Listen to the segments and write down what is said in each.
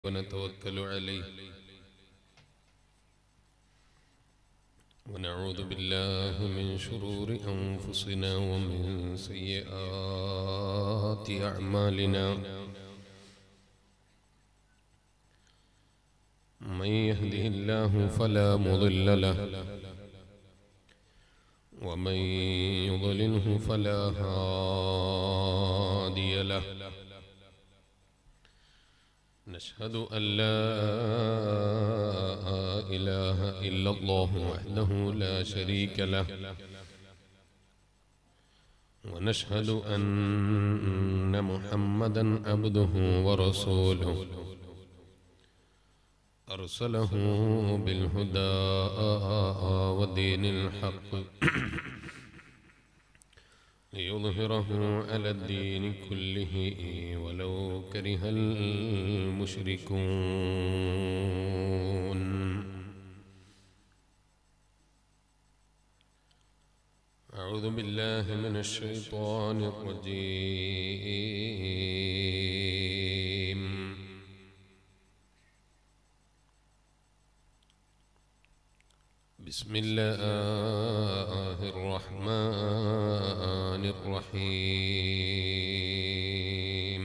ونتوكل عليه ونعوذ بالله من شرور أنفسنا ومن سيئات أعمالنا من يهده الله فلا مضل له ومن يضلله فلا هادي له نشهد أن لا إله إلا الله وحده لا شريك له ونشهد أن محمدا عبده ورسوله أرسله بالهدى ودين الحق ليظهره على الدين كله ولو كره المشركون أعوذ بالله من الشيطان الرجيم بسم الله الرحمن الرحيم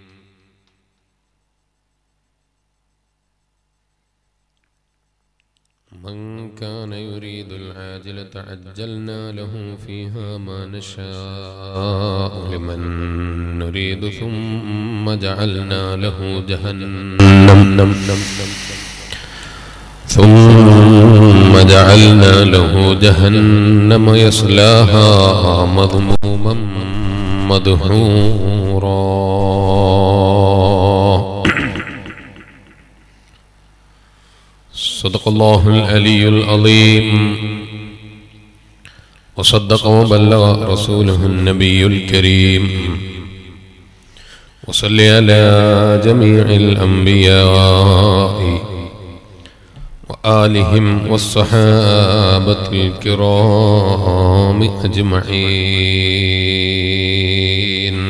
من كان يريد العاجلة عجلنا له فيها ما نشاء لمن نريد ثم جعلنا له جهنم ثم جعلنا له جهنم يصلاها مذموما مدحورا صدق الله العلي العظيم وصدق وبلغ رسوله النبي الكريم وصل على جميع الأنبياء وآلهم والصحابة الكرام أجمعين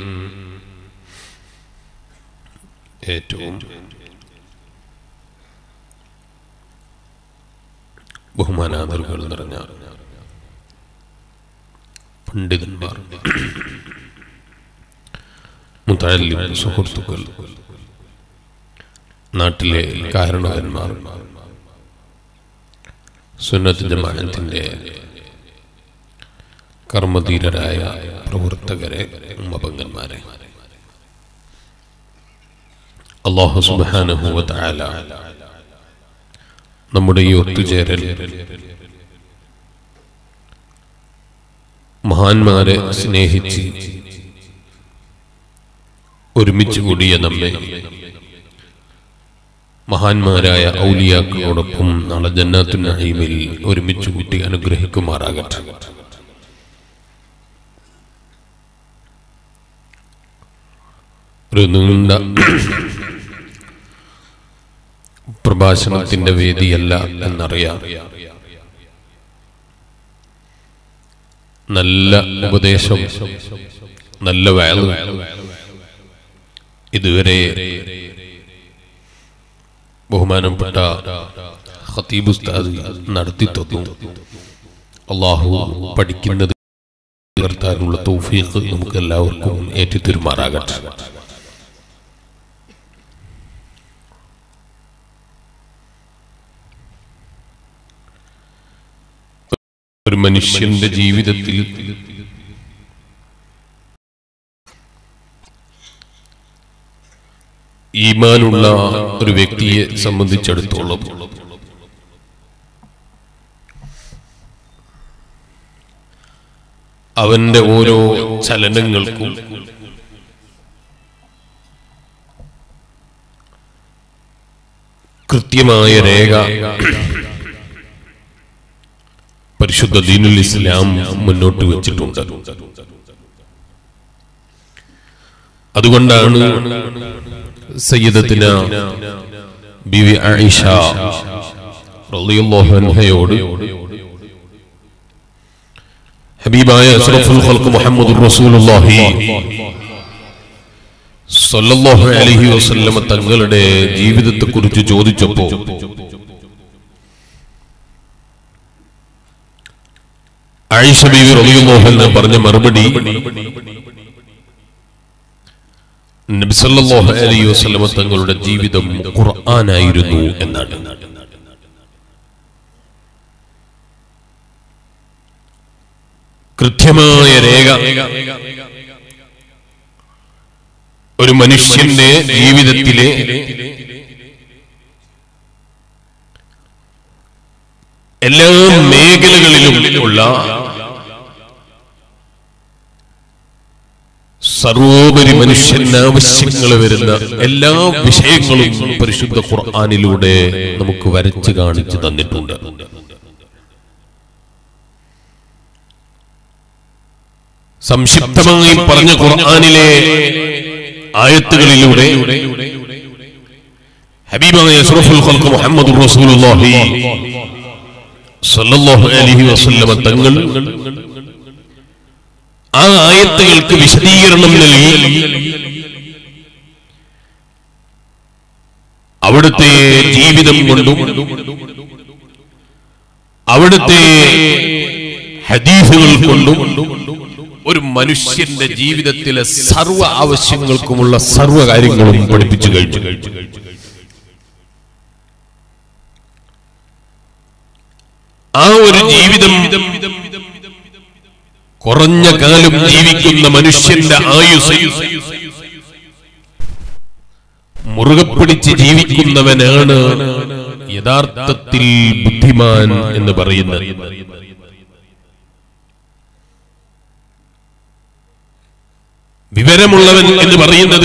ഏറ്റവും ബഹുമാനാദറുകൾ നിറഞ്ഞ പണ്ഡിതന്മാർ മുത്തല്ലിം സുഹൃത്തുക്കൾ നാട്ടിലെ കാരണവന്മാർ സുന്നത്ത് ജമാഅത്തിന്റെ കർമ്മധീരരായ പ്രവർത്തകരെ ഉമ്മപങ്കന്മാരെ അള്ളാഹു സുബ്ഹാനഹു വ തആല നമ്മുടെ ഈ ഒത്തുചേരൽ മഹാന്മാരെ സ്നേഹിച്ച് ഒരുമിച്ച് കൂടിയ നമ്മെ മഹാന്മാരായ ഔലിയാക്കളോടൊപ്പം നാളെ ജന്നാത്തു നഹീമിൽ ഒരുമിച്ച് കൂട്ടി അനുഗ്രഹിക്കുമാറാകട്ടെ ഒരു നീണ്ട പ്രഭാഷണത്തിന്റെ വേദിയല്ല എന്നറിയാം നല്ല ഉപദേശം നല്ല വയൽ ഇതുവരെ ബഹുമാനപ്പെട്ട ഖത്തീബ് ഉസ്താദ് നടത്തി തന്നു അള്ളാഹു പഠിക്കുന്നത് ഉയർത്താനുള്ള തൗഫീഖ് നമുക്ക് എല്ലാവർക്കും ഏറ്റുതരുമാറാകട്ടെ ഒരു മനുഷ്യന്റെ ജീവിതത്തിൽ ഈമാനുള്ള ഒരു വ്യക്തിയെ സംബന്ധിച്ചിടത്തോളം അവന്റെ ഓരോ ചലനങ്ങൾക്കും കൃത്യമായ രേഖ പരിശുദ്ധ ദീനുൽ ഇസ്ലാം മുന്നോട്ട് വെച്ചിട്ടുണ്ട് അതുകൊണ്ടാണ് സയ്യിദത്തിന ബിവി ആയിഷ റളിയല്ലാഹു അൻഹയോട് ഹബീബായ അഷ്റഫുൽ ഖൽഖ് മുഹമ്മദുർ റസൂലുള്ളാഹി സല്ലല്ലാഹു അലൈഹി വസല്ലമ തങ്ങളുടെ ജീവിതത്തെ കുറിച്ച് ചോദിച്ചപ്പോ ആയിഷ ബീവി റളിയല്ലാഹു അൻഹ പറഞ്ഞ മറുപടി നബി സല്ലല്ലാഹു അലൈഹി വസല്ലമ തങ്ങളുടെ ജീവിതം ഖുർആനായിരുന്നു എന്നാണ് കൃത്യമായ രേഖ ഒരു മനുഷ്യന്റെ ജീവിതത്തിലെ എല്ലാ മേഖലകളിലും ഉള്ള സർവോപരി മനുഷ്യന് ആവശ്യങ്ങൾ വരുന്ന എല്ലാ വിഷയങ്ങളും പരിശുദ്ധ ഖുർആാനിലൂടെ നമുക്ക് വരച്ചു കാണിച്ചു തന്നിട്ടുണ്ട് സംക്ഷിപ്തമായി പറഞ്ഞ ഖുർആാനിലെ ആയത്തുകളിലൂടെ ഹബീബായ അഷ്റഫുൽ ഖൽഖ് മുഹമ്മദ് റസൂലുള്ളാഹി സല്ലല്ലാഹു അലൈഹി വസല്ലമ തങ്ങൾ ആ ആയത്തുകൾക്ക് വിശദീകരണം നൽകി അവിടുത്തെ ജീവിതം കൊണ്ടും അവിടുത്തെ ഹദീസുകൾ കൊണ്ടും ഒരു മനുഷ്യന്റെ ജീവിതത്തിലെ സർവ ആവശ്യങ്ങൾക്കുമുള്ള സർവ കാര്യങ്ങളും പഠിപ്പിച്ചു കഴിഞ്ഞു ആ ഒരു ജീവിതം കുറഞ്ഞ കാലം ജീവിക്കുന്ന മനുഷ്യന്റെ ആയുസ് മുറുകെ പിടിച്ച് ജീവിക്കുന്നവനാണ് യഥാർത്ഥത്തിൽ ബുദ്ധിമാൻ എന്ന് പറയുന്നത് വിവരമുള്ളവൻ എന്ന് പറയുന്നത്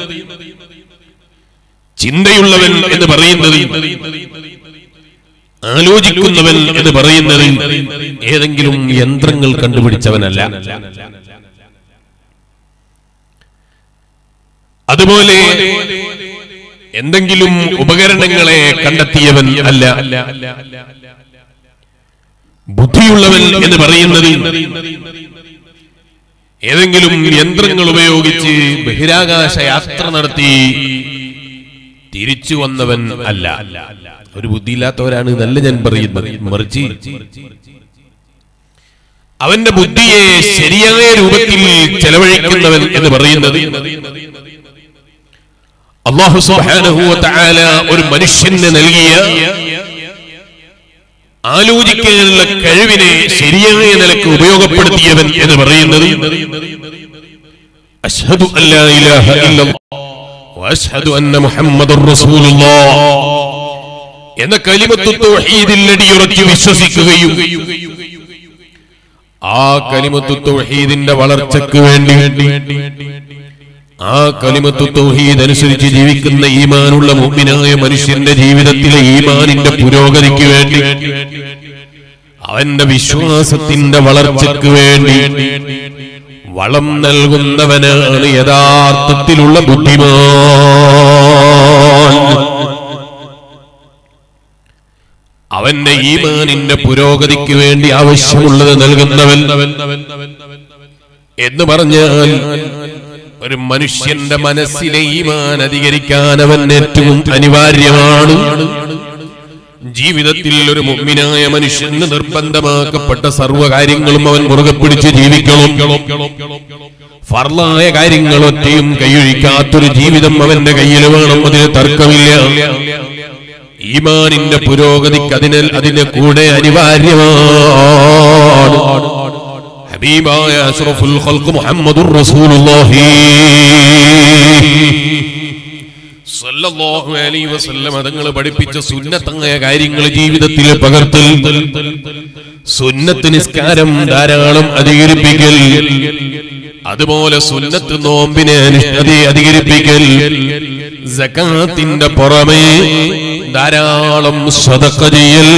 ചിന്തയുള്ളവൻ എന്ന് പറയുന്നത് ആലോചിക്കുന്നവൻ എന്ന് പറയുന്നത് ഏതെങ്കിലും യന്ത്രങ്ങൾ കണ്ടുപിടിച്ചവനല്ല അതുപോലെ എന്തെങ്കിലും ഉപകരണങ്ങളെ കണ്ടെത്തിയവൻ അല്ല ബുദ്ധിയുള്ളവൻ എന്ന് പറയുന്നത് ഏതെങ്കിലും യന്ത്രങ്ങൾ ഉപയോഗിച്ച് ബഹിരാകാശ യാത്ര നടത്തി തിരിച്ചു വന്നവൻ അല്ല ഒരു ബുദ്ധിയില്ലാത്തവരാണ് നല്ല ഞാൻ പറയുന്നത് മറിച്ച് അവന്റെ ബുദ്ധിയെ ശരിയായ രൂപത്തിൽ ചെലവഴിക്കുന്നവൻ എന്ന് പറയുന്നത് അള്ളാഹു സുബ്ഹാനഹു വ തആല ഒരു മനുഷ്യന് നൽകിയ ആലോചിക്കാനുള്ള കഴിവിനെ ശരിയായ നിലക്ക് ഉപയോഗപ്പെടുത്തിയവൻ എന്ന് പറയുന്നത് അഷ്ഹദു അല്ലാ ഇലാഹ ഇല്ലല്ലാഹ് വഅഷ്ഹദു അന്ന മുഹമ്മദുർ റസൂലുള്ളാഹ് എന്ന കലിമത്തു തൗഹീദിൽ അടിയുറച്ചു വിശ്വസിക്കുകയും ആ കലിമത്തു തൗഹീദിന്റെ വളർച്ചയ്ക്ക് വേണ്ടി ആ കലിമത്തു തൗഹീദ് അനുസരിച്ച് ജീവിക്കുന്ന ഈമാനുള്ള മുഅ്മിനായ മനുഷ്യന്റെ ജീവിതത്തിലെ ഈമാനിന്റെ പുരോഗതിക്ക് വേണ്ടി അവന്റെ വിശ്വാസത്തിന്റെ വളർച്ചയ്ക്ക് വേണ്ടി വളം നൽകുന്നവനാണ് യഥാർത്ഥത്തിലുള്ള ബുദ്ധിമാൻ അവന്റെ ഈമാനിന്റെ പുരോഗതിക്ക് വേണ്ടി ആവശ്യമുള്ളത് നൽകുന്നവൻ എന്ന് പറഞ്ഞാൽ ഒരു മനുഷ്യന്റെ മനസ്സിലെ ഈമാൻ അധികരിക്കാൻ അവൻ ഏറ്റവും അനിവാര്യമാണ് ജീവിതത്തിൽ ഒരു മുമ്മിനായ മനുഷ്യന് നിർബന്ധമാക്കപ്പെട്ട സർവ്വകാര്യങ്ങളും അവൻ മുറുകെ പിടിച്ച് ജീവിക്കണം ഫർലായ കാര്യങ്ങൾ ഒറ്റയും കൈയൊഴിക്കാത്തൊരു ജീവിതം അവന്റെ കയ്യിൽ വേണം അതിന് തർക്കമില്ല ഈമാനിന്റെ പുരോഗതിക്ക് അതിന് അതിന്റെ കൂടെ അനിവാര്യമാണ് ഹബീബായ അഷ്റഫുൽ ഖൽഖ് മുഹമ്മദുർ റസൂലുള്ളാഹി സല്ലല്ലാഹു അലൈഹി വസല്ലം തങ്ങൾ പഠിപ്പിച്ച സുന്നത്തായ കാര്യങ്ങൾ ജീവിതത്തിൽ പകർത്തൽ സുന്നത്ത് നിസ്കാരം ധാരാളം അധികരിപ്പിക്കൽ അതുപോലെ സുന്നത്ത് നോമ്പിനെ അനുഷ്ഠതി അധികരിപ്പിക്കൽ സകാത്തിന്റെ പുറമേ ധാരാളം സ്വതക്ക ചെയ്യൽ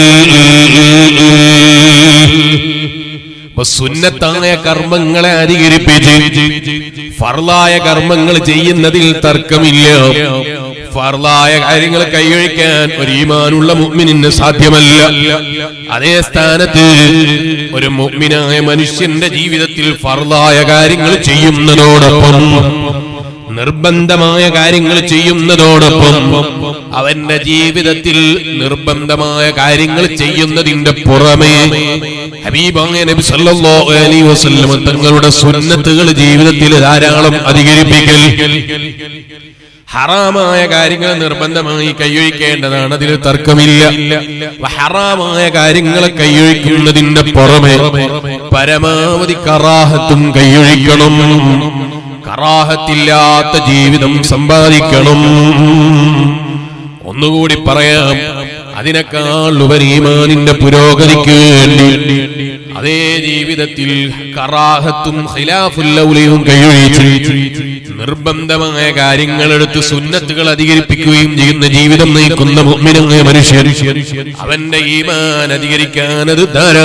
അപ്പൊ സുന്നത്തായ കർമ്മങ്ങളെ അധികരിപ്പിച്ച് ഫർലായ കർമ്മങ്ങൾ ചെയ്യുന്നതിൽ തർക്കമില്ല ഫർലായ കാര്യങ്ങൾ കൈയൊഴിക്കാൻ ഒരു ഈമാനുള്ള മുഅ്മിനിന് സാധ്യമല്ല അതേ സ്ഥാനത്ത് ഒരു മുഅ്മിനായ മനുഷ്യന്റെ ജീവിതത്തിൽ ഫർലായ കാര്യങ്ങൾ ചെയ്യുന്നതോടൊപ്പം നിർബന്ധമായ കാര്യങ്ങൾ ചെയ്യുന്നതോടൊപ്പം അവന്റെ ജീവിതത്തിൽ നിർബന്ധമായ കാര്യങ്ങൾ ചെയ്യുന്നതിന്റെ പുറമേ ഹബീബായ നബി സല്ലല്ലാഹു അലൈഹി വസല്ലം തങ്ങളുടെ സുന്നത്തുകൾ ജീവിതത്തിൽ ധാരാളം അധികരിപ്പിക്കൽ ഹറാമായ കാര്യങ്ങൾ നിർബന്ധമായി കൈയൊഴിക്കേണ്ടതാണ് അതിൽ തർക്കമില്ല ഹറാമായ കാര്യങ്ങൾ കൈയൊഴിക്കുന്നതിന്റെ പുറമെ പരമാവധി കറാഹത്തും കൈയൊഴിക്കണം കറാഹത്തില്ലാത്ത ജീവിതം സമ്പാദിക്കണം ഒന്നുകൂടി പറയാം അതിനേക്കാൾ ഉപരി ഈമാനിന്റെ പുരോഗതിക്ക് വേണ്ടി അതേ ജീവിതത്തിൽ കറാഹത്തും ഖിലാഫുല്ലൗലയും കൈയൊഴിച്ച് നിർബന്ധമായ കാര്യങ്ങളെടുത്ത് സുന്നത്തുകൾ അധികരിപ്പിക്കുകയും ചെയ്യുന്ന ജീവിതം നയിക്കുന്ന മുഅ്മിനായ മനുഷ്യൻ അവന്റെ ഈമാൻ അധികരിക്കാൻ അത്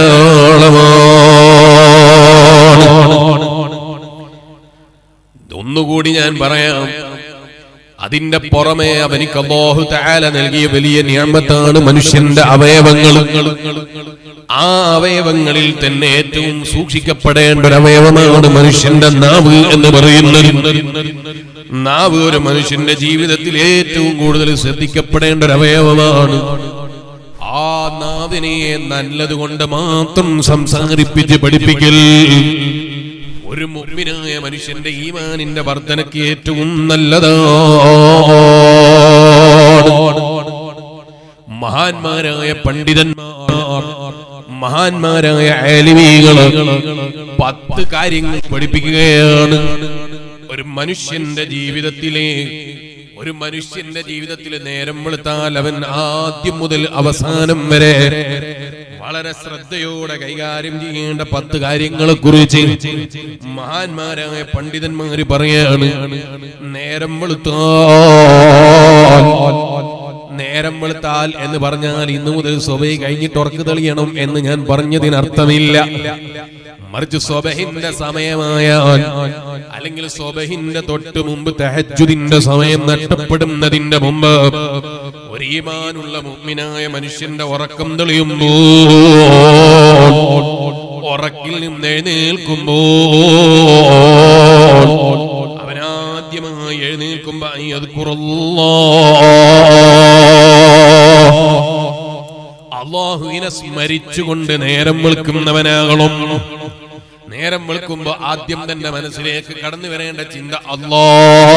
ധാരാളമാണ് ഒന്നുകൂടി ഞാൻ പറയാം അതിന്റെ പുറമെ അവനിക്ക് അല്ലാഹു തആല നൽകിയ വലിയ നിയമത്താണ് മനുഷ്യന്റെ അവയവങ്ങൾ ആ അവയവങ്ങളിൽ തന്നെ ഏറ്റവും സൂക്ഷിക്കപ്പെടേണ്ട ഒരു അവയവമാണ് മനുഷ്യന്റെ നാവ് എന്ന് പറയുന്നത് നാവ് ഒരു മനുഷ്യന്റെ ജീവിതത്തിൽ ഏറ്റവും കൂടുതൽ ശ്രദ്ധിക്കപ്പെടേണ്ട ഒരു അവയവമാണ് ആ നാവിനെ നല്ലതുകൊണ്ട് മാത്രം സംസാരിപ്പിച്ച് പഠിപ്പിക്കൽ ഒരു മുമ്പിനായ മനുഷ്യന്റെ ഈമാനിന്റെ വർധനയ്ക്ക് ഏറ്റവും നല്ലതാണ് മഹാന്മാരായ പണ്ഡിതന്മാർ മഹാന്മാരായ ആലിമീകള് പത്ത് കാര്യങ്ങൾ പഠിപ്പിക്കുകയാണ് ഒരു മനുഷ്യന്റെ ജീവിതത്തിലെ ഒരു മനുഷ്യന്റെ ജീവിതത്തിൽ നേരം വെളുത്താൽ അവൻ ആദ്യം മുതൽ അവസാനം വരെ വളരെ ശ്രദ്ധയോടെ കൈകാര്യം ചെയ്യേണ്ട പത്ത് കാര്യങ്ങളെ കുറിച്ച് മഹാന്മാരായ പണ്ഡിതന്മാര് പറയാണ് നേരം വെളുത്താൽ നേരം വെളുത്താൽ എന്ന് പറഞ്ഞാൽ ഇന്നു മുതൽ സ്വബൈ കഴിഞ്ഞിട്ട് ഉറക്കു തെളിയണം എന്ന് ഞാൻ പറഞ്ഞതിനർത്ഥമില്ല മറിച്ച് സ്വബഹിന്റെ സമയമായാൽ അല്ലെങ്കിൽ സ്വബഹിന്റെ തൊട്ട് മുമ്പ് തഹജുദിന്റെ സമയം നഷ്ടപ്പെടുന്നതിന്റെ മുമ്പ് ഒരു ഈമാനുള്ള മുമ്മിനായ മനുഷ്യന്റെ ഉറക്കം തെളിയുമ്പോൾ ഉറക്കിൽ നിന്ന് എഴുന്നേൽക്കുമ്പോൾ അവനാദ്യമായി എഴുന്നേൽക്കുമ്പോ അള്ളാഹുവിനെ സ്മരിച്ചുകൊണ്ട് നേരം വെളുക്കുന്നവനാകണം നേരം വെളുക്കുമ്പോ ആദ്യം തന്നെ മനസ്സിലേക്ക് കടന്നു വരേണ്ട ചിന്ത അല്ലാ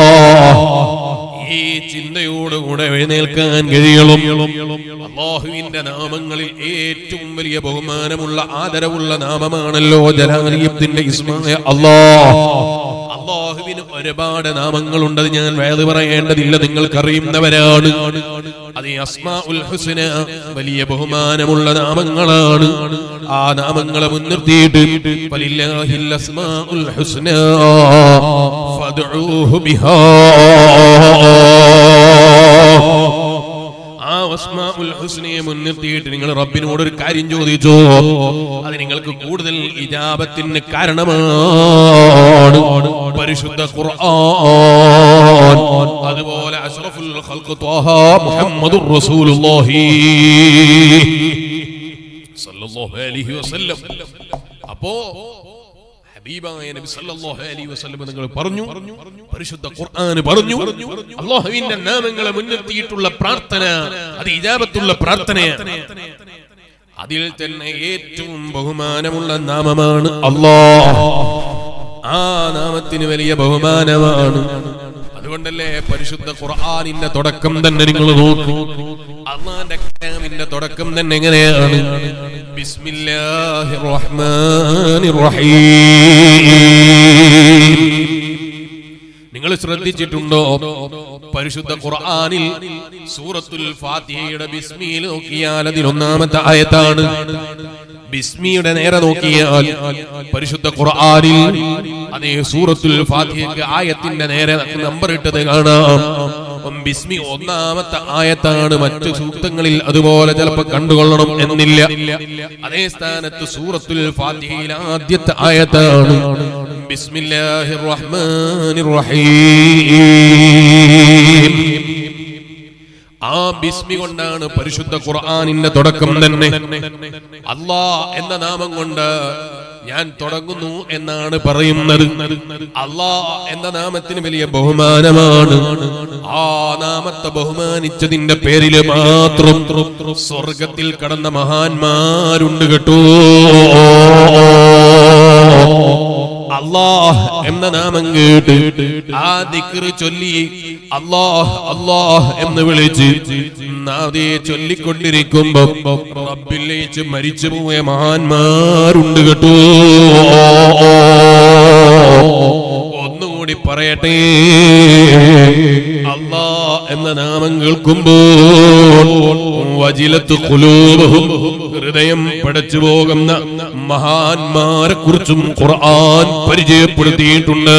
ഈ ചിന്തയോടുകൂടെ എഴുന്നേൽക്കാൻ കഴിയണം അള്ളാഹുവിന്റെ നാമങ്ങളിൽ ഏറ്റവും വലിയ ബഹുമാനമുള്ള ആദരവുള്ള നാമമാണല്ലോ ജലാലിയത്തിന്റെ ഇസ്മായ അല്ലാ അള്ളാഹുവിന് ഒരുപാട് നാമങ്ങളുണ്ട് അത് ഞാൻ വേദ പറയേണ്ടതില്ല നിങ്ങൾക്കറിയുന്നവരാണ് അത് ഈ അസ്മാ ഉൽ ഹുസ്ന വലിയ ബഹുമാനമുള്ള നാമങ്ങളാണ് ആ നാമങ്ങളെ മുൻനിർത്തിയിട്ട് വലില്ലാഹിൽ അസ്മാഉൽ ഹുസ്ന ഫദ്ഉഹു ബിഹാ ആ അസ്മാഉൽ ഹുസ്നയെ മുൻനിർത്തിയിട്ട് നിങ്ങൾ റബ്ബിനോട് ഒരു കാര്യം ചോദിച്ചോ അത് നിങ്ങൾക്ക് കൂടുതൽ ഇജാബത്തിന് കാരണമാണ് പരിശുദ്ധ ഖുർആൻ അതുപോലെ അഷ്റഫുൽ ഖൽഖ് ത്വാഹ മുഹമ്മദുർ റസൂലുള്ളാഹി സല്ലല്ലാഹു അലൈഹി വസല്ലം അപ്പോ ഹബീബായ നബി സല്ലല്ലാഹു അലൈഹി വസല്ലം നിങ്ങൾ പറഞ്ഞു പരിശുദ്ധ ഖുർആൻ പറഞ്ഞു അല്ലാഹുവിന്റെ നാമങ്ങളെ മുൻനിർത്തിയിട്ടുള്ള പ്രാർത്ഥന അത് ഇജാബത്തുള്ള പ്രാർത്ഥനയാണ് അതിൽ തന്നെ ഏറ്റവും ബഹുമാനമുള്ള നാമമാണ് അല്ലാഹ് ആ നാമത്തിന് വലിയ ബഹുമാനമാണ് അതുകൊണ്ടല്ലേ പരിശുദ്ധ ഖുർആനിന്റെ തുടക്കം തന്നെ നിങ്ങൾ നോക്കൂ അള്ളാന്റെ കലാമിന്റെ തുടക്കം തന്നെ എങ്ങനെയാണ് ബിസ്മില്ലാഹിർ റഹ്മാനിർ റഹീം നിങ്ങൾ ശ്രദ്ധിച്ചിട്ടുണ്ടോ പരിശുദ്ധ ഖുർആനിൽ സൂറത്തുൽ ഫാത്തിഹയുടെ ബിസ്മിയിൽ നോക്കിയാൽ അതിൽ ഒന്നാമത്തെ ആയത്താണ് ബിസ്മിയുടെ നേരെ നോക്കിയാൽ പരിശുദ്ധ ഖുർആനിൽ അതേ സൂറത്തുൽ ഫാത്തിഹയ്ക്ക് ആയത്തിന്റെ നേരെ നമ്പർ ഇട്ടത് കാണാം ബിസ്മി ഒന്നാമത്തെ ആയത്താണ് മറ്റു സൂക്തങ്ങളിൽ അതുപോലെ ചിലപ്പോ കണ്ടുകൊള്ളണം എന്നില്ല അതേ സ്ഥാനത്ത് സൂറത്തുൽ ഫാത്തിഹയിൽ ആദ്യത്തെ ആയത്താണ് ബിസ്മില്ലാഹിർ റഹ്മാനിർ റഹീം ആ ബിസ്മി കൊണ്ടാണ് പരിശുദ്ധ ഖുർആനിന്റെ തുടക്കം തന്നെ അല്ലാ എന്ന നാമം കൊണ്ട് ഞാൻ തുടങ്ങുന്നു എന്നാണ് പറയുന്നത് അല്ലാ എന്ന നാമത്തിന് വലിയ ബഹുമാനമാണ് ആ നാമത്തെ ബഹുമാനിച്ചതിന്റെ പേരില് മാത്രം സ്വർഗത്തിൽ കടന്ന മഹാന്മാരുണ്ട് കേട്ടോ അള്ളാഹ് എന്ന നാമം കേട്ട് ആ ദിക്റ് ചൊല്ലി അള്ളാഹ് അള്ളാഹ് എന്ന് വിളിച്ച് നാദേ ചൊല്ലിക്കൊണ്ടിരിക്കുമ്പോ റബ്ബിലേക്ക് മരിച്ചുപോയ മഹാന്മാരുണ്ട് കേട്ടോ ഒന്നുകൂടി പറയട്ടെ അള്ളാ എന്ന നാമം കേൾക്കുമ്പോൾ വജിലത്ത് കുലൂബഹും ഹൃദയം പടച്ചു പോകുന്ന മഹാന്മാരെ കുറിച്ചും ഖുർആൻ പരിചയപ്പെടുത്തിയിട്ടുണ്ട്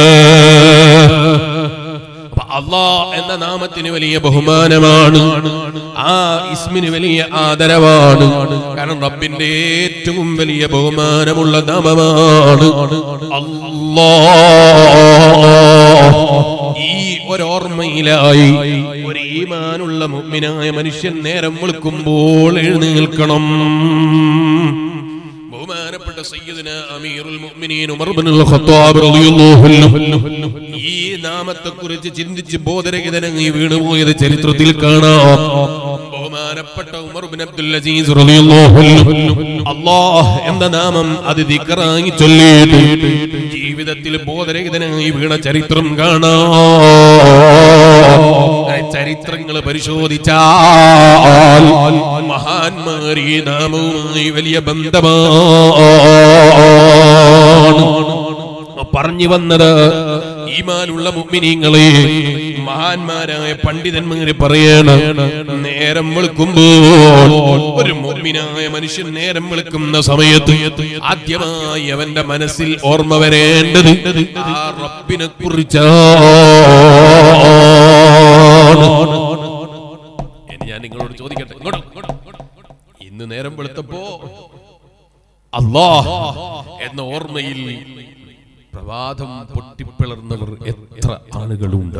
അപ്പൊ അള്ളാ എന്ന നാമത്തിന് വലിയ ബഹുമാനമാണ് ആ ഇസ്മിന് വലിയ ആദരവാണ് കാരണം റബ്ബിന്റെ ഏറ്റവും വലിയ ബഹുമാനമുള്ള നാമമാണ് അല്ലാ ഈ ഒരോർമ്മയിലായി ഒരു ഈമാനുള്ള മുഗ്മിനായ മനുഷ്യൻ നേരം വിളിക്കുമ്പോൾ എഴുന്നേൽക്കണം ബഹുമാനപ്പെട്ട സയ്യിദന അമീറുൽ മുഅ്മിനീൻ ഉമർ ഇബ്നുൽ ഖത്താബ് റളിയല്ലാഹു അൻഹു ഈ നാമത്തെ കുറിച്ച് ചിന്തിച്ച് ബോധരഹിതനായി വീണുപോയത് ചരിത്രത്തിൽ കാണാം ബഹുമാനപ്പെട്ട ഉമർ ഇബ്നു അബ്ദുൽ അസീസ് റളിയല്ലാഹു അൻഹു അല്ലാഹ് എന്ന നാമം അത് ദിക്റായി ചൊല്ലിയിട്ട് ജീവിതത്തിൽ ബോധരഹിതനായി വീണ ചരിത്രം കാണാം ചരിത്രങ്ങൾ പരിശോധിച്ചാൽ മഹാന്മാർ ഈ നാമവുമായി വലിയ ബന്ധമാണ് പറഞ്ഞു വന്നത് ഈമാനുള്ള മുഗ്മിനീങ്ങളെ മഹാന്മാരായ പണ്ഡിതന്മാര് പറയണ നേരം വെളുക്കുമ്പോൾ ഒരു മുഗ്മിനായ മനുഷ്യൻ നേരം വെളുക്കുന്ന സമയത്ത് ആദ്യമായി അവന്റെ മനസ്സിൽ ഓർമ്മ വരേണ്ടത് ആ റബ്ബിനെ കുറിച്ചാണ് ഇനി ഞാൻ നിങ്ങളോട് ചോദിക്കട്ടെ ഇങ്ങോട്ട്, ഇങ്ങോട്ട്. ഇന്ന് നേരം വെളുത്തപ്പോ അല്ലാഹ് എന്ന ഓർമ്മയിൽ പ്രഭാതം പൊട്ടിപ്പിളർന്നവർ എത്ര ആളുകളുണ്ട്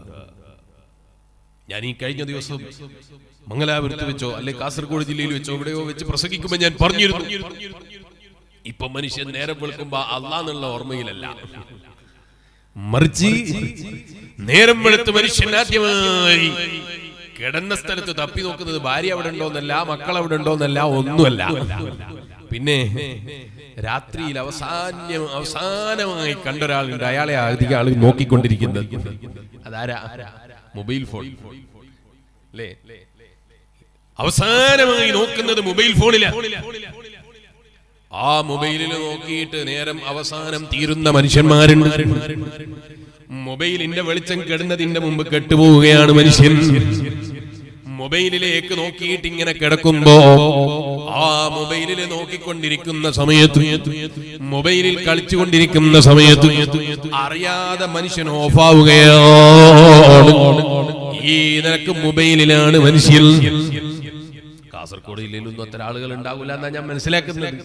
ഞാൻ ഈ കഴിഞ്ഞ ദിവസം മംഗലാപുരത്ത് വെച്ചോ അല്ലെ കാസർഗോഡ് ജില്ലയിൽ വെച്ചോ എവിടെയോ വെച്ച് പ്രസംഗിക്കുമ്പോ ഞാൻ പറഞ്ഞിരുന്നു ഇപ്പൊ മനുഷ്യൻ നേരം വെളുക്കുമ്പോ അള്ളാന്നുള്ള ഓർമ്മയിലല്ല മറിച്ച് നേരം വെളുത്ത് മനുഷ്യൻ ആദ്യമായി കിടന്ന സ്ഥലത്ത് തപ്പി നോക്കുന്നത് ഭാര്യ അവിടെ ഉണ്ടോന്നല്ല മക്കൾ അവിടെ ഉണ്ടോന്നല്ല ഒന്നുമല്ല പിന്നെ രാത്രിയിൽ അവസാന്യം അവസാനമായി കണ്ട ഒരാളുണ്ട് അയാളെ അധികം ആൾ നോക്കിക്കൊണ്ടിരിക്കുന്നത് അതാരാ മൊബൈൽ ഫോൺ അല്ലേ അവസാനമായി നോക്കുന്നത് മൊബൈൽ ഫോണിലാണ് ആ മൊബൈലിൽ നോക്കിയിട്ട് നേരം അവസാനം തീരുന്ന മനുഷ്യന്മാരുണ്ട് മൊബൈലിന്റെ വെളിച്ചം കെടുന്നതിന്റെ മുമ്പ് കെട്ടുപോവുകയാണ് മനുഷ്യൻ മൊബൈലിലേക്ക് നോക്കിയിട്ട് ഇങ്ങനെ കിടക്കുമ്പോ ആ മൊബൈലിൽ നോക്കിക്കൊണ്ടിരിക്കുന്ന സമയത്ത് മൊബൈലിൽ കളിച്ചുകൊണ്ടിരിക്കുന്ന സമയത്ത് അറിയാതെ മനുഷ്യൻ ഓഫാവുകയാണ് ഈ നിനക്ക് മൊബൈലിലാണ് മനുഷ്യൻ കാസർഗോഡ് ജില്ലയിലൊന്നും അത്ര ആളുകൾ ഉണ്ടാവില്ല എന്നാ ഞാൻ മനസ്സിലാക്കുന്നത്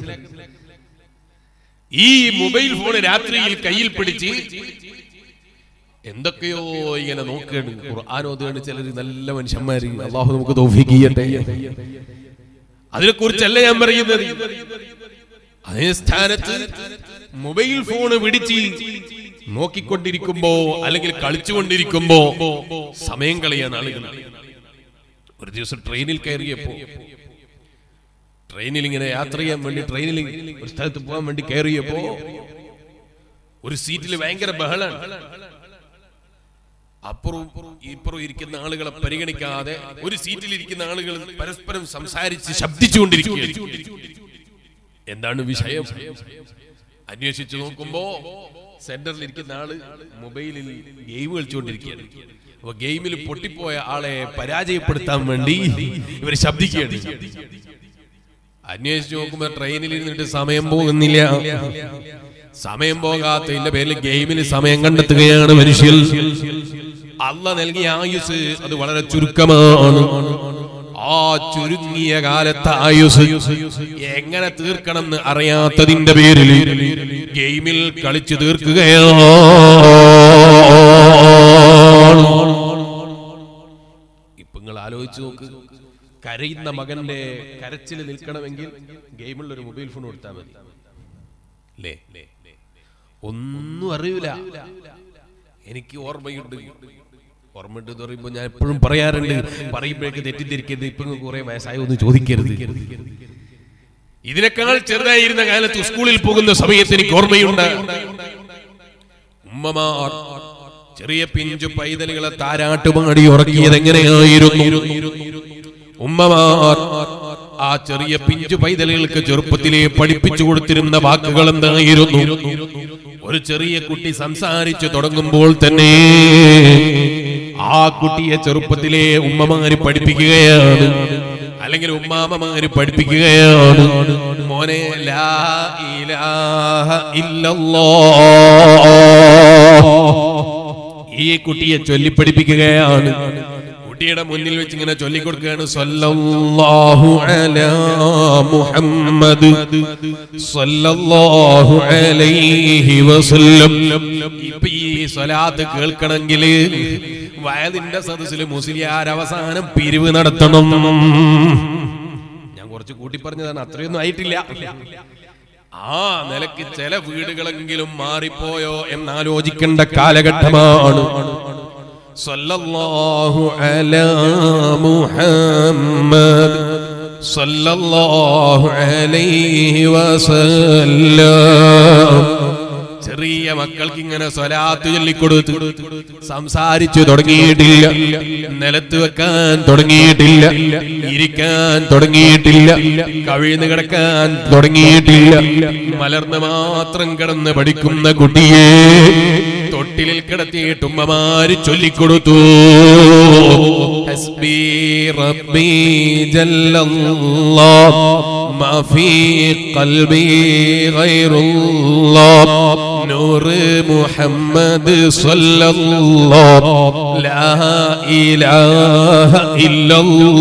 ഈ മൊബൈൽ ഫോൺ രാത്രിയിൽ കയ്യിൽ പിടിച്ച് എന്തൊക്കെയോ ഇങ്ങനെ നോക്കുകയാണ് ഖുർആാനോദാണ് ചിലർ നല്ല മനുഷ്യന്മാര് അള്ളാഹു നമുക്ക് തൗഫീഖ് ചെയ്യട്ടെ അതിനെ കുറിച്ചല്ല ഞാൻ പറയുന്നത് അതേ സ്ഥാനത്ത് മൊബൈൽ ഫോൺ പിടിച്ച് നോക്കിക്കൊണ്ടിരിക്കുമ്പോ അല്ലെങ്കിൽ കളിച്ചുകൊണ്ടിരിക്കുമ്പോ സമയം കളയാണ് ആളുകൾ ഒരു ദിവസം ട്രെയിനിൽ കയറിയപ്പോ ട്രെയിനിൽ ഇങ്ങനെ യാത്ര ചെയ്യാൻ വേണ്ടി ട്രെയിനിൽ ഒരു സ്ഥലത്ത് പോകാൻ വേണ്ടി കയറിയപ്പോ ഒരു സീറ്റിൽ ഭയങ്കര ബഹളാണ് അപ്പുറവും ഇപ്പുറവും ഇരിക്കുന്ന ആളുകളെ പരിഗണിക്കാതെ ഒരു സീറ്റിൽ ഇരിക്കുന്ന ആളുകൾ പരസ്പരം സംസാരിച്ച് ശബ്ദിച്ചുകൊണ്ടിരിക്കുകയാണ് എന്താണ് വിഷയം അന്വേഷിച്ചു നോക്കുമ്പോ സെന്ററിൽ ഇരിക്കുന്ന ആള് മൊബൈലിൽ ഗെയിം കളിച്ചുകൊണ്ടിരിക്കുകയാണ് അപ്പൊ ഗെയിമിൽ പൊട്ടിപ്പോയ ആളെ പരാജയപ്പെടുത്താൻ വേണ്ടി ഇവർ ശബ്ദിക്കുകയാണ് അന്വേഷിച്ചു നോക്കുമ്പോ ട്രെയിനിൽ ഇരുന്നിട്ട് സമയം പോകുന്നില്ല സമയം പോകാത്തതിന്റെ പേരിൽ ഗെയിമിൽ സമയം കണ്ടെത്തുകയാണ് മനുഷ്യൻ അല്ല നൽകിയ ആയുസ് അത് വളരെ ചുരുക്കമാണ് ആ ചുരുങ്ങിയ കാലത്തെ ആയുസ് എങ്ങനെ തീർക്കണം എന്ന് അറിയാത്തതിന്റെ പേരിൽ ഗെയിമിൽ കളിച്ചു തീർക്കുകയാണ് ഇപ്പൊ നിങ്ങൾ ആലോചിച്ച് നോക്ക് കരയുന്ന മകന്റെ കരച്ചിൽ നിൽക്കണമെങ്കിൽ ഗെയിമുള്ള ഒരു മൊബൈൽ ഫോൺ കൊടുത്താൽ മതി അല്ലേ ഒന്നും അറിയില്ല എനിക്ക് ഓർമ്മയുണ്ട് ഓർമ്മയുണ്ട് എന്ന് പറയുമ്പോൾ ഞാൻ എപ്പോഴും പറയാറുണ്ട് പറയുമ്പോഴേക്ക് തെറ്റിദ്ധരിക്കരുത് ഇപ്പൊ കുറെ വയസ്സായി ഒന്ന് ചോദിക്കരുത് ഇതിനേക്കാൾ ചെറുതായിരുന്ന കാലത്ത് സ്കൂളിൽ പോകുന്ന സമയത്ത് എനിക്ക് ഓർമ്മയുണ്ട് ഉമ്മമാർ ചെറിയ പിഞ്ചു പൈതലുകളെ താരാട്ടുമാടി ഉറക്കിയത് എങ്ങനെയായിരുന്നു ഉമ്മമാർ ആ ചെറിയ പിഞ്ചു പൈതലുകൾക്ക് ചെറുപ്പത്തിലെ പഠിപ്പിച്ചു കൊടുത്തിരുന്ന വാക്കുകൾ എന്തായിരുന്നു ഒരു ചെറിയ കുട്ടി സംസാരിച്ചു തുടങ്ങുമ്പോൾ തന്നെ ആ കുട്ടിയെ ചെറുപ്പത്തിലെ ഉമ്മമാര് പഠിപ്പിക്കുകയാണ് അല്ലെങ്കിൽ ഉമ്മാമമാര് പഠിപ്പിക്കുകയാണ് മോനെ ലാ ഇലാഹ ഇല്ലല്ലാഹ് ഈ കുട്ടിയെ ചൊല്ലി പഠിപ്പിക്കുകയാണ് കുട്ടിയുടെ മുന്നിൽ വെച്ച് ഇങ്ങനെ ചൊല്ലിക്കൊടുക്കുകയാണ് സല്ലല്ലാഹു അലാ മുഹമ്മദ് സല്ലല്ലാഹു അലൈഹി വസല്ലം ഇപ്പൊ ഈ സ്വലാത്ത് കേൾക്കണമെങ്കിൽ വയതിന്റെ സദസ്സിൽ മുസ്ലിയാർ അവസാനം പിരിവ് നടത്തണം ഞാൻ കുറച്ച് കൂട്ടി പറഞ്ഞതാണ് അത്രയൊന്നും ആയിട്ടില്ല ആ നിലക്ക് ചില വീടുകളെങ്കിലും മാറിപ്പോയോ എന്നാലോചിക്കേണ്ട കാലഘട്ടമാണ് സല്ലല്ലാഹു അലാ മുഹമ്മദ് സല്ലല്ലാഹു അലൈഹി വസല്ലം ചെറിയ മക്കൾക്ക് ഇങ്ങനെ സ്വലാത്ത് ചൊല്ലിക്കൊടുത്തു സംസാരിച്ചു തുടങ്ങിയിട്ടില്ല നിലത്ത് വെക്കാൻ തുടങ്ങിയിട്ടില്ല ഇരിക്കാൻ തുടങ്ങിയിട്ടില്ല കവിഴ്ന്ന് കിടക്കാൻ തുടങ്ങിയിട്ടില്ല മലർന്ന് മാത്രം കിടന്ന് പഠിക്കുന്ന കുട്ടിയെ തൊട്ടിലിൽ കിടത്തിയിട്ട് ഉമ്മമാര് ചൊല്ലിക്കൊടുത്തു ഹസ്ബി റബ്ബി ജല്ലല്ലാഹ് ما في قلبي غير الله نور محمد صلى الله لا إله إلا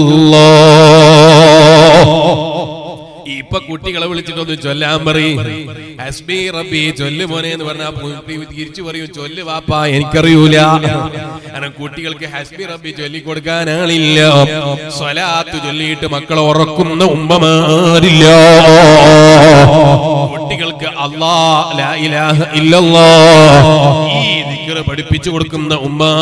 الله ഇപ്പൊ കുട്ടികളെ വിളിച്ചിട്ടൊന്ന് ചൊല്ലാൻ പറയും ഹസ്ബി റബ്ബി ചൊല്ല് മോനെ എന്ന് പറഞ്ഞാൽ തിരിച്ചു പറയൂ ചൊല്ല് വാപ്പാ എനിക്കറിയൂല കാരണം കുട്ടികൾക്ക് ഹസ്ബി റബ്ബി ചൊല്ലി കൊടുക്കാൻ ആളില്ല സ്വലാത്ത് ചൊല്ലിയിട്ട് മക്കളെ ഉറക്കുന്ന ഉമ്മമാരില്ല കുട്ടികൾക്ക് അല്ലാ ലാ ഇലാഹ ഇല്ലല്ലാ ഈ ദിക്ർ പഠിപ്പിച്ചു കൊടുക്കുന്ന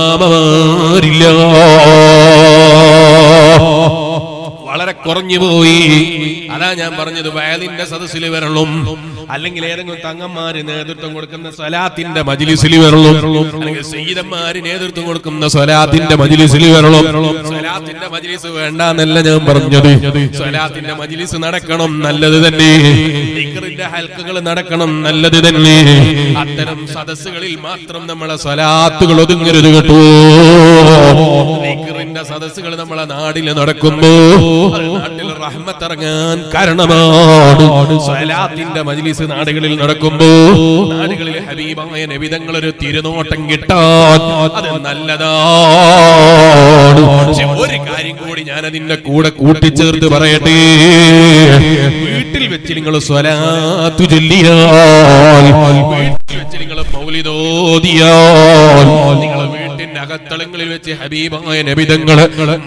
ഉമ്മാമാരില്ല വളരെ കുറഞ്ഞു പോയി അതാ ഞാൻ പറഞ്ഞത് വയലിന്റെ സദസ്സിൽ വരണം അല്ലെങ്കിൽ ഏതെങ്കിലും തങ്ങന്മാര് നേതൃത്വം കൊടുക്കുന്ന സ്വലാത്തിന്റെ മജിലിസിൽ വരണം അല്ലെങ്കിൽ സയ്യിദന്മാര് നേതൃത്വം കൊടുക്കുന്ന സ്വലാത്തിന്റെ മജിലിസിൽ വരണം സ്വലാത്തിന്റെ മജിലിസ് വേണ്ട എന്നല്ല ഞാൻ പറഞ്ഞത് സ്വലാത്തിന്റെ മജിലിസ് നടക്കണം നല്ലത് തന്നെ ദിക്റിന്റെ ഹൽക്കുകൾ നടക്കണം നല്ലത് തന്നെ അത്തരം സദസ്സുകളിൽ മാത്രം നമ്മളെ സ്വലാത്തുകൾ ഒതുങ്ങരുത് കേട്ടോ ദിക്റിന്റെ സദസ്സുകൾ നമ്മളെ നാട്ടിൽ നടക്കുമ്പോ അത് നാട്ടിൽ റഹ്മത്തിറങ്ങാൻ കാരണമാണ് സ്വലാത്തിന്റെ മജ്ലിസ് നാടുകളിൽ നടക്കുമ്പോ നാടുകളിൽ ഹബീബായ നബിതങ്ങൾ ഒരു തിരുനോട്ടം കിട്ടാൻ അത് നല്ലതാണ് പക്ഷെ ഒരു കാര്യം കൂടി ഞാൻ അതിന്റെ കൂടെ കൂട്ടിച്ചേർത്ത് പറയട്ടെ വീട്ടിൽ വെച്ച് നിങ്ങൾ സ്വലാത്തു ചൊല്ലിയാൽ വീട്ടിൽ വെച്ച് നിങ്ങൾ മൗലിദോദിയാൽ നിങ്ങൾ വീട്ടിന്റെ അകത്തളങ്ങളിൽ വെച്ച് ഹബീബായ നബിതങ്ങള്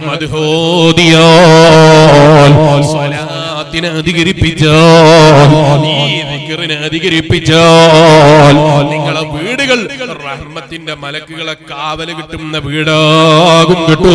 മധുഹോദിയാൽ സ്വലാത്തിനെ അധികരിപ്പിച്ചാൽ ഈ ദിക്റിനെ അധികരിപ്പിച്ചാൽ നിങ്ങളെ വീടുകൾ റഹ്മത്തിന്റെ മലക്കുകളെ കാവല് കിട്ടുന്ന വീടാകും കിട്ടൂ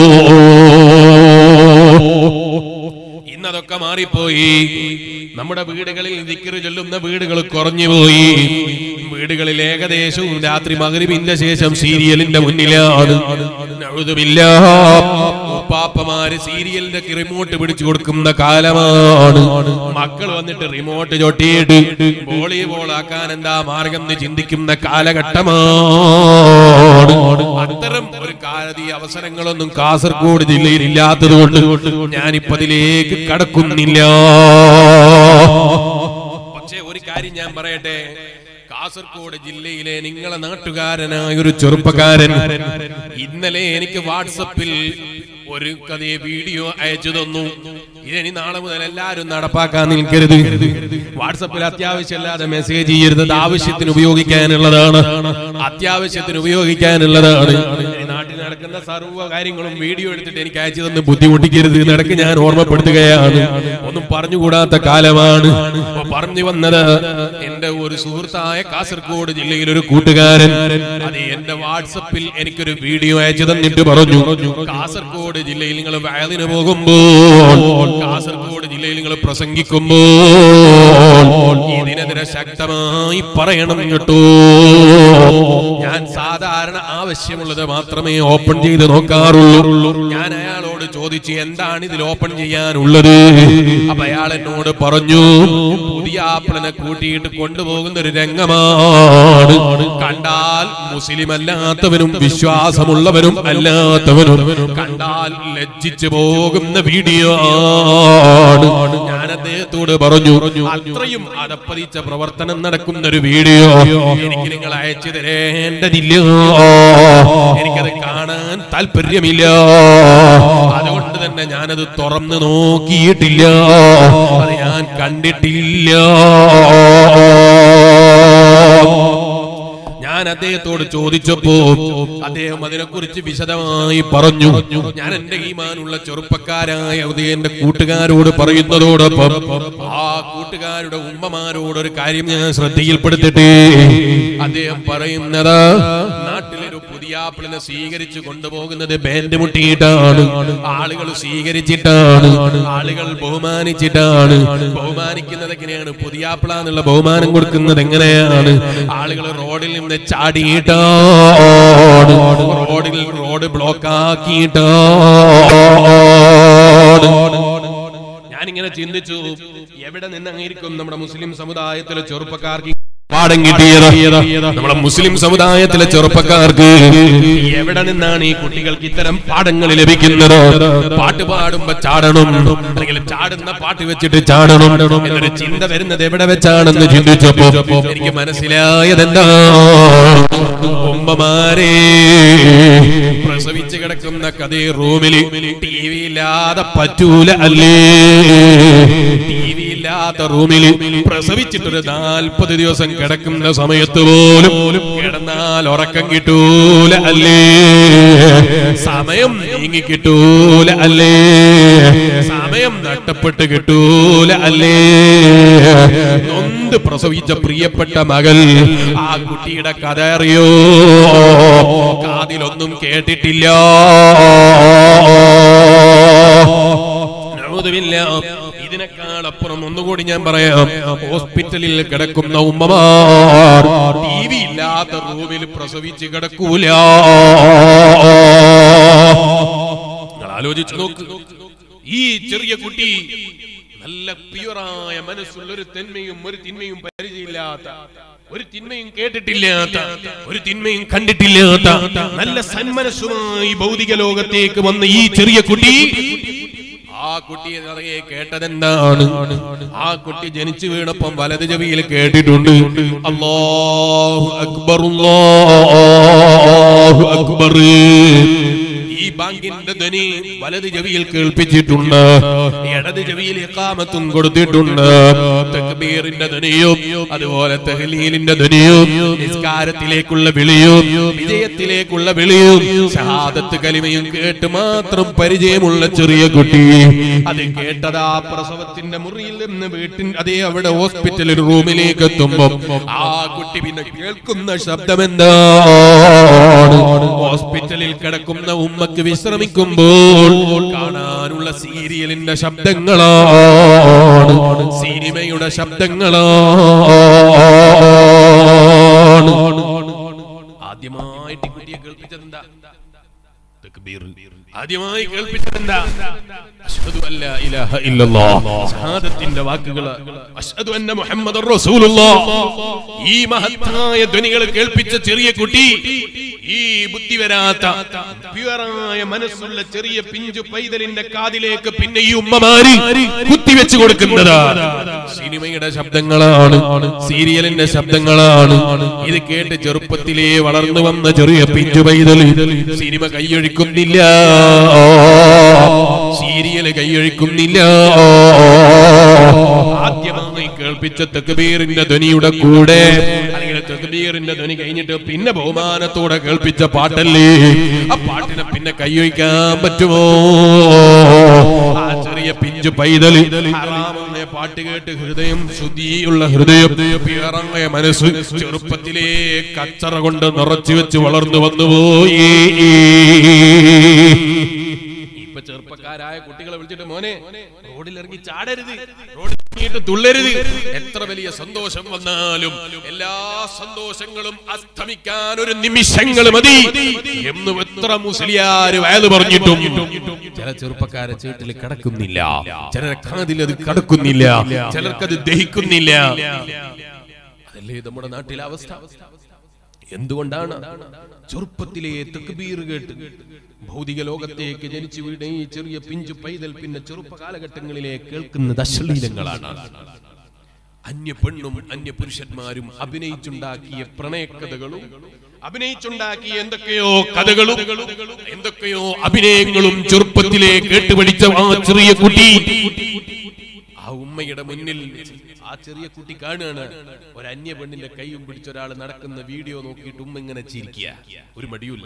ഇന്നതൊക്കെ മാറിപ്പോയി നമ്മുടെ വീടുകളിൽ ദിക്റ് ചൊല്ലുന്ന വീടുകൾ കുറഞ്ഞുപോയി വീടുകളിൽ ഏകദേശവും രാത്രി മകരിവിന്റെ ശേഷം സീരിയലിന്റെ മുന്നിലാണ് നഴുതുമില്ല ഉപ്പാപ്പമാര് സീരിയലിന്റെ റിമോട്ട് പിടിച്ചു കൊടുക്കുന്ന കാലമാണ് മക്കൾ വന്നിട്ട് റിമോട്ട് ചൊട്ടിയിട്ട് വോളിബോൾ ആക്കാൻ എന്താ മാർഗം എന്ന് ചിന്തിക്കുന്ന കാലഘട്ടമാണ് അത്തരം ഒരു കാലത്ത് ഈ അവസരങ്ങളൊന്നും കാസർഗോഡ് ജില്ലയിൽ ഇല്ലാത്തത് കൊണ്ട് ഞാനിപ്പോ അതിലേക്ക് കടക്കുന്നില്ല പക്ഷേ ഒരു കാര്യം ഞാൻ പറയട്ടെ കാസർഗോഡ് ജില്ലയിലെ നിങ്ങളെ നാട്ടുകാരനായ ഒരു ചെറുപ്പക്കാരൻ ഇന്നലെ എനിക്ക് വാട്സപ്പിൽ ഒരു കഥയെ വീഡിയോ അയച്ചു തന്നു ഇതിനി നാളെ മുതൽ എല്ലാവരും നടപ്പാക്കാൻ നിൽക്കരുത് വാട്സപ്പിൽ അത്യാവശ്യമില്ലാതെ മെസ്സേജ് ചെയ്യരുത് അത് ആവശ്യത്തിന് ഉപയോഗിക്കാനുള്ളതാണ് അത്യാവശ്യത്തിന് ഉപയോഗിക്കാനുള്ളതാണ് ഈ നാട്ടിൽ നടക്കുന്ന സർവ്വ കാര്യങ്ങളും വീഡിയോ എടുത്തിട്ട് എനിക്ക് അയച്ചു തന്ന് ബുദ്ധിമുട്ടിക്കരുത് നടക്ക് ഞാൻ ഓർമ്മപ്പെടുത്തുകയാണ് ഒന്നും പറഞ്ഞുകൂടാത്ത കാലമാണ് അപ്പൊ പറഞ്ഞു വന്നത് എന്റെ ഒരു സുഹൃത്തായ കാസർഗോഡ് ജില്ലയിൽ ഒരു കൂട്ടുകാരൻ അത് എന്റെ വാട്സപ്പിൽ എനിക്കൊരു വീഡിയോ അയച്ചു തന്നിട്ട് പറഞ്ഞു കാസർഗോഡ് ജില്ലയിൽ നിങ്ങൾ വയലിന് പോകുമ്പോൾ കാസർഗോഡ് ജില്ലയിൽ നിങ്ങൾ പ്രസംഗിക്കുമ്പോൾ ഇതിനെതിരെ ശക്തമായി പറയണം കേട്ടോ ഞാൻ സാധാരണ ആവശ്യമുള്ളത് മാത്രമേ ഓപ്പൺ ചെയ്ത് നോക്കാറുള്ളൂ ഞാൻ അയാളോട് ചോദിച്ചു എന്താണ് ഇതിൽ ഓപ്പൺ ചെയ്യാനുള്ളത് അപ്പൊ അയാൾ എന്നോട് പറഞ്ഞു പുതിയ ആപ്പിളിനെ കൂട്ടിയിട്ട് കൊണ്ടുപോകുന്ന ഒരു രംഗമാണ് കണ്ടാൽ മുസ്ലിം അല്ലാത്തവനും വിശ്വാസമുള്ളവനും അല്ലാത്തവനും കണ്ടാൽ ലജ്ജിച്ചു പോകുന്ന വീഡിയോ ആണ് ഞാൻ അദ്ദേഹത്തോട് പറഞ്ഞു അത്രയും അടപ്പതിച്ച പ്രവർത്തനം നടക്കുന്ന ഒരു വീഡിയോ എനിക്ക് നിങ്ങൾ അയച്ചു തരേണ്ടതില്ല എനിക്കത് കാണാൻ താല്പര്യമില്ല അതുകൊണ്ട് തന്നെ ഞാനത് തുറന്നു നോക്കിയിട്ടില്ല അത് ഞാൻ കണ്ടിട്ടില്ല ഞാൻ അദ്ദേഹത്തോട് ചോദിച്ചപ്പോ അദ്ദേഹം അതിനെക്കുറിച്ച് വിശദമായി പറഞ്ഞു ഞാൻ എന്റെ ഈമാനുള്ള ചെറുപ്പക്കാരായ എന്റെ കൂട്ടുകാരോട് പറയുന്നതോടൊപ്പം ആ കൂട്ടുകാരുടെ ഉമ്മമാരോട് ഒരു കാര്യം ഞാൻ ശ്രദ്ധയിൽപ്പെടുത്തിട്ട് അദ്ദേഹം പറയുന്നത് നാട്ടിലൊരു പുതിയ ആപ്പിളിനെ സ്വീകരിച്ചു കൊണ്ടുപോകുന്നത് ബാൻഡ് മുട്ടിയിട്ടാണ് ആളുകൾ സ്വീകരിച്ചിട്ടാണ് ആളുകൾ ബഹുമാനിച്ചിട്ടാണ് ബഹുമാനിക്കുന്നത് എങ്ങനെയാണ് പുതിയ ആപ്പിളാന്നുള്ള ബഹുമാനം കൊടുക്കുന്നത് എങ്ങനെയാണ് ആളുകൾ റോഡിൽ നിന്ന് ചാടിയിട്ടാണ് റോഡിൽ റോഡ് ബ്ലോക്ക് ആക്കിയിട്ടാണ് ഞാനിങ്ങനെ ചിന്തിച്ചു എവിടെ നിന്നായിരിക്കും നമ്മുടെ മുസ്ലിം സമുദായത്തിലെ ചെറുപ്പക്കാർക്ക് പാഠം കിട്ടിയത് നമ്മുടെ മുസ്ലിം സമുദായത്തിലെ ചെറുപ്പക്കാർക്ക് എവിടെ നിന്നാണ് ഈ കുട്ടികൾക്ക് ഇത്തരം പാഠങ്ങൾ ലഭിക്കുന്നത് പാട്ട് പാടുമ്പോ ചാടണം അല്ലെങ്കിൽ ചാടുന്ന പാട്ട് വെച്ചിട്ട് ചാടണം എന്നൊരു ചിന്ത വരുന്നത് എവിടെ വെച്ചാണെന്ന് ചിന്തിച്ചപ്പോ എനിക്ക് മനസ്സിലായതെന്താ ഉമ്മമാരെ പ്രസവിച്ച് കിടക്കുന്ന കഥ റൂമിൽ ടി വി ഇല്ലാതെ പറ്റൂല അല്ലേ ടി വി ഇല്ലാത്ത റൂമിൽ പ്രസവിച്ചിട്ടൊരു നാൽപ്പത് ദിവസം കിടക്കുന്ന സമയത്ത് പോലും കിടന്നാൽ ഉറക്കം കിട്ടൂല അല്ലേ സമയം നീങ്ങി കിട്ടൂല അല്ലേ സമയം നഷ്ടപ്പെട്ട് കിട്ടൂല അല്ലേ നൊന്ത് പ്രസവിച്ച പ്രിയപ്പെട്ട മകൾ ആ കുട്ടിയുടെ കഥ അറിയോ കാതിലൊന്നും കേട്ടിട്ടില്ല നഅൂദുബില്ല. ഇതിനേക്കാൾ അപ്പുറം ഒന്നുകൂടി ഞാൻ പറയാം ഹോസ്പിറ്റലിൽ കിടക്കുന്ന ഉമ്മമാർ ടി വി ഇല്ലാത്ത റൂമിൽ പ്രസവിച്ച് കിടക്കൂല നിങ്ങൾ ആലോചിച്ചു നോക്ക് ഈ ചെറിയ കുട്ടി നല്ല പ്യുവറായ മനസ്സുള്ള ഒരു തിന്മയും ഒരു തിന്മയും പരിചയമില്ലാത്ത ഒരു തിന്മയും കേട്ടിട്ടില്ലാത്ത ഒരു തിന്മയും കണ്ടിട്ടില്ലാത്ത നല്ല സന്മനസ്സുമായി ഭൗതിക ലോകത്തേക്ക് വന്ന ഈ ചെറിയ കുട്ടി ആ കുട്ടി നിറയെ കേട്ടതെന്താണ് ആ കുട്ടി ജനിച്ചു വീണപ്പം വലത് ചെവിയിൽ കേട്ടിട്ടുണ്ട് അല്ലാഹു അക്ബർ അല്ലാഹു അക്ബർ ഈ ബാങ്കിന്റെ ധ്വനി വലത് ചെവിയിൽ കേൾപ്പിച്ചിട്ടുണ്ട് ഇടത് ചെവിയിൽ ഇഖാമത്തും കൊടുത്തിട്ടുണ്ട് തക്ബീറിന്റെ ധ്വനിയും അതുപോലെ തഹ്ലീലിന്റെ ധ്വനിയും നിസ്കാരത്തിലേക്കുള്ള വിളിയും വിജയത്തിലേക്കുള്ള വിളിയും ഷഹാദത്ത് കലിമയും കേട്ട് മാത്രം പരിചയമുള്ള ചെറിയ കുട്ടി അത് കേട്ടതാ പ്രസവത്തിന്റെ മുറിയിൽ നിന്ന് വീട്ടിൻ അതേ അവിടെ ഹോസ്പിറ്റലിൽ റൂമിലേക്ക് എത്തുമ്പോ ആ കുട്ടി പിന്നെ കേൾക്കുന്ന ശബ്ദം എന്താണ് ഹോസ്പിറ്റലിൽ കിടക്കുന്ന ഉമ്മക്ക് വിശ്രമിക്കുമ്പോൾ കാണാനുള്ള സീരിയലിന്റെ ശബ്ദങ്ങളാണ് സിനിമയുടെ ശബ്ദങ്ങളാണ് ആദ്യമായിട്ട് ഈ കുട്ടിയെ കേൾപ്പിച്ചതെന്താ തക്ബീർ. ആദ്യമായി കേൾപ്പിച്ചതെന്താ അശ്ഹദു അല്ലാ ഇലാഹ ഇല്ലല്ലാഹ് ഷഹാദത്തിന്റെ വാക്കുകൾ അശ്ഹദു അന്ന മുഹമ്മദർ റസൂലുള്ളാഹ് ഈ മഹത്തായ ധ്വനികൾ കേൾപ്പിച്ച ചെറിയ കുട്ടി ഈ ബുദ്ധി വരാത്ത പ്യുവറായ മനസ്സുള്ള ചെറിയ പിഞ്ചു പൈതലിന്റെ കാതിലേക്ക് പിന്നെ ഈ ഉമ്മമാര് കുത്തിവെച്ച് കൊടുക്കുന്നത് സിനിമയുടെ ശബ്ദങ്ങളാണ് സീരിയലിന്റെ ശബ്ദങ്ങളാണ് ഇത് കേട്ട് ചെറുപ്പത്തിലേ വളർന്നു വന്ന ചെറിയ പിഞ്ചു പൈതൽ സിനിമ കൈയൊഴിക്കുന്നില്ല സീരിയല് കൈയൊഴിക്കുന്നില്ല ആദ്യമായി കേൾക്കുന്ന കേൾപ്പിച്ച തെക്കുബീറിന്റെ ധ്വനിയുടെ കൂടെ അല്ലെങ്കിൽ തെക്കുബീറിന്റെ ധ്വനി കഴിഞ്ഞിട്ട് പിന്നെ ബഹുമാനത്തോടെ കേൾപ്പിച്ച പാട്ടല്ലേ ആ പാട്ടിനെ പിന്നെ കൈവയ്ക്കാൻ പറ്റുമോ ആ ചെറിയ പിഞ്ചു പൈതല് ഹറാമായ പാട്ട് കേട്ട് ഹൃദയം ശുദ്ധിയുള്ള ഹൃദയം പിറങ്ങിയ മനസ്സ് ചെറുപ്പത്തിലേ കച്ചറ കൊണ്ട് നിറച്ചു വെച്ച് വളർന്നു വന്നുപോയി ഇപ്പൊ ചെറുപ്പക്കാരായ കുട്ടികളെ വിളിച്ചിട്ട് മോനെ റോഡിൽ ഇറങ്ങി ചാടരുത് റോഡിൽ ഇറങ്ങിയിട്ട് തുള്ളരുത് എത്ര വലിയ സന്തോഷം വന്നാലും എല്ലാ സന്തോഷങ്ങളും അസ്തമിക്കാൻ ഒരു നിമിഷങ്ങൾ മതി എന്ന് എത്ര മുസ്ലിയാര് വയത് പറഞ്ഞിട്ടും ചില ചെറുപ്പക്കാരെ ചേട്ടിൽ കടക്കുന്നില്ല ചിലരെ കാതിൽ അത് കടക്കുന്നില്ല ചിലർക്കത് ദഹിക്കുന്നില്ല അതല്ലേ നമ്മുടെ നാട്ടിലെ അവസ്ഥ എന്തുകൊണ്ടാണ് ചെറുപ്പത്തിലെ തക്ബീർ കേട്ട് ഭൗതിക ലോകത്തേക്ക് ജനിച്ചു വീണ ഈ ചെറിയ പിഞ്ചു പൈതൽ പിന്നെ ചെറുപ്പ കാലഘട്ടങ്ങളിലെ കേൾക്കുന്നത് അശ്ലീലങ്ങളാണ് അന്യ പെണ്ണും അന്യ പുരുഷന്മാരും അഭിനയിച്ചുണ്ടാക്കിയ പ്രണയക്കഥകളും അഭിനയിച്ചുണ്ടാക്കിയ എന്തൊക്കെയോ കഥകളും എന്തൊക്കെയോ അഭിനയങ്ങളും ചെറുപ്പത്തിലെ കേട്ടുപഠിച്ച ആ ചെറിയ കുട്ടി ആ ഉമ്മയുടെ മുന്നിൽ ആ ചെറിയ കുട്ടി കാണുകയാണ് ഒരു അന്യ പെണ്ണിന്റെ കൈയും പിടിച്ച ഒരാൾ നടക്കുന്ന വീഡിയോ നോക്കിയിട്ട് ഉമ്മ ഇങ്ങനെ ചിരിക്കുക ഒരു മടിയുമില്ല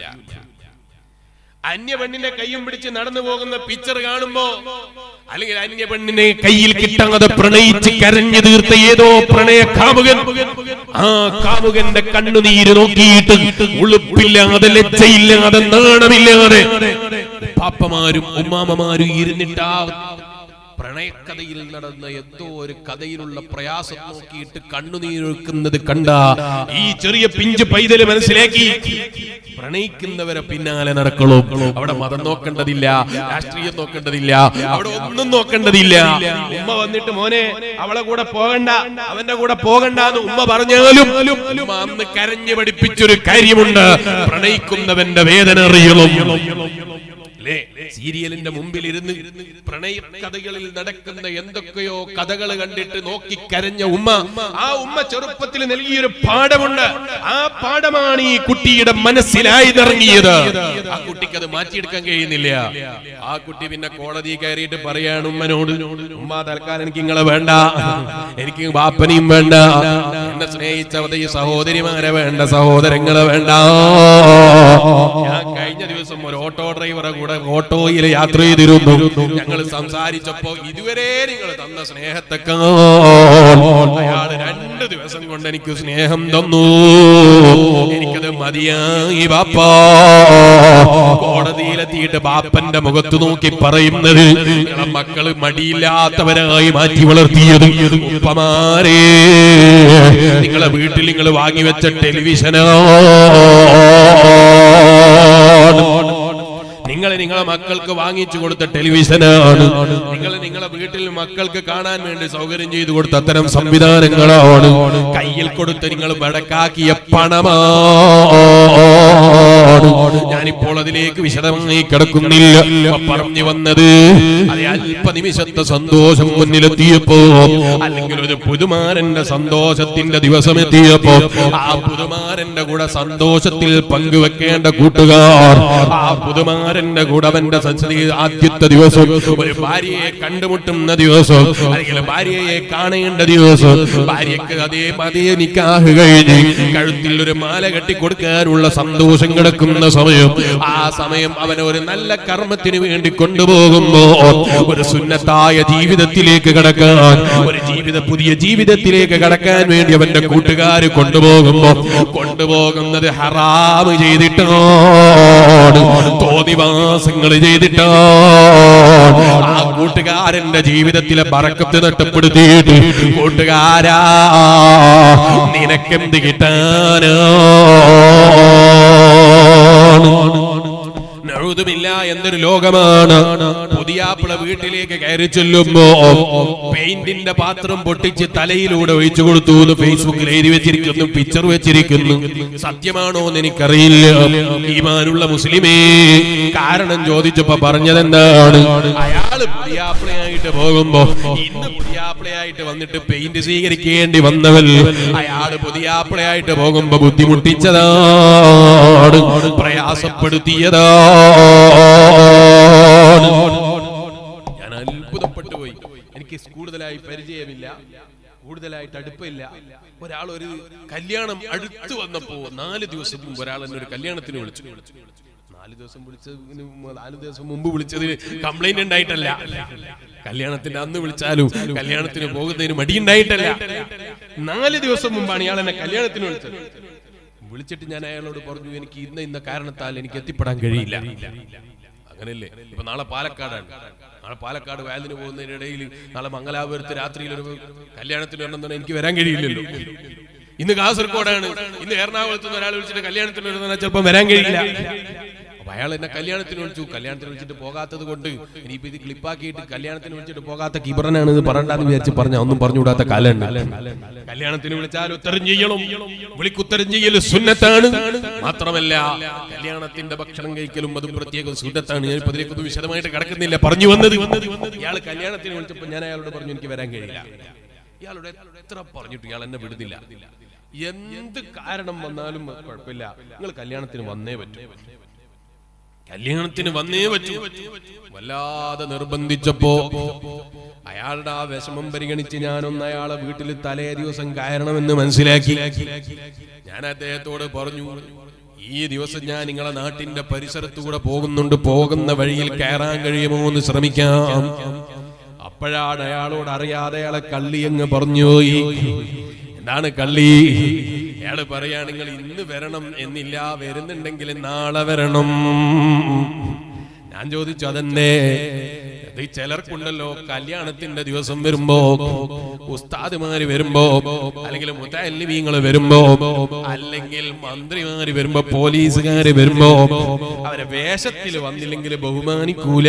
അന്യ പെണ്ണിന്റെ കൈയും പിടിച്ച് നടന്നു പോകുന്ന പിക്ചർ കാണുമ്പോ അല്ലെങ്കിൽ അന്യ പെണ്ണിനെ കയ്യിൽ കിട്ടാതെ പ്രണയിച്ച് കരഞ്ഞു തീർത്ത ഏതോ പ്രണയ കാമുകൻ ആ കാമുകന്റെ കണ്ണുനീര് നോക്കിയിട്ട് ഉളുപ്പില്ലാതെ ലജ്ജയില്ലാതെ നാണമില്ലാതെ പാപ്പമാരും ഉമ്മാമമാരും ഇരുന്നിട്ട് ആ പ്രണയക്കഥയിൽ നടന്ന എന്തോ ഒരു കഥയിലുള്ള പ്രയാസം നോക്കിയിട്ട് കണ്ണുനീരൊഴുക്കുന്നത് കണ്ട ഈ ചെറിയ പിഞ്ച് പൈതല് മനസ്സിലാക്കി പ്രണയിക്കുന്നവരെ പിന്നാലെ നടക്കളൂ അവിടെ മതം നോക്കേണ്ടതില്ല രാഷ്ട്രീയം നോക്കേണ്ടതില്ല അവിടെ ഒന്നും നോക്കേണ്ടതില്ല ഉമ്മ വന്നിട്ട് മോനെ അവളെ കൂടെ പോകണ്ട അവന്റെ കൂടെ പോകണ്ട എന്ന് ഉമ്മ പറഞ്ഞാലും ഉമ്മ അന്ന് കരഞ്ഞു പഠിപ്പിച്ചൊരു കാര്യമുണ്ട് പ്രണയിക്കുന്നവന്റെ വേദന അറിയണം അല്ലേ സീരിയലിന്റെ മുമ്പിൽ ഇരുന്ന് പ്രണയ കഥകളിൽ നടക്കുന്ന എന്തൊക്കെയോ കഥകൾ കണ്ടിട്ട് നോക്കി കരഞ്ഞ ഉമ്മ ആ ഉമ്മ ചെറുപ്പത്തിൽ നൽകിയൊരു പാഠമുണ്ട് ആ പാഠമാണ് ഈ കുട്ടിയുടെ മനസ്സിലായി ഇറങ്ങിയത് ആ കുട്ടിക്ക് അത് മാറ്റിയെടുക്കാൻ കഴിയുന്നില്ല ആ കുട്ടി പിന്നെ കോടതി കയറിയിട്ട് പറയാണ് ഉമ്മനോട് ഉമ്മ തൽക്കാലം എനിക്ക് നിങ്ങളെ വേണ്ട എനിക്ക് ബാപ്പനെയും വേണ്ട എന്നെ സ്നേഹിച്ച ഈ സഹോദരിമാരെ വേണ്ട സഹോദരങ്ങളെ വേണ്ട ഞാൻ കഴിഞ്ഞ ദിവസം ഒരു ഓട്ടോ ഡ്രൈവറെ കൂടെ ഓട്ടോയിൽ യാത്ര ചെയ്തിരുന്നു ഞങ്ങൾ സംസാരിച്ചപ്പോ ഇതുവരെ നിങ്ങൾ തന്ന സ്നേഹത്തെക്കാൾ അയാൾ രണ്ട് ദിവസം കൊണ്ട് എനിക്ക് സ്നേഹം തന്നു എനിക്കത് മതിയായി ബാപ്പാ കോടതിയിലെത്തിയിട്ട് ബാപ്പന്റെ മുഖത്ത് നോക്കി പറയുന്നത് നിങ്ങളെ മക്കള് മടിയില്ലാത്തവരായി മാറ്റി വളർത്തിയത് ഉപ്പമാരെ നിങ്ങളെ വീട്ടിൽ നിങ്ങൾ വാങ്ങിവെച്ച ടെലിവിഷനാണ് നിങ്ങൾ നിങ്ങളെ മക്കൾക്ക് വാങ്ങിച്ചു കൊടുത്ത ടെലിവിഷനാണ് നിങ്ങൾ നിങ്ങളെ വീട്ടിൽ മക്കൾക്ക് കാണാൻ വേണ്ടി സൗകര്യം ചെയ്തു കൊടുത്ത അത്തരം സംവിധാനങ്ങളാണ് കയ്യിൽ കൊടുത്ത് നിങ്ങൾ വടക്കാക്കിയ പണമാണ് ഞാനിപ്പോൾ അതിലേക്ക് വിശദമായി കിടക്കുന്നില്ല ഇപ്പൊ പറഞ്ഞു വന്നത് അത് അല്പനിമിഷത്തെ സന്തോഷം മുന്നിലെത്തിയപ്പോ അല്ലെങ്കിൽ ഒരു പുതുമാരന്റെ സന്തോഷത്തിന്റെ ദിവസം എത്തിയപ്പോ ആ പുതുമാരന്റെ കൂടെ സന്തോഷത്തിൽ പങ്കുവെക്കേണ്ട കൂട്ടുകാർ ആ പുതുമാരന്റെ കൂടെ അവന്റെ സഞ്ചരി ആദ്യത്തെ ദിവസം ഒരു ഭാര്യയെ കണ്ടുമുട്ടുന്ന ദിവസം അല്ലെങ്കിൽ ഭാര്യയെ കാണേണ്ട ദിവസം ഭാര്യക്ക് അതേ അതേ നിക്കാഹ് കഴിഞ്ഞ് കഴുത്തിൽ ഒരു മാല കെട്ടി കൊടുക്കാനുള്ള സന്തോഷം കിടക്കുന്ന സമയം ആ സമയം അവനെ ഒരു നല്ല കർമ്മത്തിന് വേണ്ടി കൊണ്ടുപോകുമ്പോ ഒരു സുന്നത്തായ ജീവിതത്തിലേക്ക് കടക്കാൻ ഒരു ജീവിത പുതിയ ജീവിതത്തിലേക്ക് കടക്കാൻ വേണ്ടി അവന്റെ കൂട്ടുകാര് കൊണ്ടുപോകുമ്പോ കൊണ്ടുപോകുന്നത് ഹറാമ് ചെയ്തിട്ടാണ് തോന്നിവാസങ്ങൾ ചെയ്തിട്ടാണ് ആ കൂട്ടുകാരന്റെ ജീവിതത്തിലെ ബറക്കത്ത് നഷ്ടപ്പെടുത്തിയിട്ട് കൂട്ടുകാരാ നിനക്കെന്ത് കിട്ടാനാണ് നഴുതുമില്ല എന്നൊരു ലോകമാണ് പുതിയാപ്പിള വീട്ടിലേക്ക് കയറി ചെല്ലുമ്പോ പെയിന്റിന്റെ പാത്രം പൊട്ടിച്ച് തലയിലൂടെ ഒഴിച്ചു കൊടുത്തു എന്ന് ഫേസ്ബുക്കിൽ എഴുതി വെച്ചിരിക്കുന്നു പിക്ചർ വെച്ചിരിക്കുന്നു സത്യമാണോ എന്ന് എനിക്കറിയില്ല ഈമാനുള്ള മുസ്ലിമേ കാരണം ചോദിച്ചപ്പോ പറഞ്ഞതെന്താണ് അയാള് പുതിയാപ്പിളയായിട്ട് പോകുമ്പോ ഇന്ന് പുതിയാപ്പിളയായിട്ട് വന്നിട്ട് പെയിന്റ് സ്വീകരിക്കേണ്ടി വന്നവൻ അയാള് പുതിയാപ്പിളയായിട്ട് പോകുമ്പോ ബുദ്ധിമുട്ടിച്ചതാണ് പ്രയാസപ്പെടുത്തിയതാണ് ഞാൻ അത്ഭുതപ്പെട്ടു പോയി എനിക്ക് കൂടുതലായി പരിചയമില്ല കൂടുതലായിട്ട് അടുപ്പില്ല ഒരാൾ ഒരു കല്യാണം അടുത്ത് വന്നപ്പോ നാല് ദിവസം മുമ്പ് ഒരാൾ എന്നെ ഒരു കല്യാണത്തിന് വിളിച്ചു നാല് ദിവസം വിളിച്ചതിന് മു- നാല് ദിവസം മുമ്പ് വിളിച്ചതിന് കംപ്ലൈന്റ് ഉണ്ടായിട്ടല്ല കല്യാണത്തിന്റെ അന്ന് വിളിച്ചാലും കല്യാണത്തിന് പോകുന്നതിന് മടിയുണ്ടായിട്ടല്ല നാല് ദിവസം മുമ്പാണ് ഇയാൾ എന്നെ കല്യാണത്തിന് വിളിച്ചത് വിളിച്ചിട്ട് ഞാൻ അയാളോട് പറഞ്ഞു എനിക്ക് ഇന്ന ഇന്ന കാരണത്താൽ എനിക്ക് എത്തിപ്പെടാൻ കഴിയില്ല അങ്ങനെയല്ലേ ഇപ്പൊ നാളെ പാലക്കാടാണ് നാളെ പാലക്കാട് വയലിന് പോകുന്നതിനിടയിൽ നാളെ മംഗലാപുരത്ത് രാത്രിയിൽ ഒരു കല്യാണത്തിന് വരണമെന്ന് എനിക്ക് വരാൻ കഴിയില്ലല്ലോ ഇന്ന് കാസർഗോഡാണ് ഇന്ന് എറണാകുളത്ത് നിന്ന് ഒരാൾ വിളിച്ചിട്ട് കല്യാണത്തിന് വരുന്ന ചിലപ്പോൾ വരാൻ കഴിയില്ല അപ്പൊ അയാൾ എന്നെ കല്യാണത്തിന് വിളിച്ചു കല്യാണത്തിന് വിളിച്ചിട്ട് പോകാത്തത് കൊണ്ട് ഇനിയിപ്പോ ഇത് ക്ലിപ്പാക്കിയിട്ട് കല്യാണത്തിന് വിളിച്ചിട്ട് പോകാത്ത കിബറനാണ് ഇത് പറയണ്ടെന്ന് വിചാരിച്ച് പറഞ്ഞ ഒന്നും പറഞ്ഞുകൂടാത്ത കാലുണ്ട് കല്യാണത്തിന് വിളിച്ചാൽ ഉത്തരം ചെയ്യണം വിളിക്കുത്തരം ചെയ്യൽ സുന്നത്താണ് മാത്രമല്ല കല്യാണത്തിന്റെ ഭക്ഷണം കഴിക്കലും അതും പ്രത്യേകം സുന്നത്താണ് ഞാൻ ഇപ്പൊ ഇതിലേക്കൊന്നും വിശദമായിട്ട് കിടക്കുന്നില്ല പറഞ്ഞു വന്നത് ഇയാൾ കല്യാണത്തിന് വിളിച്ചപ്പോൾ ഞാൻ അയാളോട് പറഞ്ഞു എനിക്ക് വരാൻ കഴിയില്ല ഇയാളോട് എത്ര പറഞ്ഞിട്ട് ഇയാൾ എന്നെ വിടുന്നില്ല എന്ത് കാരണം വന്നാലും കുഴപ്പമില്ല നിങ്ങൾ കല്യാണത്തിന് വന്നേ പറ്റൂ കല്യാണത്തിന് വന്നേ പറ്റൂ വല്ലാതെ നിർബന്ധിച്ചപ്പോ അയാളുടെ ആ വിഷമം പരിഗണിച്ച് ഞാനൊന്ന് അയാളെ വീട്ടിൽ തലേ ദിവസം കയറണമെന്ന് മനസ്സിലാക്കി ഞാൻ അദ്ദേഹത്തോട് പറഞ്ഞു ഈ ദിവസം ഞാൻ നിങ്ങളെ നാട്ടിന്റെ പരിസരത്തൂടെ പോകുന്നുണ്ട് പോകുന്ന വഴിയിൽ കയറാൻ കഴിയുമോ എന്ന് ശ്രമിക്കാം അപ്പോഴാണ് അയാളോട് അറിയാതെ അയാളെ കള്ളി അങ്ങ് പറഞ്ഞുപോയി എന്താണ് കള്ളി അയാള് പറയാ നിങ്ങൾ ഇന്ന് വരണം എന്നില്ല വരുന്നുണ്ടെങ്കിൽ നാളെ വരണം ഞാൻ ചോദിച്ചു അതെന്തേ ഇത് ചിലർക്കുണ്ടല്ലോ കല്യാണത്തിന്റെ ദിവസം വരുമ്പോ ഉസ്താദുമാര് വരുമ്പോ അല്ലെങ്കിൽ മുത്തല്ലിമീങ്ങള് വരുമ്പോ അല്ലെങ്കിൽ മന്ത്രിമാര് വരുമ്പോ പോലീസുകാര് വരുമ്പോ അവരെ വേഷത്തിൽ വന്നില്ലെങ്കിൽ ബഹുമാനിക്കൂല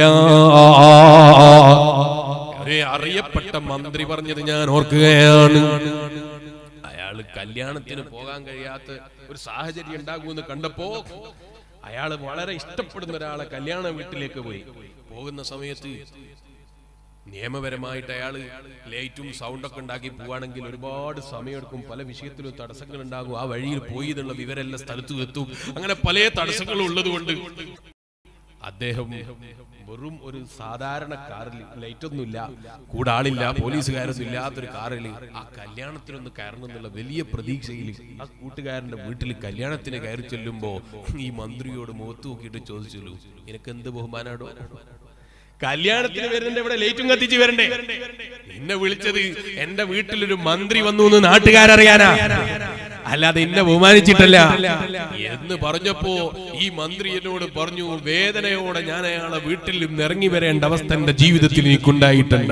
ഒരു അറിയപ്പെട്ട മന്ത്രി പറഞ്ഞത് ഞാൻ ഓർക്കുകയാണ് അയാള് കല്യാണത്തിന് പോകാൻ കഴിയാത്ത ഒരു സാഹചര്യം ഉണ്ടാകുമെന്ന് കണ്ടപ്പോ അയാള് വളരെ ഇഷ്ടപ്പെടുന്ന ഒരാളെ കല്യാണ വീട്ടിലേക്ക് പോയി പോകുന്ന സമയത്ത് നിയമപരമായിട്ട് അയാള് ലൈറ്റും സൗണ്ടൊക്കെ ഉണ്ടാക്കി പോവാണെങ്കിൽ ഒരുപാട് സമയമെടുക്കും പല വിഷയത്തിലും തടസ്സങ്ങൾ ഉണ്ടാകും ആ വഴിയിൽ പോയി എന്നുള്ള വിവരെല്ലാം സ്ഥലത്ത് എത്തും അങ്ങനെ പല തടസ്സങ്ങളും ഉള്ളത് കൊണ്ട് അദ്ദേഹം വെറും ഒരു സാധാരണ കാറിൽ ലൈറ്റൊന്നുമില്ല കൂടെ ആളില്ല പോലീസുകാരൊന്നും ഇല്ലാത്തൊരു കാറിൽ ആ കല്യാണത്തിനൊന്ന് കയറണം എന്നുള്ള വലിയ പ്രതീക്ഷയിൽ ആ കൂട്ടുകാരന്റെ വീട്ടിൽ കല്യാണത്തിന് കയറി ചെല്ലുമ്പോ ഈ മന്ത്രിയോട് മുഖത്ത് നോക്കിയിട്ട് ചോദിച്ചുള്ളൂ നിനക്ക് എന്ത് ബഹുമാനാടോ കല്യാണത്തിന് വരുന്നുണ്ട് ഇവിടെ ലൈറ്റും കത്തിച്ച് വരണ്ടേ എന്നെ വിളിച്ചത് എന്റെ വീട്ടിലൊരു മന്ത്രി വന്നു എന്ന് നാട്ടുകാരറിയാനാ അല്ലാതെ എന്നെ ബഹുമാനിച്ചിട്ടല്ല എന്ന് പറഞ്ഞപ്പോ ഈ മന്ത്രി എന്നോട് പറഞ്ഞു വേദനയോടെ ഞാൻ അയാളെ വീട്ടിൽ നിന്ന് ഇറങ്ങി വരേണ്ട അവസ്ഥ എന്റെ ജീവിതത്തിൽ എനിക്കുണ്ടായിട്ടുണ്ട്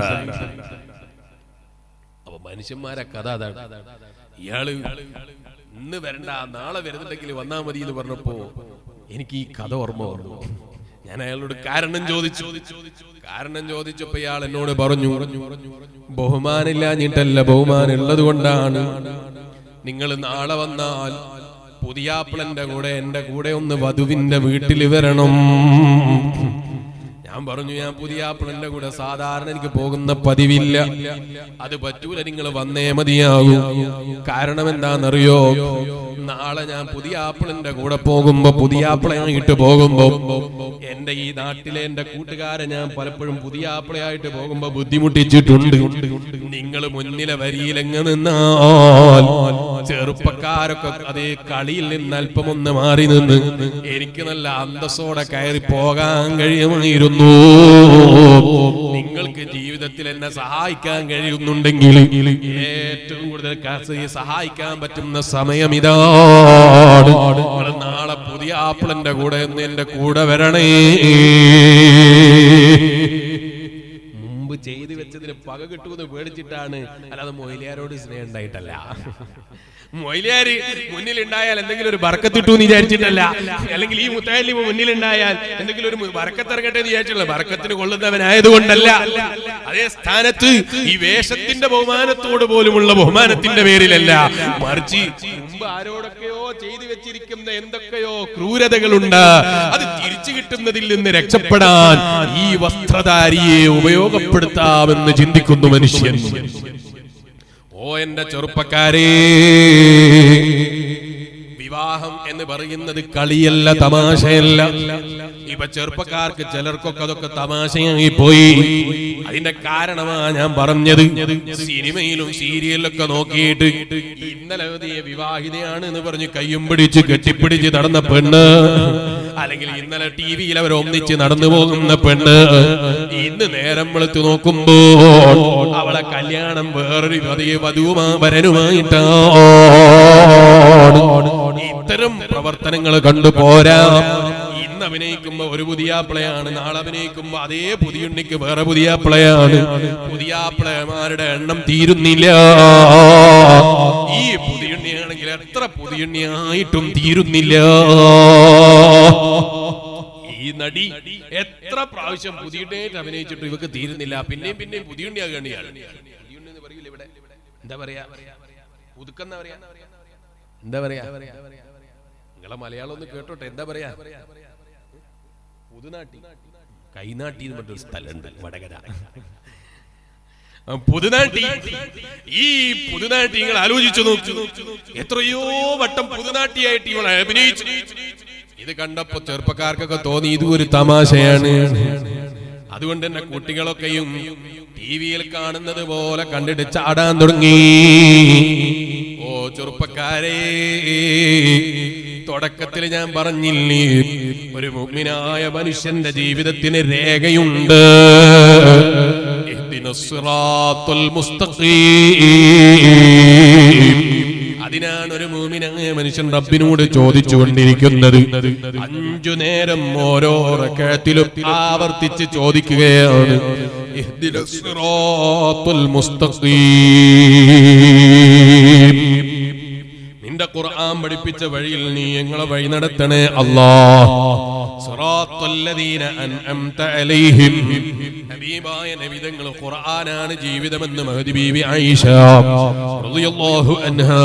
അപ്പൊ മനുഷ്യന്മാരെ കഥ അതാണ് ഇയാള് ഇന്ന് വരണ്ട നാളെ വരുന്നുണ്ടെങ്കിൽ വന്നാ മതി എന്ന് പറഞ്ഞപ്പോ എനിക്ക് ഈ കഥ ഓർമ്മ വന്നു ഞാൻ അയാളോട് കാരണം ചോദിച്ചു കാരണം ചോദിച്ചപ്പോ ഇയാൾ എന്നോട് പറഞ്ഞു ബഹുമാനില്ലാഞ്ഞിട്ടല്ല ബഹുമാനം ഉള്ളത് കൊണ്ടാണ് നിങ്ങൾ നാളെ വന്നാൽ പുതിയാപ്പിളന്റെ കൂടെ എന്റെ കൂടെ ഒന്ന് വധുവിന്റെ വീട്ടിൽ വരണം ഞാൻ പറഞ്ഞു ഞാൻ പുതിയാപ്പിളന്റെ കൂടെ സാധാരണ എനിക്ക് പോകുന്ന പതിവില്ല അത് പറ്റൂല നിങ്ങൾ വന്നേ മതിയാകൂ കാരണം എന്താണെന്നറിയോ നാളെ ഞാൻ പുതിയാപ്പിളന്റെ കൂടെ പോകുമ്പോ പുതിയാപ്പിളയായിട്ട് പോകുമ്പോ എന്റെ ഈ നാട്ടിലെ എന്റെ കൂട്ടുകാരെ ഞാൻ പലപ്പോഴും പുതിയാപ്പിളയായിട്ട് പോകുമ്പോ ബുദ്ധിമുട്ടിച്ചിട്ടുണ്ട് നിങ്ങൾ മുന്നിലെ വരിയിലെങ്ങ് നിന്നാൽ ചെറുപ്പക്കാരൊക്കെ അതേ കളിയിൽ നിന്ന് അല്പം ഒന്ന് മാറി നിന്ന് എനിക്ക് നല്ല അന്തസ്സോടെ കയറി പോകാൻ കഴിയുമായിരുന്നു നിങ്ങൾക്ക് ജീവിതത്തിൽ എന്നെ സഹായിക്കാൻ കഴിയുന്നുണ്ടെങ്കിൽ ഏറ്റവും കൂടുതൽ കാസ- സഹായിക്കാൻ പറ്റുന്ന സമയം ഇതാണ് നിങ്ങൾ നാളെ പുതിയ ആപ്പിളിന്റെ കൂടെ ഒന്ന് എന്റെ കൂടെ വരണേ മുമ്പ് ചെയ്തു വെച്ചതിന് പക കിട്ടുമെന്ന് പേടിച്ചിട്ടാണ് അല്ലാതെ മൊയിലിയാരോട് സ്നേഹം ഉണ്ടായിട്ടല്ല മൊയിലിയാര് മുന്നിലുണ്ടായാൽ എന്തെങ്കിലും ഒരു ബർക്കത്തിട്ടു എന്ന് വിചാരിച്ചിട്ടല്ല അല്ലെങ്കിൽ ഈ മുത്താലിമ മുന്നിലുണ്ടായാൽ എന്തെങ്കിലും ഒരു ബർക്കത്തിറങ്ങട്ടെ എന്ന് വിചാരിച്ചിട്ടുള്ള ബർക്കത്തിന് കൊള്ളുന്നവനായതുകൊണ്ടല്ല അതേ സ്ഥാനത്ത് ഈ വേഷത്തിന്റെ ബഹുമാനത്തോട് പോലുമുള്ള ബഹുമാനത്തിന്റെ പേരിലല്ല മറിച്ച് മുമ്പ് ആരോടൊക്കെയോ ചെയ്തു വെച്ചിരിക്കുന്ന എന്തൊക്കെയോ ക്രൂരതകളുണ്ട് അത് തിരിച്ചു കിട്ടുന്നതിൽ നിന്ന് രക്ഷപ്പെടാൻ ഈ വസ്ത്രധാരിയെ ഉപയോഗപ്പെടുത്താമെന്ന് ചിന്തിക്കുന്നു മനുഷ്യൻ ഓ എന്റെ ചെറുപ്പക്കാരേ വിവാഹം എന്ന് പറയുന്നത് കളിയല്ല തമാശയല്ല ഇപ്പൊ ചെറുപ്പക്കാർക്ക് ചിലർക്കൊക്കെ അതൊക്കെ തമാശയായി പോയി അതിന്റെ കാരണമാ ഞാൻ പറഞ്ഞത് സിനിമയിലും സീരിയലിലൊക്കെ നോക്കിയിട്ട് ഇന്നലെ നീ വിവാഹിതയാണ് എന്ന് പറഞ്ഞ് കയ്യും പിടിച്ച് കെട്ടിപ്പിടിച്ച് നടന്ന പെണ്ണ് അല്ലെങ്കിൽ ഇന്നലെ ടി വിയിൽ അവർ ഒന്നിച്ച് നടന്നു പോകുന്ന പെണ്ണ് ഇന്ന് നേരം വെളുത്ത് നോക്കുമ്പോൾ അവളെ കല്യാണം വേറൊരു വധുയെ വധുവുമാ വരനുമായിട്ടാണ് ഇത്തരം പ്രവർത്തനങ്ങൾ കണ്ടു പോരാ ഇന്ന് അഭിനയിക്കുമ്പോ ഒരു പുതിയാപ്പിളയാണ് നാളെ അഭിനയിക്കുമ്പോ അതേ പുതിയുണ്ണിക്ക് വേറെ പുതിയാപ്പിളയാണ് പുതിയാപ്പിളമാരുടെ എണ്ണം തീരുന്നില്ല ഈ പുതിയുണ്ണിയാണെങ്കിൽ എത്ര പുതിയുണ്ണിയായിട്ടും തീരുന്നില്ല ഈ നടി എത്ര പ്രാവശ്യം പുതിയുണ്ണിയായിട്ട് അഭിനയിച്ചിട്ട് ഇവക്ക് തീരുന്നില്ല പിന്നെയും പിന്നെയും പുതിയുണ്ണിയാകേണ്ട ഇയാൾ പുതിയുണ്ണി എന്ന് പറയില്ല ഇവിടെ എന്താ പറയാ പുതുക്കെന്ന പറയാ എന്താ പറയാ നിങ്ങളെ മലയാളം ഒന്ന് കേട്ടോട്ടെ എന്താ പറയാ പുതുനാട്ടി കൈനാട്ടി എന്ന് പറഞ്ഞൊരു സ്ഥലമുണ്ട് വടകര ആ, പുതുനാട്ടി ഈ പുതുനാട്ടി നിങ്ങൾ ആലോചിച്ചു നോക്കൂ എത്രയോ വട്ടം പുതുനാട്ടിയായിട്ട് ഇവൾ അഭിനയിച്ചു ഇത് കണ്ടപ്പോ ചെറുപ്പക്കാർക്കൊക്കെ തോന്നി ഇത് ഒരു തമാശയാണ് അതുകൊണ്ട് തന്നെ കുട്ടികളൊക്കെയും ടി വിയിൽ കാണുന്നത് പോലെ കണ്ടിട്ട് ചാടാൻ തുടങ്ങി ഓ ചെറുപ്പക്കാരെ തുടക്കത്തിൽ ഞാൻ പറഞ്ഞില്ലേ ഒരു മുഗ്മിനായ മനുഷ്യന്റെ ജീവിതത്തിന് രേഖയുണ്ട് ഇഹ്ദിന സിറാത്തുൽ മുസ്തഖീം. അതിനാണ് ഒരു മൂമിനായ മനുഷ്യൻ റബ്ബിനോട് ചോദിച്ചുകൊണ്ടിരിക്കുന്നത് അഞ്ചു നേരം ഓരോ റക്കത്തിലും ആവർത്തിച്ച് ചോദിക്കുകയാണ് ഇഹ്ദിന സിറാത്തുൽ മുസ്തഖീം. നിന്റെ ഖുർആൻ പഠിപ്പിച്ച വഴിയിൽ നീ ഞങ്ങളെ വഴി നടത്തണേ അല്ലാ സിറാത്തുല്ലദീന അൻഅംത അലൈഹിം ഹബീബായ നബിതങ്ങൾ ഖുർആനാണ് ജീവിതമെന്ന് മഹദി ബീവി ആയിഷ റളിയല്ലാഹു അൻഹാ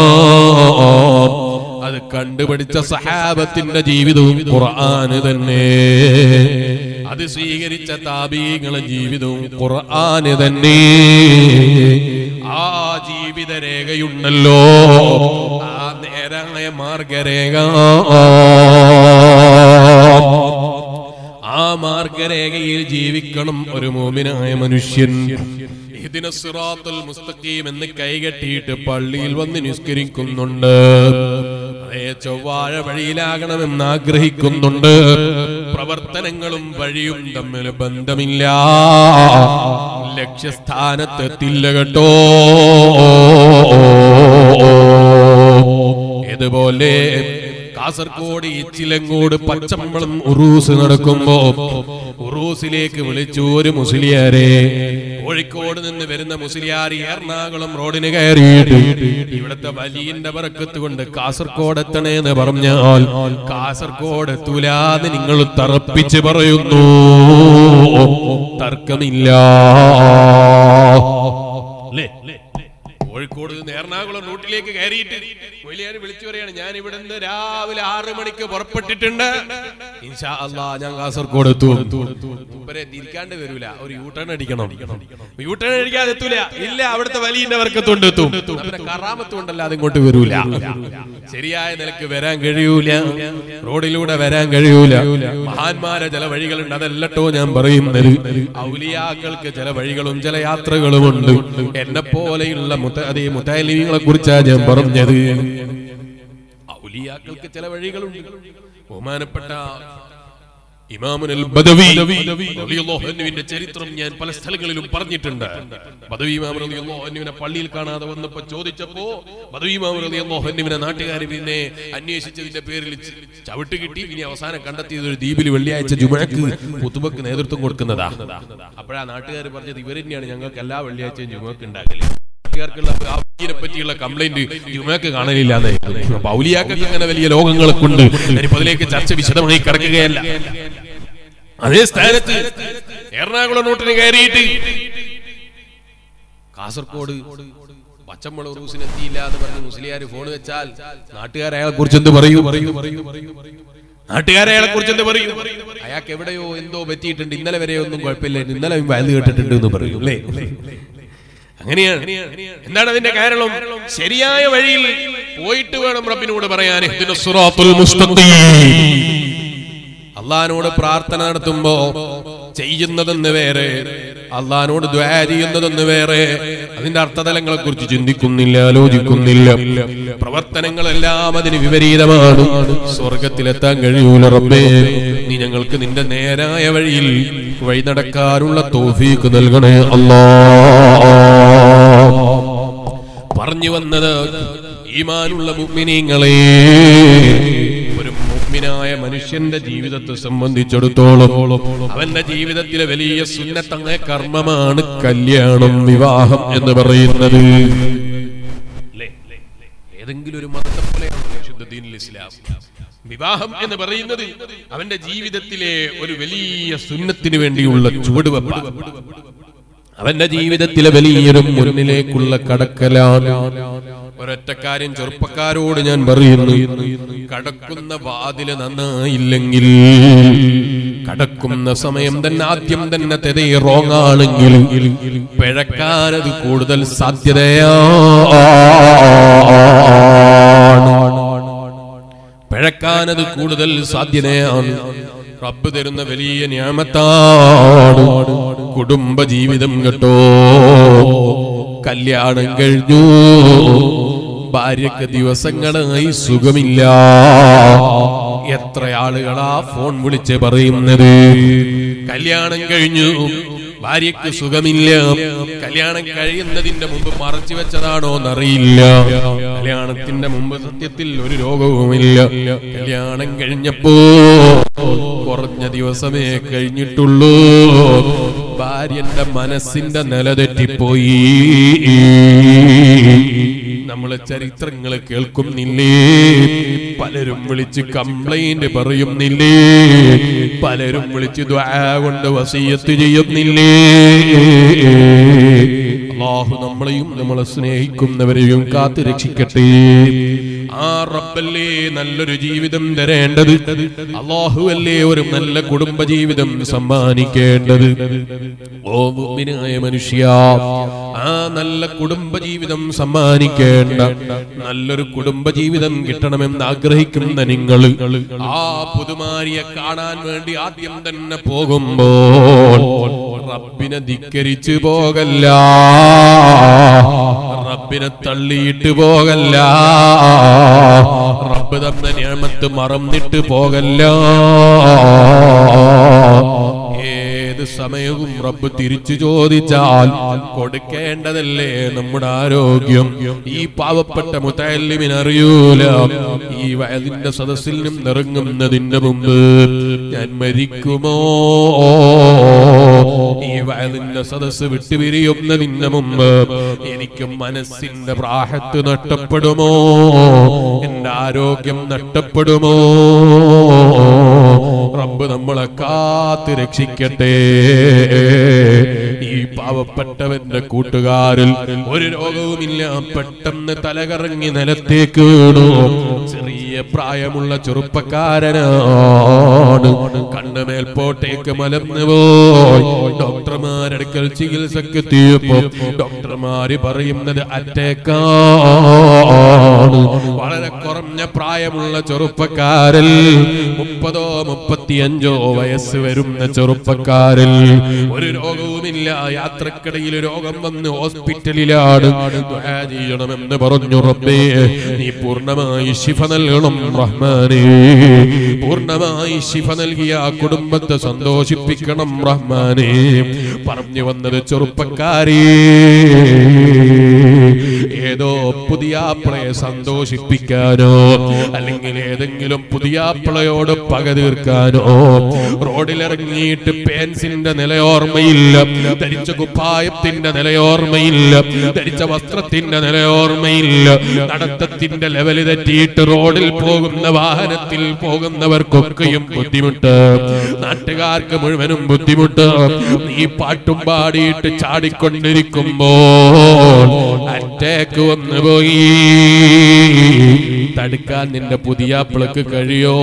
അത് കണ്ടുപിടിച്ച സഹാബത്തിന്റെ ജീവിതവും ഖുർആന് തന്നെ അത് സ്വീകരിച്ച താബീങ്ങളെ ജീവിതവും ഖുർആന് തന്നെ ആ ജീവിത രേഖയുണ്ടല്ലോ ആ നേരായ മാർഗരേഖ ആ മാർഗരേഖയിൽ ജീവിക്കണം ഒരു മോമിനായ മനുഷ്യൻ ഇതിന് സിറാത്തുൽ മുസ്തഖീം എന്ന് കൈകെട്ടിയിട്ട് പള്ളിയിൽ വന്ന് നിസ്കരിക്കുന്നുണ്ട് അതേ ചൊവ്വാഴ വഴിയിലാകണമെന്ന് ആഗ്രഹിക്കുന്നുണ്ട് പ്രവർത്തനങ്ങളും വഴിയും തമ്മിൽ ബന്ധമില്ല ലക്ഷ്യസ്ഥാനത്തെത്തില്ല കേട്ടോ ഇതുപോലെ കാസർഗോഡ് ഇച്ചിലങ്കോട് പച്ചമ്പളം ഉറൂസ് നടക്കുമ്പോ ഉറൂസിലേക്ക് വിളിച്ചു ഒരു മുസ്ലിയാരെ കോഴിക്കോട് നിന്ന് വരുന്ന മുസ്ലിയാർ എറണാകുളം റോഡിന് കയറിയിട്ട് ഇവിടുത്തെ വലിയന്റെ പറക്കത്ത് കൊണ്ട് കാസർഗോഡ് എത്തണേന്ന് പറഞ്ഞാൽ കാസർഗോഡ് എത്തൂലാന്ന് നിങ്ങൾ തറപ്പിച്ച് പറയുന്നു തർക്കമില്ല അല്ലേ കോഴിക്കോട് നിന്ന് എറണാകുളം റൂട്ടിലേക്ക് കയറിയിട്ട് മൊയിലിയാർ വിളിച്ചു പറയാണ് ഞാൻ ഇവിടെ നിന്ന് രാവിലെ ആറ് മണിക്ക് പുറപ്പെട്ടിട്ടുണ്ട് ഇൻഷാ അല്ലാ ഞാൻ കാസർഗോഡ് എത്തും മൂപ്പരെ തിരിക്കാണ്ട് വരൂല ഒരു യൂട്ടേൺ അടിക്കണം യൂട്ടേൺ അടിക്കാതെ എത്തൂല ഇല്ല അവിടുത്തെ വലിയ വർക്കത്തോണ്ട് എത്തും നമ്മുടെ കറാമത്ത് കൊണ്ടല്ലാതെ ഇങ്ങോട്ട് വരൂല ശരിയായ നിലക്ക് വരാൻ കഴിയൂല റോഡിലൂടെ വരാൻ കഴിയൂല മഹാന്മാരെ ചില വഴികളുണ്ട് അതല്ലട്ടോ ഞാൻ പറയുന്നത് ഔലിയാക്കൾക്ക് ചില വഴികളും ചില യാത്രകളുമുണ്ട് എന്നെ പോലെയുള്ള മുത്ത അതേ മുത്താലിമികളെ കുറിച്ചാ ഞാൻ പറഞ്ഞത് ഔലിയാക്കൾക്ക് ചില വഴികളുണ്ട് ബഹുമാനപ്പെട്ട ഇമാമുൽ ബദവി റളിയല്ലാഹു അൻഹുവിന്റെ ചരിത്രം ഞാൻ പല സ്ഥലങ്ങളിലും പറഞ്ഞിട്ടുണ്ട് ബദവി ഇമാം റളിയല്ലാഹു അൻഹുവിനെ പള്ളിയിൽ കാണാതെ വന്നപ്പോ ചോദിച്ചപ്പോ ബദവി ഇമാം റളിയല്ലാഹു അൻഹുവിനെ നാട്ടുകാർ പിന്നെ അന്വേഷിച്ചതിന്റെ പേരിൽ ച- ചവിട്ട് കിട്ടി ഇനി അവസാനം കണ്ടെത്തിയത് ഒരു ദ്വീപിൽ വെള്ളിയാഴ്ച ജുമഴക്ക് കുത്തുബക്ക് നേതൃത്വം കൊടുക്കുന്നതാ അപ്പോഴാ നാട്ടുകാർ പറഞ്ഞത് ഇവർ തന്നെയാണ് ഞങ്ങൾക്ക് എല്ലാ വെള്ളിയാഴ്ചയും ജുമക്ക് ഉണ്ടാക്കല് നാട്ടുകാർക്കുള്ള ഔലിയെ പറ്റിയുള്ള കംപ്ലൈന്റ് ജുമക്ക് കാണലില്ല അപ്പൊ ഔലിയാക്കൊക്കെ അങ്ങനെ വലിയ ലോകങ്ങളൊക്കെ ഉണ്ട് ഞാനിപ്പോ അതിലേക്ക് ചർച്ച വിശദമായി കിടക്കുകയല്ല അതേ സ്ഥാനത്ത് എറണാകുളം റൂട്ടിന് കയറിയിട്ട് കാസർഗോഡ് പച്ചമ്പള റൂസിന് എത്തിയില്ല എന്ന് പറഞ്ഞ് മുസ്ലിയാർ ഫോൺ വെച്ചാൽ നാട്ടുകാർ അയാളെ കുറിച്ച് എന്ത് പറയൂ നാട്ടുകാരെ അയാളെ കുറിച്ച് എന്ത് പറയും അയാൾക്ക് എവിടെയോ എന്തോ പറ്റിയിട്ടുണ്ട് ഇന്നലെ വരെ ഒന്നും കുഴപ്പമില്ല ഇന്നലെ വയല് കേട്ടിട്ടുണ്ട് എന്ന് പറയും അല്ലേ അങ്ങനെയാണ് എന്താണ് അതിന്റെ കാരണം ശരിയായ വഴിയിൽ പോയിട്ട് വേണം റബ്ബിനോട് പറയാൻ ഇഹ്ദിന സിറാത്തുൽ മുസ്തഖീം. അള്ളഹാനോട് പ്രാർത്ഥന നടത്തുമ്പോ ചെയ്യുന്നതെന്ന് വേറെ അള്ളഹാനോട് ദ്വാ ചെയ്യുന്നതെന്ന് വേറെ അതിന്റെ അർത്ഥതലങ്ങളെ കുറിച്ച് ചിന്തിക്കുന്നില്ല ആലോചിക്കുന്നില്ല പ്രവർത്തനങ്ങളെല്ലാം അതിന് വിപരീതമാണ് സ്വർഗത്തിലെത്താൻ കഴിയൂല റബ്ബേ നീ ഞങ്ങൾക്ക് നിന്റെ നേരായ വഴിയിൽ വഴി നടക്കാനുള്ള തോഫീക്ക് നൽകണേ അല്ലാ പറഞ്ഞു വന്നത് ഈമാനുള്ള മുഗ്മിനീങ്ങളെ ഒരു മുഗ്മിനായ മനുഷ്യന്റെ ജീവിതത്തെ സംബന്ധിച്ചിടത്തോളം അവന്റെ ജീവിതത്തിലെ വലിയ സുന്നത്തങ്ങ കർമ്മമാണ് കല്യാണം വിവാഹം എന്ന് പറയുന്നത് ല്ലേ? ഏതെങ്കിലും ഒരു മതത്തെ പോലെയാണ് വിശുദ്ധ ദീനുൽ ഇസ്ലാം വിവാഹം എന്ന് പറയുന്നത് അവന്റെ ജീവിതത്തിലെ ഒരു വലിയ സുന്നത്തിന് വേണ്ടിയുള്ള ചുവടുവെപ്പാണ് അവന്റെ ജീവിതത്തിലെ വലിയൊരു മുന്നിലേക്കുള്ള കടക്കലാണ് ഒരൊറ്റ കാര്യം ചെറുപ്പക്കാരോട് ഞാൻ പറയുന്നു കടക്കുന്ന വാതില് നന്നായില്ലെങ്കിൽ കടക്കുന്ന സമയം തന്നെ ആദ്യം തന്നെ തെതേ റോങ് ആണെങ്കിൽ പിഴക്കാനത് കൂടുതൽ സാധ്യതയാണ് പിഴക്കാനത് കൂടുതൽ സാധ്യതയാണ് റബ്ബ് തരുന്ന വലിയ ന്യാമത്താണ് കുടുംബ ജീവിതം കേട്ടോ കല്യാണം കഴിഞ്ഞു ഭാര്യക്ക് ദിവസങ്ങളായി സുഖമില്ല എത്ര ആളുകളാ ഫോൺ വിളിച്ച് പറയുന്നത് കല്യാണം കഴിഞ്ഞു ഭാര്യക്ക് സുഖമില്ല കല്യാണം കഴിയുന്നതിന്റെ മുമ്പ് മറച്ചു വെച്ചതാണോ എന്നറിയില്ല കല്യാണത്തിന്റെ മുമ്പ് സത്യത്തിൽ ഒരു രോഗവുമില്ല കല്യാണം കഴിഞ്ഞപ്പോ കുറഞ്ഞ ദിവസമേ കഴിഞ്ഞിട്ടുള്ളൂ ഭാര്യന്റെ മനസ്സിന്റെ നില തെറ്റിപ്പോയി നമ്മളെ ചരിത്രങ്ങൾ കേൾക്കുന്നില്ലേ പലരും വിളിച്ച് കംപ്ലൈന്റ് പറയുന്നില്ലേ പലരും വിളിച്ച് ദ്വാ കൊണ്ട് വസീയത്ത് ചെയ്യുന്നില്ലേ അള്ളാഹു നമ്മളെയും നമ്മളെ സ്നേഹിക്കുന്നവരെയും കാത്തു രക്ഷിക്കട്ടെ ആ റബ്ബല്ലേ നല്ലൊരു ജീവിതം തരേണ്ടത് അള്ളാഹു അല്ലേ ഒരു നല്ല കുടുംബ ജീവിതം സമ്മാനിക്കേണ്ടത് ഓ മുഅ്മിനായ മനുഷ്യ ആ നല്ല കുടുംബ ജീവിതം സമ്മാനിക്കേണ്ട നല്ലൊരു കുടുംബ ജീവിതം കിട്ടണമെന്ന് ആഗ്രഹിക്കുന്ന നിങ്ങൾ ആ പുതുമാരിയെ കാണാൻ വേണ്ടി ആദ്യം തന്നെ പോകുമ്പോൾ റബ്ബിനെ ധിക്കരിച്ചു പോകല്ല റബ്ബിനെ തള്ളിയിട്ട് പോകല്ല റബ്ബ് തന്ന നിയമത്ത് മറന്നിട്ട് പോകല്ല ഏത് സമയവും റബ്ബ് തിരിച്ചു ചോദിച്ചാൽ കൊടുക്കേണ്ടതല്ലേ നമ്മുടെ ആരോഗ്യം ഈ പാവപ്പെട്ട മുത്തല്ലിമിന് അറിയൂല ഈ വയലിന്റെ സദസ്സിൽ നിന്നും ഇറങ്ങുന്നതിന്റെ മുമ്പ് ഞാൻ മരിക്കുമോ ഈ വയലിന്റെ സദസ്സ് വിട്ടുപിരിയുന്നതിന് മുമ്പ് എനിക്ക് മനസ്സിന്റെ പ്രാഹത്ത് നഷ്ടപ്പെടുമോ എന്റെ ആരോഗ്യം നഷ്ടപ്പെടുമോ റബ്ബ് നമ്മളെ കാത്ത് രക്ഷിക്കട്ടെ ഈ പാവപ്പെട്ടവന്റെ കൂട്ടുകാരിൽ ഒരു രോഗവുമില്ല പെട്ടെന്ന് തലകറങ്ങി നിലത്തേക്ക് വീണു ചെറിയ പ്രായമുള്ള ചെറുപ്പക്കാരനാണ് കണ്ണ് മേൽപോട്ടേക്ക് മലർന്നു പോയി ഡോക്ടർമാരടുക്കൽ ചികിത്സക്ക് എത്തിയപ്പോ ഡോക്ടർമാര് പറയുന്നത് അറ്റേക്കാണ് വളരെ കുറഞ്ഞ പ്രായമുള്ള ചെറുപ്പക്കാരിൽ മുപ്പതോ മുപ്പത്തിയഞ്ചോ വയസ്സ് വരുന്ന ചെറുപ്പക്കാരിൽ ഒരു രോഗവുമില്ല യാത്രക്കിടയിൽ രോഗം വന്ന് ഹോസ്പിറ്റലിലാണ് ദുആ ചെയ്യണമെന്ന് പറഞ്ഞു റബ്ബേ നീ പൂർണ്ണമായി ശിഫ നൽകണം റഹ്മാനേ പൂർണ്ണമായി ശിഫ നൽകിയ ആ കുടുംബത്തെ സന്തോഷിപ്പിക്കണം റഹ്മാനേ പറഞ്ഞു വന്നത് ചെറുപ്പക്കാരേ ഏതോ പുതിയാപ്പിളയെ സന്തോഷിപ്പിക്കാനോ അല്ലെങ്കിൽ ഏതെങ്കിലും പുതിയാപ്പിളയോട് പക തീർക്കാനോ റോഡിലിറങ്ങിയിട്ട് പേൻസിന്റെ നിലയോർമ്മയില്ല ധരിച്ച കുപ്പായത്തിന്റെ നിലയോർമ്മയില്ല ധരിച്ച വസ്ത്രത്തിന്റെ നിലയോർമ്മയില്ല നടത്തത്തിന്റെ ലെവല് തെറ്റിയിട്ട് റോഡിൽ പോകുന്ന വാഹനത്തിൽ പോകുന്നവർക്കൊക്കെയും ബുദ്ധിമുട്ട് നാട്ടുകാർക്ക് മുഴുവനും ബുദ്ധിമുട്ട് നീ പാട്ടും പാടിയിട്ട് ചാടിക്കൊണ്ടിരിക്കുമ്പോൾ അറ്റാക്ക് വന്നു പോയി തടുക്കാൻ നിന്റെ പുതിയ പിളക്ക് കഴിയോ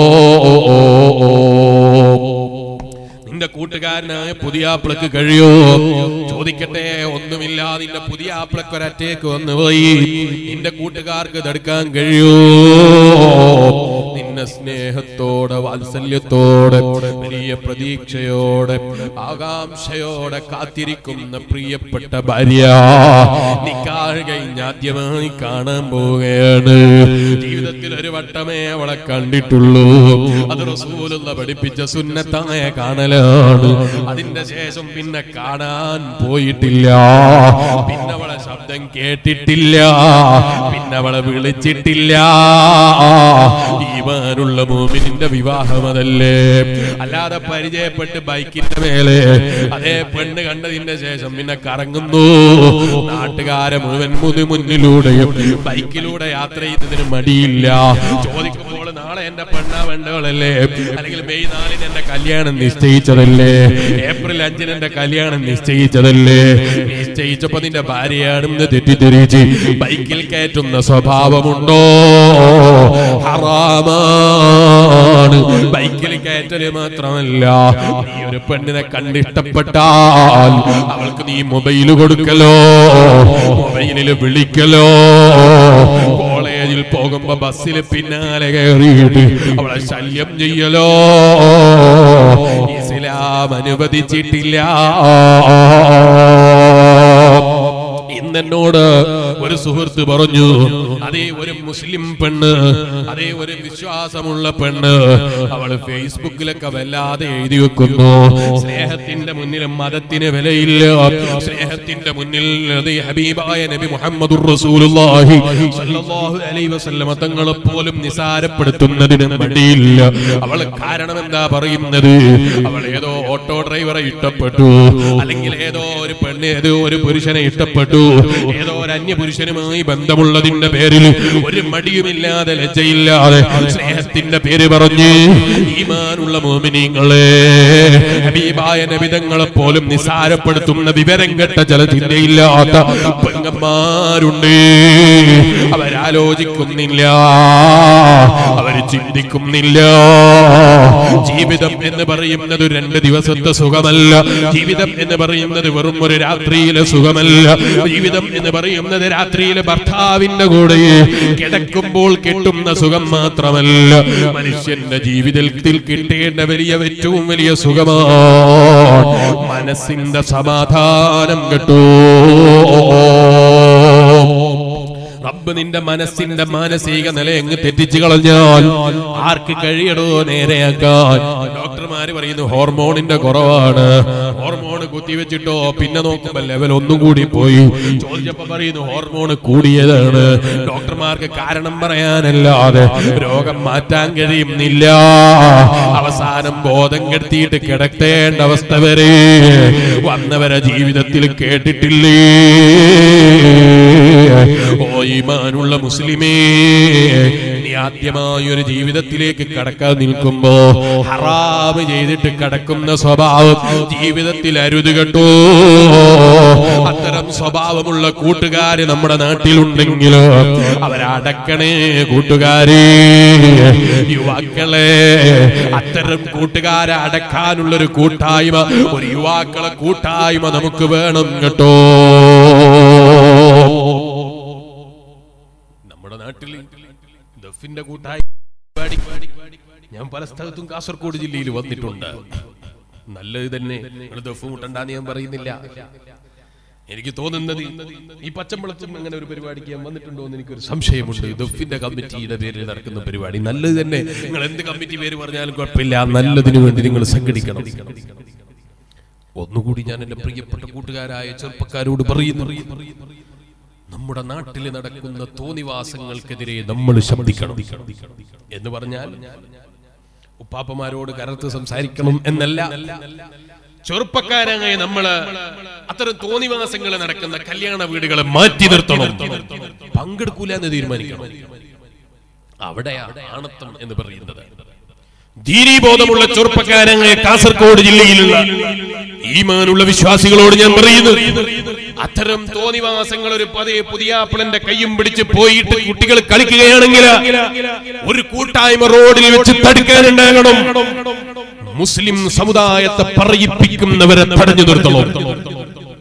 നിന്റെ കൂട്ടുകാരനായ പുതിയ ആപ്പിളക്ക് കഴിയോ ചോദിക്കട്ടെ ഒന്നുമില്ല നിന്റെ പുതിയ ആപ്പിളക്ക് ഒരു അറ്റേക്ക് വന്നു പോയി നിന്റെ കൂട്ടുകാർക്ക് തടുക്കാൻ കഴിയോ നിന്റെ നിന്നെ സ്നേഹത്തോടെ വാത്സല്യത്തോടെ വലിയ പ്രതീക്ഷയോടെ ആകാംക്ഷയോടെ കാത്തിരിക്കുന്ന പ്രിയപ്പെട്ട ഭാര്യ നിക്കാഹ് കഴിഞ്ഞ് ആദ്യമായി കാണാൻ പോവുകയാണ് ജീവിതത്തിൽ ഒരു വട്ടമേ അവളെ കണ്ടിട്ടുള്ളൂ അത് റസൂലുള്ള പഠിപ്പിച്ച സുന്നത്തായ കാണലാണ് അതിന്റെ ശേഷം പിന്നെ കാണാൻ പോയിട്ടില്ല പിന്നെ അവളെ ശബ്ദം കേട്ടിട്ടില്ല പിന്നെ അവളെ വിളിച്ചിട്ടില്ല ഈമാനുള്ള മോമിനിന്റെ വിവാഹം അതല്ലേ അല്ലാതെ പരിചയപ്പെട്ട് ബൈക്കിന്റെ മേലെ അതേ പെണ്ണ് കണ്ടതിന്റെ ശേഷം പിന്നെ കറങ്ങുന്നു നാട്ടുകാരെ മുഴുവൻ മുതി മുന്നിലൂടെയും ബൈക്കിലൂടെ യാത്ര ചെയ്യുന്നതിന് മടിയില്ല ചോദിക്കുമ്പോൾ നാളെ എന്റെ പെണ്ണാ വേണ്ടവളല്ലേ അല്ലെങ്കിൽ മെയ് നാലിന് എന്റെ കല്യാണം നിശ്ചയിച്ചതല്ലേ ഏപ്രിൽ അഞ്ചിന് എന്റെ കല്യാണം നിശ്ചയിച്ചതല്ലേ നിശ്ചയിച്ചപ്പോ നിന്റെ ഭാര്യയാണെന്ന് തെറ്റിദ്ധരിച്ച് ബൈക്കിൽ കയറ്റുന്ന സ്വഭാവമുണ്ടോ ഹറാമാണ് ബൈക്കിൽ കയറ്റല് മാത്രമല്ല നീ ഒരു പെണ്ണിനെ കണ്ടിഷ്ടപ്പെട്ടാൽ അവൾക്ക് നീ മൊബൈൽ കൊടുക്കലോ മൊബൈലിൽ വിളിക്കലോ കോളേജിൽ പോകുമ്പോ ബസ്സിൽ പിന്നാലെ കയറിയിട്ട് അവളെ ശല്യം ചെയ്യലോ ഇസ്ലാം അനുവദിച്ചിട്ടില്ല ഇന്നെന്നോട് ഒരു സുഹൃത്ത് പറഞ്ഞു അതേ ഒരു മുസ്ലിം പെണ്ണ് അതേ ഒരു വിശ്വാസമുള്ള പെണ്ണ് അവള് ഫേസ്ബുക്കിലൊക്കെ വല്ലാതെ എഴുതി വെക്കുന്നു സ്നേഹത്തിന്റെ മുന്നിൽ മതത്തിന് വിലയില്ല സ്നേഹത്തിന്റെ മുന്നിൽ അതേ ഹബീബായ നബി മുഹമ്മദ് റസൂലുള്ളാഹി സ്വല്ലല്ലാഹു അലൈഹി വസല്ലമ തങ്ങളെ പോലും നിസാരപ്പെടുത്തുന്നതിന് മടിയില്ല അവൾ കാരണം എന്താ പറയുന്നത് അവൾ ഏതോ ഓട്ടോ ഡ്രൈവറെ ഇഷ്ടപ്പെട്ടു അല്ലെങ്കിൽ ഏതോ ഒരു പെണ്ണ് ഏതോ ഒരു പുരുഷനെ ഇഷ്ടപ്പെട്ടു ഏതോ ഒരു അന്യ പുരുഷനുമായി ബന്ധമുള്ളതിന്റെ പേരിൽ ഒരു മടിയുമില്ലാതെ ലജ്ജയില്ലാതെ സ്നേഹത്തിന്റെ പേര് പറഞ്ഞ് ഈമാനുള്ള മോമിനിങ്ങളെ ഹബീബായ നബിതങ്ങളെ പോലും നിസാരപ്പെടുത്തുന്ന വിവരം കെട്ട ചില ചിന്തയില്ലാത്ത പെങ്ങന്മാരുണ്ട് അവരാലോചിക്കുന്നില്ല അവര് ചിന്തിക്കുന്നില്ല ജീവിതം എന്ന് പറയുന്നത് രണ്ട് ദിവസത്തെ സുഖമല്ല ജീവിതം എന്ന് പറയുന്നത് വെറും ഒരു രാത്രിയിലെ സുഖമല്ല ജീവിതം എന്ന് പറയുന്നത് രാത്രിയിലെ ഭർത്താവിന്റെ കൂടെ കിടക്കുമ്പോൾ കിട്ടുന്ന സുഖം മാത്രമല്ല മനുഷ്യന്റെ ജീവിതത്തിൽ കിട്ടേണ്ട വലിയ ഏറ്റവും വലിയ സുഖമാണ് മനസ്സിന്റെ സമാധാനം കേട്ടോ റബ്ബ് നിന്റെ മനസ്സിന്റെ മാനസിക നില എങ്ങ് തെറ്റിച്ചു കളഞ്ഞാൽ ആർക്ക് കഴിയടോ നേരെയാക്കാൻ ഡോക്ടർമാര് പറയുന്നു ഹോർമോണിന്റെ കുറവാണ് ഹോർമോൺ കുത്തിവെച്ചിട്ടോ പിന്നെ നോക്കുമ്പോ ലെവൽ ഒന്നും കൂടി പോയി ചോദിച്ചപ്പോ പറയുന്നു ഹോർമോൺ കൂടിയതാണ് ഡോക്ടർമാർക്ക് കാരണം പറയാനല്ലാതെ രോഗം മാറ്റാൻ കഴിയുന്നില്ല അവസാനം ബോധം കെടുത്തിയിട്ട് കിടത്തേണ്ട അവസ്ഥ വരെ വന്നവരെ ജീവിതത്തിൽ കേട്ടിട്ടില്ലേ ഓ ഈമാനുള്ള മുസ്ലിമേ നീ ആദ്യമായി ഒരു ജീവിതത്തിലേക്ക് കടക്കാൻ നിൽക്കുമ്പോ ഹറാമ് ചെയ്തിട്ട് കടക്കുന്ന സ്വഭാവം ജീവിതത്തിൽ അരുത് കേട്ടോ അത്തരം സ്വഭാവമുള്ള കൂട്ടുകാര് നമ്മുടെ നാട്ടിലുണ്ടെങ്കിൽ അവരടക്കണേ കൂട്ടുകാരെ യുവാക്കളെ അത്തരം കൂട്ടുകാരെ അടക്കാനുള്ള ഒരു കൂട്ടായ്മ ഒരു യുവാക്കളെ കൂട്ടായ്മ നമുക്ക് വേണം കേട്ടോ നമ്മുടെ നാട്ടിൽ ദഫിന്റെ കൂട്ടായി ഞാൻ പല സ്ഥലത്തും കാസർഗോഡ് ജില്ലയിൽ വന്നിട്ടുണ്ട് നല്ലത് തന്നെ നിങ്ങൾ ദഫ് മുട്ടണ്ടെന്ന് ഞാൻ പറയുന്നില്ല എനിക്ക് തോന്നുന്നത് ഈ പച്ചമ്പളത്തും അങ്ങനെ ഒരു പരിപാടിക്ക് ഞാൻ വന്നിട്ടുണ്ടോ എന്ന് എനിക്കൊരു സംശയമുണ്ട് ദഫിന്റെ കമ്മിറ്റിയുടെ പേരിൽ നടക്കുന്ന പരിപാടി നല്ലത് തന്നെ നിങ്ങൾ എന്ത് കമ്മിറ്റി പേര് പറഞ്ഞാലും കുഴപ്പമില്ല നല്ലതിനു വേണ്ടി നിങ്ങൾ സംഘടിക്കണം ഒന്നുകൂടി ഞാൻ എന്റെ പ്രിയപ്പെട്ട കൂട്ടുകാരായ ചെറുപ്പക്കാരോട് പറയുന്നു നമ്മുടെ നാട്ടിൽ നടക്കുന്ന തോന്നിവാസങ്ങൾക്കെതിരെ നമ്മൾ ശബ്ദിക്കണം എന്ന് പറഞ്ഞാൽ ഉപ്പാപ്പമാരോട് കരത്ത് സംസാരിക്കണം എന്നല്ല ചെറുപ്പക്കാരായ നമ്മള് അത്തരം തോന്നിവാസങ്ങൾ നടക്കുന്ന കല്യാണ വീടുകളെ മാറ്റി നിർത്തണം പങ്കെടുക്കൂല എന്ന് തീരുമാനിക്കണം അവിടെയാണ് ആണത്തം എന്ന് പറയുന്നത് ദീനീബോധമുള്ള ചെറുപ്പക്കാരങ്ങളെ കാസർഗോഡ് ജില്ലയിലുള്ള ഈമാനുള്ള വിശ്വാസികളോട് ഞാൻ പറയുന്നു അത്തരം തോന്നിവാസങ്ങൾ ഒരു പതിയെ പുതിയാപ്പിളന്റെ കയ്യും പിടിച്ച് പോയിട്ട് കുട്ടികൾ കളിക്കുകയാണെങ്കിൽ ഒരു കൂട്ടായ്മ റോഡിൽ വെച്ച് തടുക്കാനുണ്ടാകണം മുസ്ലിം സമുദായത്തെ പറയിപ്പിക്കുന്നവരെ തടഞ്ഞു നിർത്തണം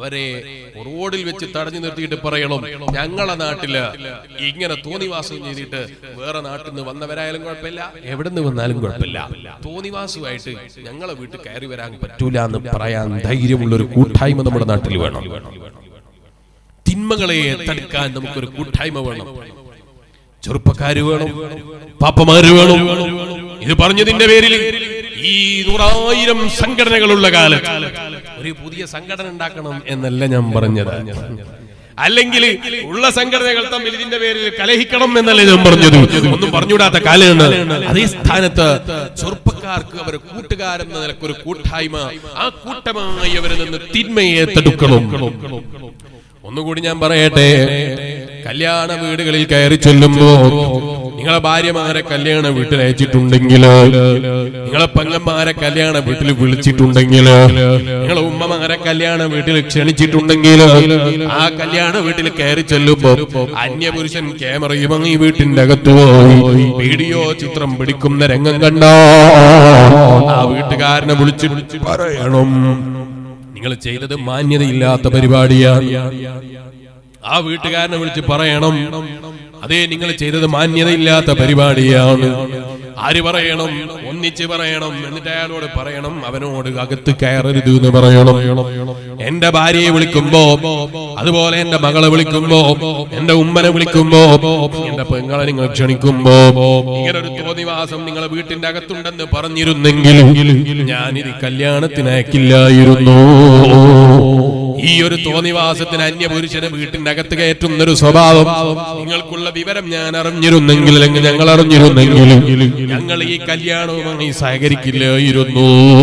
അവരെ റോഡിൽ വെച്ച് തടഞ്ഞു നിർത്തിയിട്ട് പറയണം ഞങ്ങളെ നാട്ടില് ഇങ്ങനെ തോന്നിവാസം ചെയ്തിട്ട് വേറെ നാട്ടിൽ നിന്ന് വന്നവരായാലും കുഴപ്പമില്ല എവിടെ നിന്ന് വന്നാലും കുഴപ്പമില്ല തോന്നിവാസമായിട്ട് ഞങ്ങളെ വീട്ടിൽ കയറി വരാൻ പറ്റൂല എന്ന് പറയാൻ ധൈര്യമുള്ള ഒരു കൂട്ടായ്മ നമ്മുടെ നാട്ടിൽ വേണം തിന്മകളെ തടുക്കാൻ നമുക്കൊരു കൂട്ടായ്മ വേണം ചെറുപ്പക്കാര് വേണം പാപ്പമാര് വേണം ഇത് പറഞ്ഞതിന്റെ പേരിൽ ഈ നൂറായിരം സംഘടനകളുള്ള കാലത്ത് ഒരു പുതിയ സംഘടന ഉണ്ടാക്കണം എന്നല്ല ഞാൻ പറഞ്ഞത് അല്ലെങ്കിൽ ഉള്ള സംഘടനകൾ തമ്മിൽ ഇതിന്റെ പേരിൽ കലഹിക്കണം എന്നല്ലേ ഞാൻ പറഞ്ഞത് ഒന്നും പറഞ്ഞുവിടാത്ത കാലമാണ് അതേ സ്ഥാനത്ത് ചെറുപ്പക്കാർക്ക് അവർ കൂട്ടുകാരെന്ന നിലക്ക് ഒരു കൂട്ടായ്മ ആ കൂട്ടമായി അവരിൽ നിന്ന് തിന്മയെ തടുക്കണം ഒന്നുകൂടി ഞാൻ പറയട്ടെ കല്യാണ വീടുകളിൽ കയറി ചെല്ലുമ്പോ നിങ്ങളെ ഭാര്യമാരെ കല്യാണ വീട്ടിൽ അയച്ചിട്ടുണ്ടെങ്കിൽ നിങ്ങളെ പെങ്ങന്മാരെ കല്യാണ വീട്ടിൽ വിളിച്ചിട്ടുണ്ടെങ്കിൽ നിങ്ങളെ ഉമ്മമാരെ കല്യാണ വീട്ടിൽ ക്ഷണിച്ചിട്ടുണ്ടെങ്കിൽ ആ കല്യാണ വീട്ടിൽ കയറി ചെല്ലുമ്പോ അന്യപുരുഷൻ ക്യാമറയും ഈ വീട്ടിന്റെ അകത്ത് പോയി വീഡിയോ ചിത്രം പിടിക്കുന്ന രംഗം കണ്ട ആ വീട്ടുകാരനെ വിളിച്ച് പറയണം നിങ്ങൾ ചെയ്തത് മാന്യതയില്ലാത്ത പരിപാടിയാണ് ആ വീട്ടുകാരനെ വിളിച്ച് പറയണം അതേ നിങ്ങൾ ചെയ്തത് മാന്യതയില്ലാത്ത പരിപാടിയാണ് ആര് പറയണം ഒന്നിച്ച് പറയണം എന്നിട്ട് അയാളോട് പറയണം അവനോട് അകത്ത് കയറരുത് എന്ന് പറയണം എന്റെ ഭാര്യയെ വിളിക്കുമ്പോ അതുപോലെ എന്റെ മകളെ വിളിക്കുമ്പോ എന്റെ ഉമ്മനെ വിളിക്കുമ്പോ എന്റെ പെങ്ങളെ നിങ്ങൾ ക്ഷണിക്കുമ്പോ ഇങ്ങനെ ഒരു തോന്നിവാസം നിങ്ങളെ വീട്ടിന്റെ അകത്തുണ്ടെന്ന് പറഞ്ഞിരുന്നെങ്കിൽ ഞാനിത് കല്യാണത്തിന് അയക്കില്ലായിരുന്നു ഈ ഒരു തോന്നിവാസത്തിന് അന്യപുരുഷനെ വീട്ടിന്റെ അകത്ത് കയറ്റുന്ന ഒരു സ്വഭാവം നിങ്ങൾക്കുള്ള വിവരം ഞാൻ അറിഞ്ഞിരുന്നെങ്കിൽ അല്ലെങ്കിൽ ഞങ്ങൾ അറിഞ്ഞിരുന്നെങ്കിൽ ഞങ്ങൾ ഈ കല്യാണവുമായി സഹകരിക്കില്ലായിരുന്നു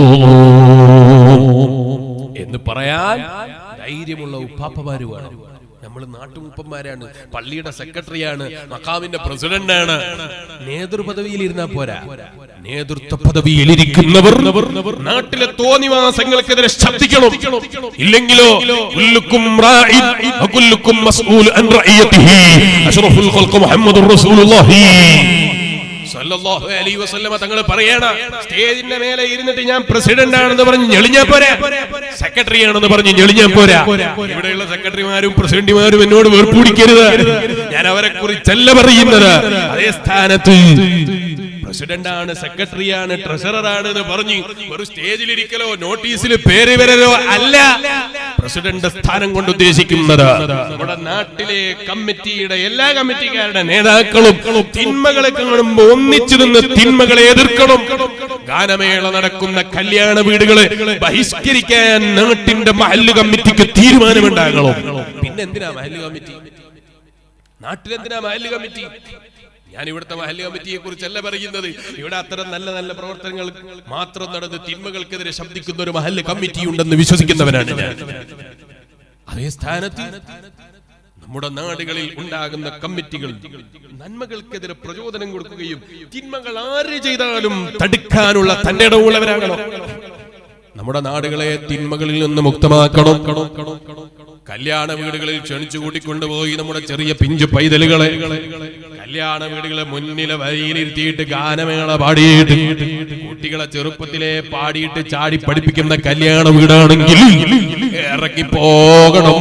എന്ന് പറയാൻ ധൈര്യമുള്ള ഉപ്പാപ്പമാര് വേണം നമ്മൾ നാട്ടുമുപ്പന്മാരാണ് പള്ളിയുടെ സെക്രട്ടറിയാണ് മക്കാമിന്റെ പ്രസിഡന്റാണ് നേതൃപദവിയിൽ ഇരുന്നാ പോരാ നേതൃത്വ പദവിയിലിരിക്കുന്നവർ നാട്ടിലെ തോന്നിവാസങ്ങൾക്കെതിരെ ശബ്ദിക്കണം ഇല്ലെങ്കിലോ കുല്ലുക്കും റാഇൻ വകുല്ലുക്കും മസ്ഊൽ അൻ റഇയതിഹി അഷ്റഫുൽ ഖൽഖ് മുഹമ്മദുർ റസൂലുള്ളാഹി സല്ലല്ലാഹു അലൈഹി വസല്ലമ തങ്ങൾ പറയണ സ്റ്റേജിന്റെ മേലെ ഇരുന്നിട്ട് ഞാൻ പ്രസിഡന്റ് ആണെന്ന് പറഞ്ഞ് ഞെളിഞ്ഞാ പോരാ സെക്രട്ടറി ആണെന്ന് പറഞ്ഞ് ഞെളിഞ്ഞാ പോരാ ഇവിടെയുള്ള സെക്രട്ടറിമാരും പ്രസിഡന്റുമാരും എന്നോട് വേർപ്പൂടിക്കരുത് ഞാൻ അവരെ കുറിച്ചല്ല പറയുന്നത് അതേ സ്ഥാനത്ത് പ്രസിഡന്റ് ആണ് സെക്രട്ടറിയാണ് ട്രഷററാണ് എന്ന് പറഞ്ഞു ഒരു സ്റ്റേജിലിരിക്കലോ നോട്ടീസിൽ പേര് വരലോ അല്ല പ്രസിഡന്റ് സ്ഥാനം കൊണ്ട് ഉദ്ദേശിക്കുന്നത് നമ്മുടെ നാട്ടിലെ കമ്മിറ്റിയുടെ എല്ലാ കമ്മിറ്റിക്കാരുടെ നേതാക്കളും തിന്മകളെ കാണുമ്പോൾ ഒന്നിച്ചു നിന്ന് തിന്മകളെ എതിർക്കണം ഗാനമേള നടക്കുന്ന കല്യാണ വീടുകളെ ബഹിഷ്കരിക്കാൻ നാട്ടിന്റെ മഹല്ല് കമ്മിറ്റിക്ക് തീരുമാനമുണ്ടാകണം പിന്നെ എന്തിനാ മഹല്ല് കമ്മിറ്റി നാട്ടിലെന്തിനാ മഹല്ല് കമ്മിറ്റി ഞാൻ ഇവിടുത്തെ മഹല്ല് കമ്മിറ്റിയെ കുറിച്ചല്ല പറയുന്നത് ഇവിടെ അത്തരം നല്ല നല്ല പ്രവർത്തനങ്ങൾ മാത്രം നടന്ന് തിന്മകൾക്കെതിരെ ശബ്ദിക്കുന്ന ഒരു മഹല്ല് കമ്മിറ്റി ഉണ്ടെന്ന് വിശ്വസിക്കുന്നവനാണ് ഞാൻ അതേ സ്ഥാനത്ത് നമ്മുടെ നാടുകളിൽ ഉണ്ടാകുന്ന കമ്മിറ്റികൾ നന്മകൾക്കെതിരെ പ്രചോദനം കൊടുക്കുകയും തിന്മകൾ ആര് ചെയ്താലും തടുക്കാനുള്ള തന്റെ ഇടവുള്ളവരാകണം നമ്മുടെ നാടുകളെ തിന്മകളിൽ നിന്ന് മുക്തമാക്കണം കല്യാണ വീടുകളിൽ ക്ഷണിച്ചു കൂട്ടിക്കൊണ്ടുപോയി നമ്മുടെ ചെറിയ പിഞ്ചു പൈതലുകളെ കല്യാണ വീടുകളെ മുന്നിലെ വരിയിലിരുത്തിയിട്ട് ഗാനമേള പാടിയിട്ട് കുട്ടികളെ ചെറുപ്പത്തിലെ പാടിയിട്ട് ചാടി പഠിപ്പിക്കുന്ന കല്യാണ വീടാണെങ്കിൽ ഇറക്കി പോകണം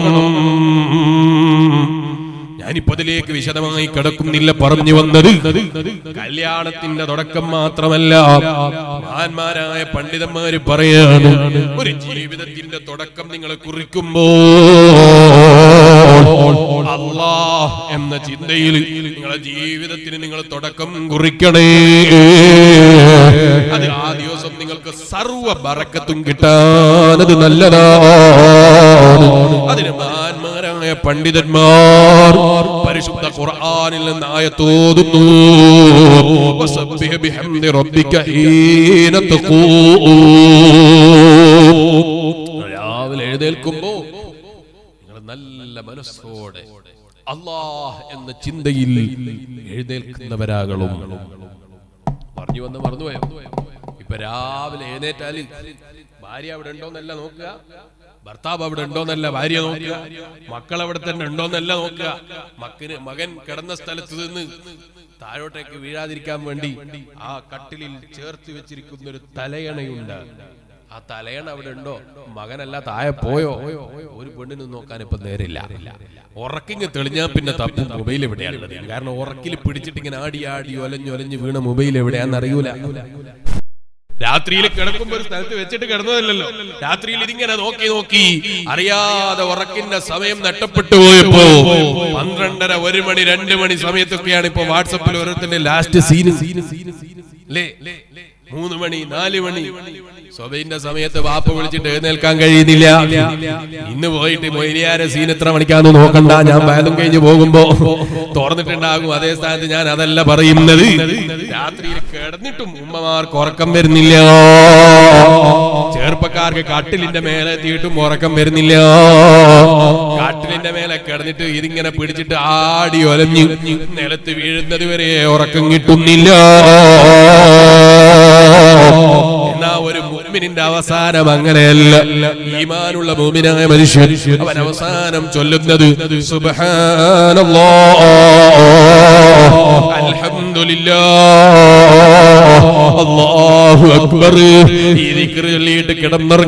ഞാനിപ്പോ അതിലേക്ക് വിശദമായി കിടക്കുന്നില്ല പറഞ്ഞു വന്നത് കല്യാണത്തിന്റെ തുടക്കം മാത്രമല്ല മഹാന്മാരായ പണ്ഡിതന്മാര് പറയാണ് ഒരു ജീവിതത്തിന്റെ തുടക്കം നിങ്ങൾ കുറിക്കുമ്പോ അല്ലാ എന്ന ചിന്തയിൽ നിങ്ങളെ ജീവിതത്തിന് നിങ്ങൾ തുടക്കം കുറിക്കണേ അത് ആ ദിവസം നിങ്ങൾക്ക് സർവ ബറക്കത്തും കിട്ടാനത് നല്ലതാണ് അതിന് മഹാന്മാരായ പണ്ഡിതന്മാർ പരിശുദ്ധ ഖുർആനിൽ നിന്ന് ആയത്തോതുന്നു വസബ്ബിഹ് ബിഹംദി റബ്ബിക ഹീന തഖൂം രാവിലെ എഴുന്നേൽക്കുമ്പോ നിങ്ങൾ നല്ല മനസ്സോടെ അല്ലാഹ് എന്ന ചിന്തയിൽ എഴുന്നേൽക്കുന്നവരാകണം പറഞ്ഞു വന്ന് മറന്നുപോയോ ഇപ്പൊ രാവിലെ എഴുന്നേറ്റാല് ഭാര്യ അവിടെ ഉണ്ടോന്നല്ല നോക്കുക ഭർത്താവ് അവിടെ ഉണ്ടോന്നല്ല ഭാര്യ നോക്കുക മക്കൾ അവിടെ തന്നെ ഉണ്ടോന്നല്ല നോക്കുക മക്കന് മകൻ കിടന്ന സ്ഥലത്ത് നിന്ന് താഴോട്ടേക്ക് വീഴാതിരിക്കാൻ വേണ്ടി ആ കട്ടിലിൽ ചേർത്ത് വെച്ചിരിക്കുന്ന ഒരു തലയണയുണ്ട് ആ തലയണ അവിടെ ഉണ്ടോ മകനല്ല താഴെ പോയോ ഒരു പെണ്ണിനും നോക്കാൻ ഇപ്പൊ നേരില്ല ഉറക്കിങ് തെളിഞ്ഞാ പിന്നെ തപ്പും മൊബൈൽ എവിടെയാണുള്ളത് കാരണം ഉറക്കിൽ പിടിച്ചിട്ട് ഇങ്ങനെ ആടി ആടി ഒലഞ്ഞു ഒലഞ്ഞു വീണ മൊബൈൽ എവിടെയാന്ന് അറിയൂല രാത്രിയിൽ കിടക്കുമ്പോ ഒരു സ്ഥലത്ത് വെച്ചിട്ട് കിടന്നതല്ലല്ലോ രാത്രിയിൽ ഇതിങ്ങനെ നോക്കി നോക്കി അറിയാതെ ഉറക്കിന്റെ സമയം നഷ്ടപ്പെട്ടു പോയപ്പോ പന്ത്രണ്ടര ഒരു മണി രണ്ട് മണി സമയത്തൊക്കെയാണ് ഇപ്പൊ വാട്സപ്പിൽ ഓരോരുത്തരുടെ ലാസ്റ്റ് സീൻ അല്ലേ മൂന്ന് മണി നാല് മണി സ്വബൈന്റെ സമയത്ത് വാപ്പ വിളിച്ചിട്ട് എഴുന്നേൽക്കാൻ കഴിയുന്നില്ല ഇന്ന് പോയിട്ട് മൊയ്ലിയാരെ സീൻ എത്ര മണിക്കാന്ന് നോക്കണ്ട ഞാൻ വേദം കഴിഞ്ഞ് പോകുമ്പോ തുറന്നിട്ടുണ്ടാകും അതേ സ്ഥാനത്ത് ഞാൻ അതല്ല പറയുന്നത് രാത്രിയിൽ കിടന്നിട്ടും ഉമ്മമാർക്ക് ഉറക്കം വരുന്നില്ല ചെറുപ്പക്കാർക്ക് കട്ടിലിന്റെ മേലെ എത്തിയിട്ടും ഉറക്കം വരുന്നില്ല കട്ടിലിന്റെ മേലെ കിടന്നിട്ട് ഇതിങ്ങനെ പിടിച്ചിട്ട് ആടി ഒലഞ്ഞു നിലത്ത് വീഴുന്നത് വരെ ഉറക്കം കിട്ടുന്നില്ല എന്നാ ഒരു മുഅ്മിനിന്റെ അവസാനം അങ്ങനെയല്ല ഈമാനുള്ള മുഅ്മിനായ മനുഷ്യൻ അവൻ അവസാനം ചൊല്ലുന്നത് സുബ്ഹാനല്ലാഹ് അൽഹംദുലില്ലാഹ് അല്ലാഹു അക്ബർ ഈ ദിക്ർ ചൊല്ലിയിട്ട്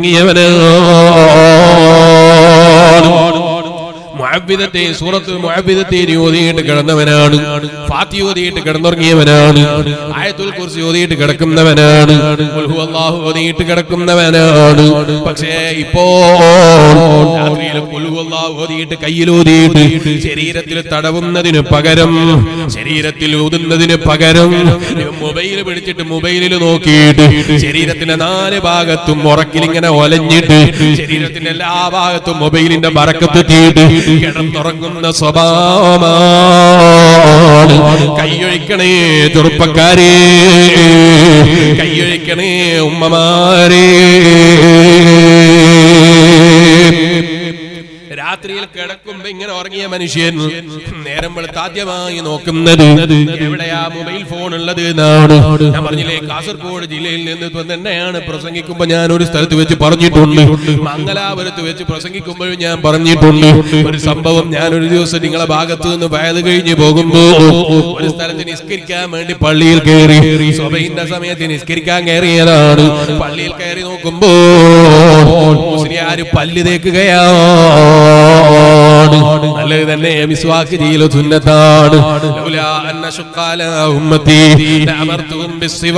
കിടന്നിറങ്ങിയവനാണ് മുഅബ്ബിദത്തെ സൂറത്ത് മുഅബ്ബിദത്തെ ഓതിയിട്ട് കിടന്നവനാണ് ഫാത്തി ഓതിയിട്ട് കിടന്നുറങ്ങിയവനാണ് ആയത്തുൽ കുർസി ഓതിയിട്ട് കിടക്കുന്നവനാണ് ഖുൽ ഹുവല്ലാഹു ഓതിയിട്ട് കിടക്കുന്നവനാണ് പക്ഷേ ഇപ്പോ രാത്രിയിൽ ഖുൽ ഹുവല്ലാഹു ഓതിയിട്ട് കയ്യിൽ ഓതിയിട്ട് ശരീരത്തിൽ തടവുന്നതിന് പകരം ശരീരത്തിൽ ഊതുന്നതിന് പകരം മൊബൈൽ പിടിച്ചിട്ട് മൊബൈലിൽ നോക്കിയിട്ട് ശരീരത്തിന്റെ നാല് ഭാഗത്തും ഉറക്കിലിങ്ങനെ ഒലഞ്ഞിട്ട് ശരീരത്തിന്റെ എല്ലാ ഭാഗത്തും മൊബൈലിന്റെ ബറക്കത്തെത്തിയിട്ട് കിടന്നുറങ്ങുന്ന സ്വഭാവമാണ് കൈയൊഴിക്കണേ ചെറുപ്പക്കാരെ കൈയൊഴിക്കണേ ഉമ്മമാരെ രാത്രിയിൽ കിടക്കുമ്പോ ഇങ്ങനെ ഉറങ്ങിയ മനുഷ്യൻ നേരം വെളുത്ത് ആദ്യമായി നോക്കുന്നത് എവിടെയാ മൊബൈൽ ഫോൺ ഉള്ളത് എന്നാണ് ഞാൻ പറഞ്ഞില്ലേ കാസർഗോഡ് ജില്ലയിൽ നിന്ന് തന്നെയാണ് പ്രസംഗിക്കുമ്പോ ഞാൻ ഒരു സ്ഥലത്ത് വെച്ച് പറഞ്ഞിട്ടുണ്ട് മംഗലാപുരത്ത് വെച്ച് പ്രസംഗിക്കുമ്പോഴും ഞാൻ പറഞ്ഞിട്ടുണ്ട് ഒരു സംഭവം ഞാൻ ഒരു ദിവസം നിങ്ങളെ ഭാഗത്ത് നിന്ന് വയത് കഴിഞ്ഞ് പോകുമ്പോ ഒരു സ്ഥലത്ത് നിസ്കരിക്കാൻ വേണ്ടി പള്ളിയിൽ കയറി സ്വബൈന്റെ സമയത്ത് നിസ്കരിക്കാൻ കയറിയതാണ് പള്ളിയിൽ കയറി നോക്കുമ്പോ മുസ്ലിയാര് പല്ല് തേക്കുകയാണ് നല്ലത് തന്നെ മിസ്വാക്ക് ചെയ്യലോ സുന്നത്താണ് ലൗലാ അന്ന ശുക്കാല ഉമ്മത്തി ലഅമർതുഹും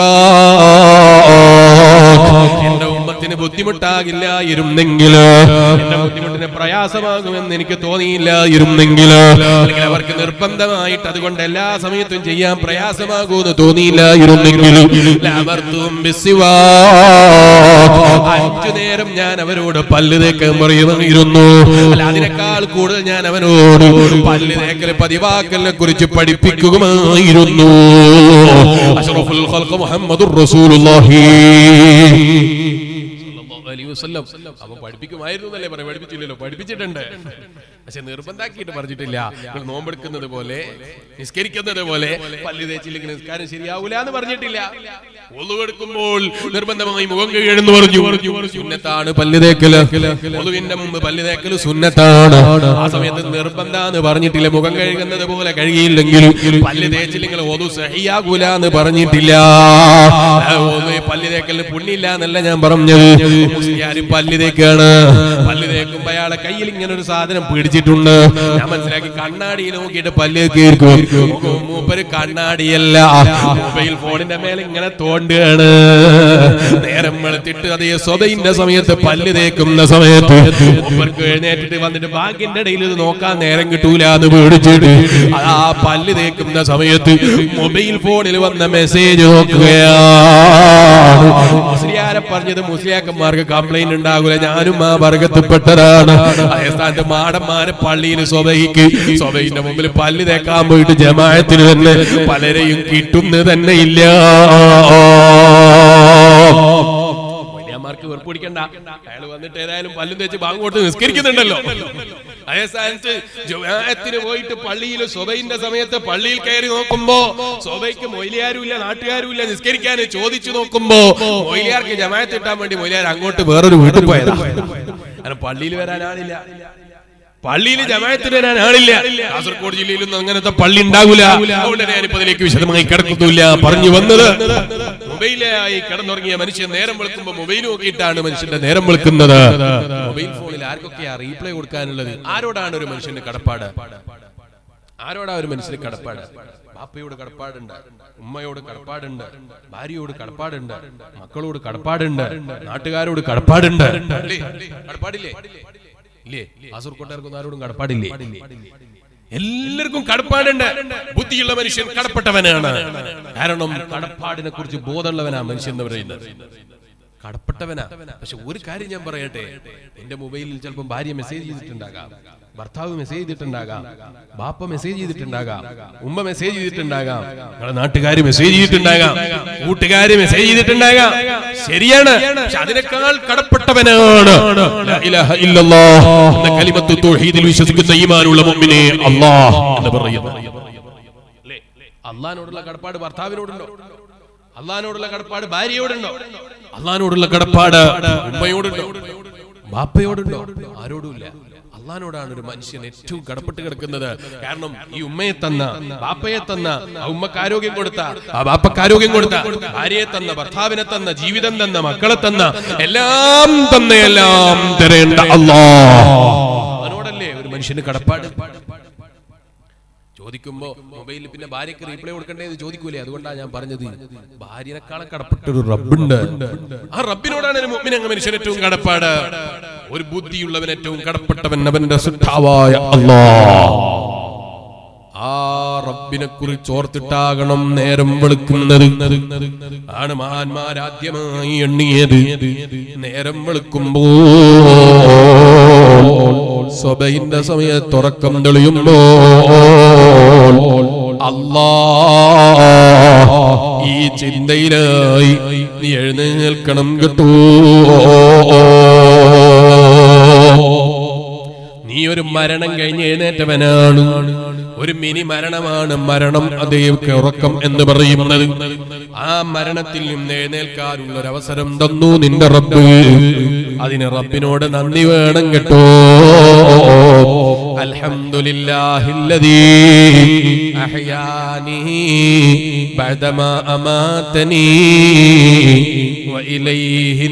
ബിസ്സിവാക്ക്. എന്റെ ഉമ്മത്തിന് ബുദ്ധിമുട്ടാകില്ലായിരുന്നെങ്കിൽ എന്റെ ബുദ്ധിമുട്ടിന് പ്രയാസമാകുമെന്ന് എനിക്ക് തോന്നിയില്ലായിരുന്നെങ്കിൽ അല്ലെങ്കിൽ അവർക്ക് നിർബന്ധമായിട്ട് അതുകൊണ്ട് എല്ലാ സമയത്തും ചെയ്യാൻ പ്രയാസമാകുമെന്ന് തോന്നിയില്ലായിരുന്നെങ്കിൽ ലഅമർതുഹും ബിസ്സിവാക്ക്. അഞ്ചു നേരം ഞാൻ അവരോട് പല്ല് തേക്കാൻ പറയുമായിരുന്നു അല്ല അതിനേക്കാൾ കൂടുതൽ ഞാൻ അവനോട് പല്ല് തേക്കൽ പതിവാക്കലിനെ കുറിച്ച് പഠിപ്പിക്കുമായിരുന്നു അഷ്റഫുൽ ഖൽഖ് മുഹമ്മദുർ റസൂലുള്ളാഹി സല്ലല്ലാഹു അലൈഹി വസല്ലം അവൻ പഠിപ്പിക്കുമായിരുന്നു എന്നല്ലേ പറയാം പഠിപ്പിച്ചില്ലല്ലോ പഠിപ്പിച്ചിട്ടുണ്ട് പക്ഷെ നിർബന്ധാക്കിയിട്ട് പറഞ്ഞിട്ടില്ല നിങ്ങൾ നോമ്പെടുക്കുന്നത് പോലെ നിസ്കരിക്കുന്നത് പോലെ പല്ല് തേച്ചില്ലെങ്കിൽ നിസ്കാരം ശരിയാവൂല എന്ന് പറഞ്ഞിട്ടില്ല ഒന്നുവെടുക്കുമ്പോൾ നിർബന്ധമായി മുഖം കഴുകണമെന്ന് പറഞ്ഞു സുന്നത്താണ് പല്ല് തേക്കല് ഒന്നുവിന്റെ മുമ്പ് പല്ല് തേക്കല് സുന്നത്താണ് ആ സമയത്ത് നിർബന്ധാന്ന് പറഞ്ഞിട്ടില്ല മുഖം കഴുകുന്നത് പോലെ കഴുകിയില്ലെങ്കിൽ പല്ല് തേച്ചില്ലെങ്കിൽ ഒതു സഹിയാകൂല എന്ന് പറഞ്ഞിട്ടില്ല ആ, ഒന്നു പല്ല് തേക്കലിന് പുണ്യില്ല എന്നല്ല ഞാൻ പറഞ്ഞത് മുസ്ലിയാരും പല്ല് തേക്കാണ് പല്ല് തേക്കുമ്പോ അയാളെ കയ്യിൽ ഇങ്ങനെ ഒരു സാധനം പിടിച്ചിട്ടുണ്ട് ഞാൻ മനസ്സിലാക്കി കണ്ണാടിയിൽ നോക്കിയിട്ട് പല്ല് കേൾക്കും മൂപ്പര് കണ്ണാടിയല്ല മൊബൈൽ ഫോണിന്റെ മേലെ ഇങ്ങനെ തോണ്ടുകയാണ് നേരം വെളുത്തിട്ട് അതേ സ്വതയിന്റെ സമയത്ത് പല്ല് തേക്കുന്ന സമയത്ത് മൂപ്പർക്ക് എഴുന്നേറ്റിട്ട് വന്നിട്ട് ബാങ്കിന്റെ ഇടയിൽ ഇത് നോക്കാൻ നേരം കിട്ടൂല എന്ന് പേടിച്ചിട്ട് ആ പല്ല് തേക്കുന്ന സമയത്ത് മൊബൈൽ ഫോണിൽ വന്ന മെസ്സേജ് നോക്കുകയാണ് മുസ്ലിയാരെ പറഞ്ഞത് മുസ്ലിയാക്കന്മാർക്ക് കംപ്ലൈന്റ് ഉണ്ടാകൂല ഞാനും ആ വർഗത്തിൽപ്പെട്ടതാണ് അതേ സ്ഥാനത്ത് മാടന്മാരെ പള്ളിയിൽ സ്വബഹിക്ക് സ്വബഹിന്റെ മുമ്പിൽ പല്ല് തേക്കാൻ പോയിട്ട് ജമായത്തിന് തന്നെ പലരെയും കിട്ടുന്നത് തന്നെ ഇല്ല വലിയമാർക്ക് വെറുപ്പിടിക്കണ്ട അയാൾ വന്നിട്ട് ഏതായാലും പല്ലും തേച്ച് ബാങ്ക് കൊടുത്ത് നിസ്കരിക്കുന്നുണ്ടല്ലോ അതേ സ്ഥാനത്ത് ജമാഅത്തിന് പോയിട്ട് പള്ളിയിൽ സ്വബൈന്റെ സമയത്ത് പള്ളിയിൽ കയറി നോക്കുമ്പോ സ്വബൈക്ക് മൊയിലിയാരും ഇല്ല നാട്ടുകാരും ഇല്ല നിസ്കരിക്കാൻ ചോദിച്ചു നോക്കുമ്പോ മൊയിലിയാർക്ക് ജമാഅത്ത് കിട്ടാൻ വേണ്ടി മൊയിലിയാർ അങ്ങോട്ട് വേറൊരു വീട്ടിൽ പോയതാ കാരണം പള്ളിയിൽ വരാൻ ആളില്ല പള്ളിയിൽ ജമാഅത്തിന് വരാൻ ആളില്ല കാസർഗോഡ് ജില്ലയിലൊന്നും അങ്ങനത്തെ പള്ളി ഉണ്ടാവില്ല അതുകൊണ്ട് ഞാനിപ്പോ അതിലേക്ക് വിശദമായി കിടക്കുന്നില്ല പറഞ്ഞു വന്നത് മൊബൈലായി കിടന്നുറങ്ങിയ മനുഷ്യൻ നേരം വെളുക്കുമ്പോ മൊബൈൽ നോക്കിയിട്ടാണ് മനുഷ്യന്റെ നേരം വെളുക്കുന്നത് മൊബൈൽ ഫോണിൽ ആർക്കൊക്കെയാ റീപ്ലൈ കൊടുക്കാനുള്ളത് ആരോടാണ് ഒരു മനുഷ്യന്റെ കടപ്പാട് ആരോടാ ഒരു മനുഷ്യന് കടപ്പാട് ബാപ്പയോട് കടപ്പാടുണ്ട് ഉമ്മയോട് കടപ്പാടുണ്ട് ഭാര്യയോട് കടപ്പാടുണ്ട് മക്കളോട് കടപ്പാടുണ്ട് നാട്ടുകാരോട് കടപ്പാടുണ്ട് അല്ലേ? കടപ്പാടില്ലേ ഇല്ലേ കാസർകോട്ടുകാർക്കൊന്നും ആരോടും കടപ്പാടില്ലേ എല്ലാവർക്കും കടപ്പാടുണ്ട് ബുദ്ധിയുള്ള മനുഷ്യൻ കടപ്പെട്ടവനാണ് കാരണം കടപ്പാടിനെ കുറിച്ച് ബോധമുള്ളവനാ മനുഷ്യൻ എന്ന് പറയുന്നത് കടപ്പെട്ടവനാ പക്ഷെ ഒരു കാര്യം ഞാൻ പറയട്ടെ എന്റെ മൊബൈലിൽ ചിലപ്പോൾ ഭാര്യ മെസ്സേജ് ചെയ്തിട്ടുണ്ടാകാം ഭർത്താവ് മെസ്സേജ് ചെയ്തിട്ടുണ്ടാകാം ബാപ്പ മെസ്സേജ് ചെയ്തിട്ടുണ്ടാകാം ഉമ്മ മെസ്സേജ് ചെയ്തിട്ടുണ്ടാകാം നിങ്ങളെ നാട്ടുകാര് മെസ്സേജ് ചെയ്തിട്ടുണ്ടാകാം കൂട്ടുകാര് മെസ്സേജ് ചെയ്തിട്ടുണ്ടാകാം ശരിയാണ് പക്ഷെ അതിനേക്കാൾ കടപ്പെട്ടവനാണ് ലാ ഇലാഹ ഇല്ലല്ലാഹ് എന്ന കലിമത്ത് തൗഹീദിൽ വിശ്വസിക്കുന്ന ഈമാനുള്ള മുഅ്മിനെ അല്ലാഹ് എന്ന് പറയുന്നു അല്ലേ? അള്ളഹാനോടുള്ള കടപ്പാട് ഭർത്താവിനോടുണ്ടോ അള്ളഹാനോടുള്ള കടപ്പാട് ഭാര്യയോടുണ്ടോ അള്ളഹാനോടുള്ള കടപ്പാട് ഉമ്മയോടുണ്ടോ ബാപ്പയോടുണ്ടോ ആരോടുമില്ല അള്ളഹാനോടാണ് ഒരു മനുഷ്യൻ ഏറ്റവും കടപ്പെട്ട് കിടക്കുന്നത് കാരണം ഈ ഉമ്മയെ തന്ന ബാപ്പയെ തന്ന ആ ഉമ്മക്ക് ആരോഗ്യം കൊടുത്ത ആ ബാപ്പക്ക് ആരോഗ്യം കൊടുത്ത ഭാര്യയെ തന്ന ഭർത്താവിനെ തന്ന ജീവിതം തന്ന മക്കളെ തന്ന എല്ലാം തന്ന എല്ലാം തരേണ്ട അള്ളാ അവനോടല്ലേ ഒരു മനുഷ്യന് കടപ്പാട് ചോദിക്കുമ്പോ മൊബൈലിൽ പിന്നെ ഭാര്യക്ക് റീപ്ലൈ കൊടുക്കണ്ടേ എന്ന് ചോദിക്കൂലേ അതുകൊണ്ടാണ് ഞാൻ പറഞ്ഞത് ഭാര്യനെക്കാളും കടപ്പെട്ട ഒരു റബ്ബുണ്ട് ആ റബ്ബിനോടാണ് ഒരു മുഅ്മിൻ അങ്ങ് മനുഷ്യൻ ഏറ്റവും കടപ്പാട് ഒരു ബുദ്ധിയുള്ളവൻ ഏറ്റവും കടപ്പെട്ടവൻ അവന്റെ സുട്ടാവായ അല്ലാ ആ റബ്ബിനെ കുറിച്ച് ഓർത്തിട്ടാകണം നേരം വെളുക്കുന്നത് ആണ് മഹാന്മാരാദ്യമായി എണ്ണിയത് നേരം വെളുക്കുമ്പോ സ്വബൈന്റെ സമയത്ത് ഉറക്കം തെളിയുമ്പോ അല്ലാ ഈ ചിന്തയിലായി നീ എഴുന്നേൽക്കണം കേട്ടോ നീ ഒരു മരണം കഴിഞ്ഞ് എഴുന്നേറ്റവനാണ് ഒരു മിനി മരണമാണ് മരണം അതേ ഉറക്കം എന്ന് പറയുന്നത് ആ മരണത്തിൽ നിന്ന് എഴുന്നേൽക്കാനുള്ള ഒരു അവസരം തന്നു നിന്റെ റബ്ബ് അതിന് റബ്ബിനോട് നന്ദി വേണം കേട്ടോ അൽഹംദുലില്ലാഹില്ലദീ അഹ്യാനി ബഅദമാ അമാതനി വഇലൈഹി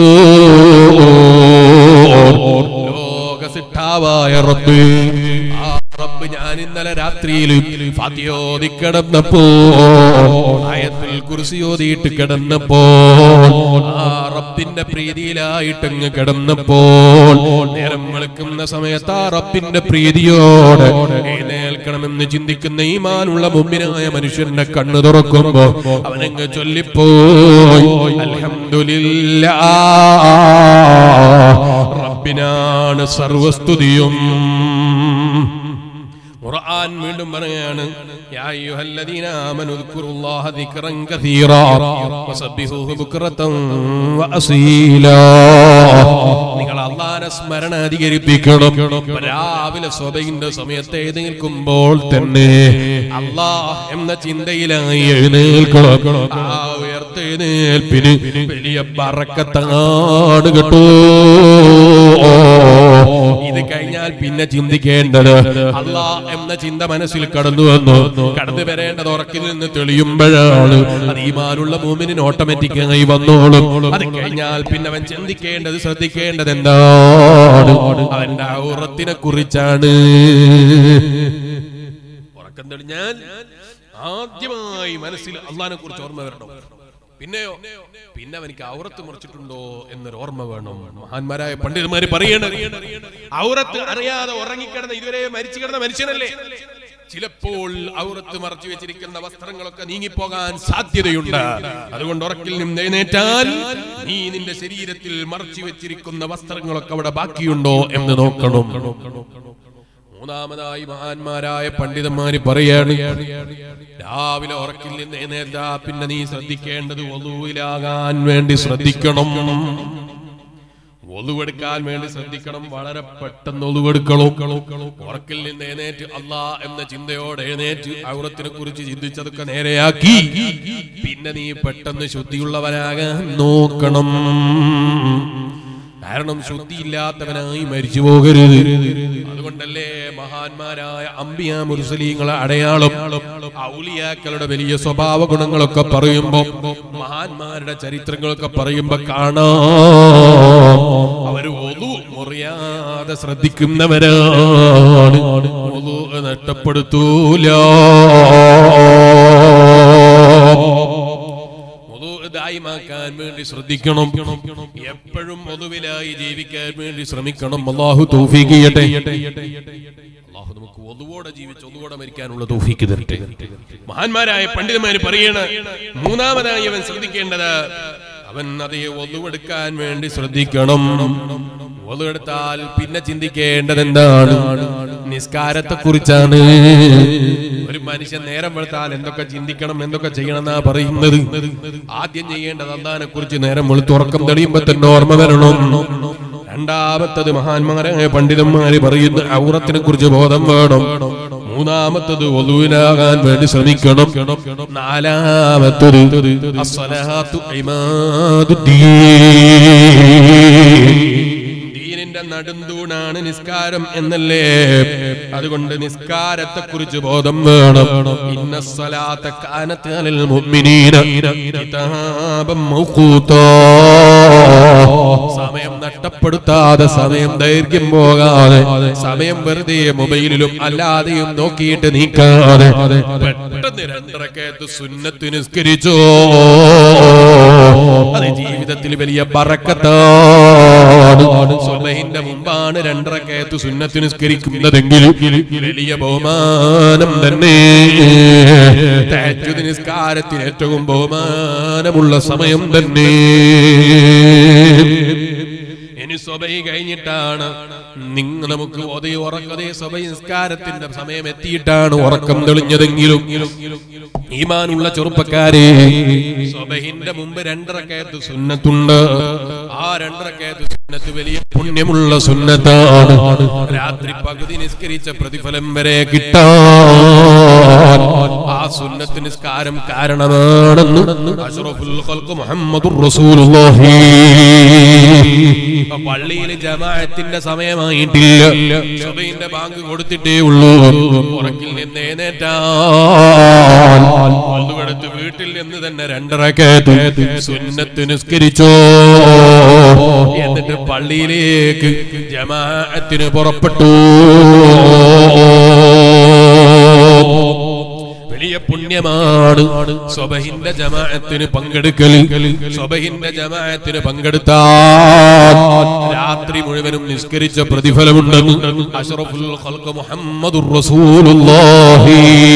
നുശൂർ ലോകസിട്ടാവായ റബ്ബ് ആ റബ്ബ് ഞാൻ ഇന്നലെ രാത്രിയിൽ ഫാത്തിയോതി കിടന്നപ്പോ ആയത്തിൽ കുറിച്ച് ഓതിയിട്ട് കിടന്നപ്പോ ആ റബ്ബിന്റെ പ്രീതിയിലായിട്ടങ്ങ് കിടന്നപ്പോൾ നേരം വെളുക്കുന്ന സമയത്ത് ആ റബ്ബിന്റെ പ്രീതിയോടെ എഴുന്നേൽക്കണമെന്ന് ചിന്തിക്കുന്ന ഈമാനുള്ള മുമ്പിനായ മനുഷ്യന്റെ കണ്ണു തുറക്കുമ്പോ അവനങ്ങ് ചൊല്ലിപ്പോയി അൽഹംദുലില്ലാ റബ്ബിനാണ് സർവസ്തുതിയും ഖുർആൻ വീണ്ടും പറയാണ് യാ അയ്യുഹല്ലദീന ആമനു ദ്കുറുല്ലാഹ ദിക്റൻ കസീറാ വസബ്ബിഹൂഹു ബുക്റതൻ വഅസീലാ നിങ്ങൾ അല്ലാഹനെ സ്മരണ അധികരിപ്പിക്കണം രാവിലെ സ്വബഹിന്റെ സമയത്ത് എഴുന്നേൽക്കുമ്പോൾ തന്നെ അല്ലാഹ് എന്ന ചിന്തയിലായി എഴുന്നേൽക്കണം ആ ഉയർത്തെഴുന്നേൽപ്പിന് വലിയ ബറക്കത്താണ് കേട്ടോ ഇത് കഴിഞ്ഞാൽ പിന്നെ ചിന്തിക്കേണ്ടത് അല്ലാ എന്ന ചിന്ത മനസ്സിൽ കടന്നു വന്നു കടന്നു വരേണ്ടത് ഉറക്കിൽ നിന്ന് തെളിയുമ്പോഴാണ് അത് ഈമാനുള്ള മൂമിനിന് ഓട്ടോമാറ്റിക്കായി വന്നോളും അത് കഴിഞ്ഞാൽ പിന്നെ അവൻ ചിന്തിക്കേണ്ടത് ശ്രദ്ധിക്കേണ്ടത് എന്താണ് അവന്റെ ഔറത്തിനെ കുറിച്ചാണ് ഉറക്കം തെളിഞ്ഞാൽ ആദ്യമായി മനസ്സിൽ അള്ളഹാനെ കുറിച്ച് ഓർമ്മ വരണം പിന്നെയോ പിന്നെ അവനിക്ക് ഔറത്ത് മുറിച്ചിട്ടുണ്ടോ എന്നൊരു ഓർമ്മ വേണം മഹാന്മാരായ പണ്ഡിതന്മാര് പറയണ ഔറത്ത് അറിയാതെ ഉറങ്ങിക്കിടന്ന ഇതുവരെ മരിച്ചു കിടന്ന മനുഷ്യനല്ലേ ചിലപ്പോൾ ഔറത്ത് മറച്ചു വെച്ചിരിക്കുന്ന വസ്ത്രങ്ങളൊക്കെ നീങ്ങിപ്പോകാൻ സാധ്യതയുണ്ട് അതുകൊണ്ട് ഉറക്കിൽ നിന്ന് എഴുന്നേറ്റാൽ നീ നിന്റെ ശരീരത്തിൽ മറച്ചു വെച്ചിരിക്കുന്ന വസ്ത്രങ്ങളൊക്കെ അവിടെ ബാക്കിയുണ്ടോ എന്ന് നോക്കണം മൂന്നാമതായി മഹാന്മാരായ പണ്ഡിതന്മാര് പറയാണ് രാവിലെ ഉറക്കിൽ നിന്ന് എഴുന്നേറ്റാ പിന്നെ നീ ശ്രദ്ധിക്കേണ്ടത് ഒതുവിലാകാൻ വേണ്ടി ശ്രദ്ധിക്കണം ഒതുവെടുക്കാൻ വേണ്ടി ശ്രദ്ധിക്കണം വളരെ പെട്ടെന്ന് ഒതുവെടുക്കളോ ഉറക്കിൽ നിന്ന് എഴുന്നേറ്റ് അല്ലാ എന്ന ചിന്തയോടെ എഴുന്നേറ്റ് ഔറത്തിനെ കുറിച്ച് ചിന്തിച്ചതൊക്കെ നേരെയാക്കി പിന്നെ നീ പെട്ടെന്ന് ശുദ്ധിയുള്ളവനാകാൻ നോക്കണം കാരണം ശുദ്ധിയില്ലാത്തവനായി മരിച്ചു പോകരുത് അതുകൊണ്ട് അതുകൊണ്ടല്ലേ മഹാന്മാരായ അമ്പിയ മുർസലീങ്ങളെ അടയാളം ഔലിയാക്കളുടെ വലിയ സ്വഭാവ ഗുണങ്ങളൊക്കെ പറയുമ്പോ മഹാന്മാരുടെ ചരിത്രങ്ങളൊക്കെ പറയുമ്പോ കാണാം അവര് ഒതു മുറിയാതെ ശ്രദ്ധിക്കുന്നവരാണ് ഒതു നഷ്ടപ്പെടുത്തൂല ഒതു ദായിമാക്കാൻ വേണ്ടി ശ്രദ്ധിക്കണം എപ്പോഴും ഒതുവിലായി ജീവിക്കാൻ വേണ്ടി ശ്രമിക്കണം അള്ളാഹു തൗഫീഖ് ചെയ്യട്ടെ അള്ളാഹു നമുക്ക് ഒതുവോടെ ജീവിച്ച് ഒതുവോടെ മരിക്കാനുള്ള തൗഫീഖ് തരട്ടെ മഹാന്മാരായ പണ്ഡിതന്മാര് പറയണ മൂന്നാമതായി അവൻ ശ്രദ്ധിക്കേണ്ടത് അവൻ അതേ ഒതുവെടുക്കാൻ വേണ്ടി ശ്രദ്ധിക്കണം ഒതുവെടുത്താൽ പിന്നെ ചിന്തിക്കേണ്ടത് എന്താണ് നിസ്കാരത്തെ കുറിച്ചാണ് ഒരു മനുഷ്യൻ നേരം വെളുത്താൽ എന്തൊക്കെ ചിന്തിക്കണം എന്തൊക്കെ ചെയ്യണം എന്നാ പറയുന്നത് ആദ്യം ചെയ്യേണ്ടത് അള്ളാനെ കുറിച്ച് നേരം വെളുത്ത് ഉറക്കം തെളിയുമ്പോ തന്നെ ഓർമ്മ വരണം രണ്ടാമത്തത് മഹാന്മാരായ പണ്ഡിതന്മാര് പറയുന്ന ഔറത്തിനെ കുറിച്ച് ബോധം വേണം മൂന്നാമത്തത് ഒതുവിനാകാൻ വേണ്ടി ശ്രമിക്കണം നാലാമത്തത് അസ്സലാത്തു ഇമാദുദ്ദീൻ. ദീനിന്റെ നടുന്തൂണാണ് നിസ്കാരം എന്നല്ലേ അതുകൊണ്ട് നിസ്കാരത്തെ കുറിച്ച് ബോധം വേണം ഇന്ന സ്വലാത്ത കാനത്ത് അലൽ മുഅ്മിനീന കിതാബം മൗഖൂത്താ. സമയം നഷ്ടപ്പെടുത്താതെ സമയം ദൈർഘ്യം പോകാതെ സമയം വെറുതെ മൊബൈലിലും അല്ലാതെയും നോക്കിയിട്ട് നീക്കാതെ പെട്ടെന്ന് രണ്ടരക്കയത്ത് സുന്നത്ത് നിസ്കരിച്ചോ അത് ജീവിതത്തിൽ വലിയ ബറക്കത്താണ് സ്വബഹിന്റെ മുമ്പാണ് രണ്ടരക്കയത്ത് സുന്നത്ത് നിസ്കരിക്കുന്നതെങ്കിൽ വലിയ ബഹുമാനം തന്നെ തഹജ്ജുദ് നിസ്കാരത്തിന് ഏറ്റവും ബഹുമാനമുള്ള സമയം തന്നെ ഇനി സ്വബൈ കഴിഞ്ഞിട്ടാണ് നിങ്ങൾ നമുക്ക് ഒതേ ഉറക്കതേ സ്വബൈ നിസ്കാരത്തിന്റെ സമയം എത്തിയിട്ടാണ് ഉറക്കം തെളിഞ്ഞതെങ്കിലും ഈമാനുള്ള ചെറുപ്പക്കാരെ സ്വബഹിന്റെ മുമ്പ് രണ്ടരക്കയത്ത് സുന്നത്തുണ്ട് ആ രണ്ടരക്കയത്ത് സുന്നത്ത് വലിയ പുണ്യമുള്ള സുന്നത്താണ് രാത്രി പകുതി നിസ്കരിച്ച പ്രതിഫലം വരെ കിട്ടാൻ ആ സുന്നത്ത് നിസ്കാരം കാരണമാണെന്ന് അഷ്റഫുൽ ഖൽഖ് മുഹമ്മദുർ റസൂലുള്ളാഹി പള്ളിയിൽ ജമാഅത്തിന്റെ സമയമായിട്ടില്ല സുബഹിന്റെ ബാങ്ക് കൊടുത്തിട്ടേ ഉള്ളൂ ഉറക്കിൽ നിന്ന് എഴുന്നേറ്റാൽ ഒന്നുകെടുത്ത് വീട്ടിൽ നിന്ന് തന്നെ രണ്ടരക്കയത്ത് സുന്നത്ത് നിസ്കരിച്ചോ എന്നിട്ട് പള്ളിയിലേക്ക് ജമാഅത്തിന് പുറപ്പെട്ടു വലിയ പുണ്യമാണ് സ്വബഹിന്റെ ജമാഅത്തിന് പങ്കെടുക്കൽ സ്വബഹിന്റെ ജമാഅത്തിന് പങ്കെടുത്താൽ രാത്രി മുഴുവനും നിസ്കരിച്ച പ്രതിഫലമുണ്ടെന്ന് അഷ്റഫുൽ ഖൽഖ് മുഹമ്മദുർ റസൂലുള്ളാഹി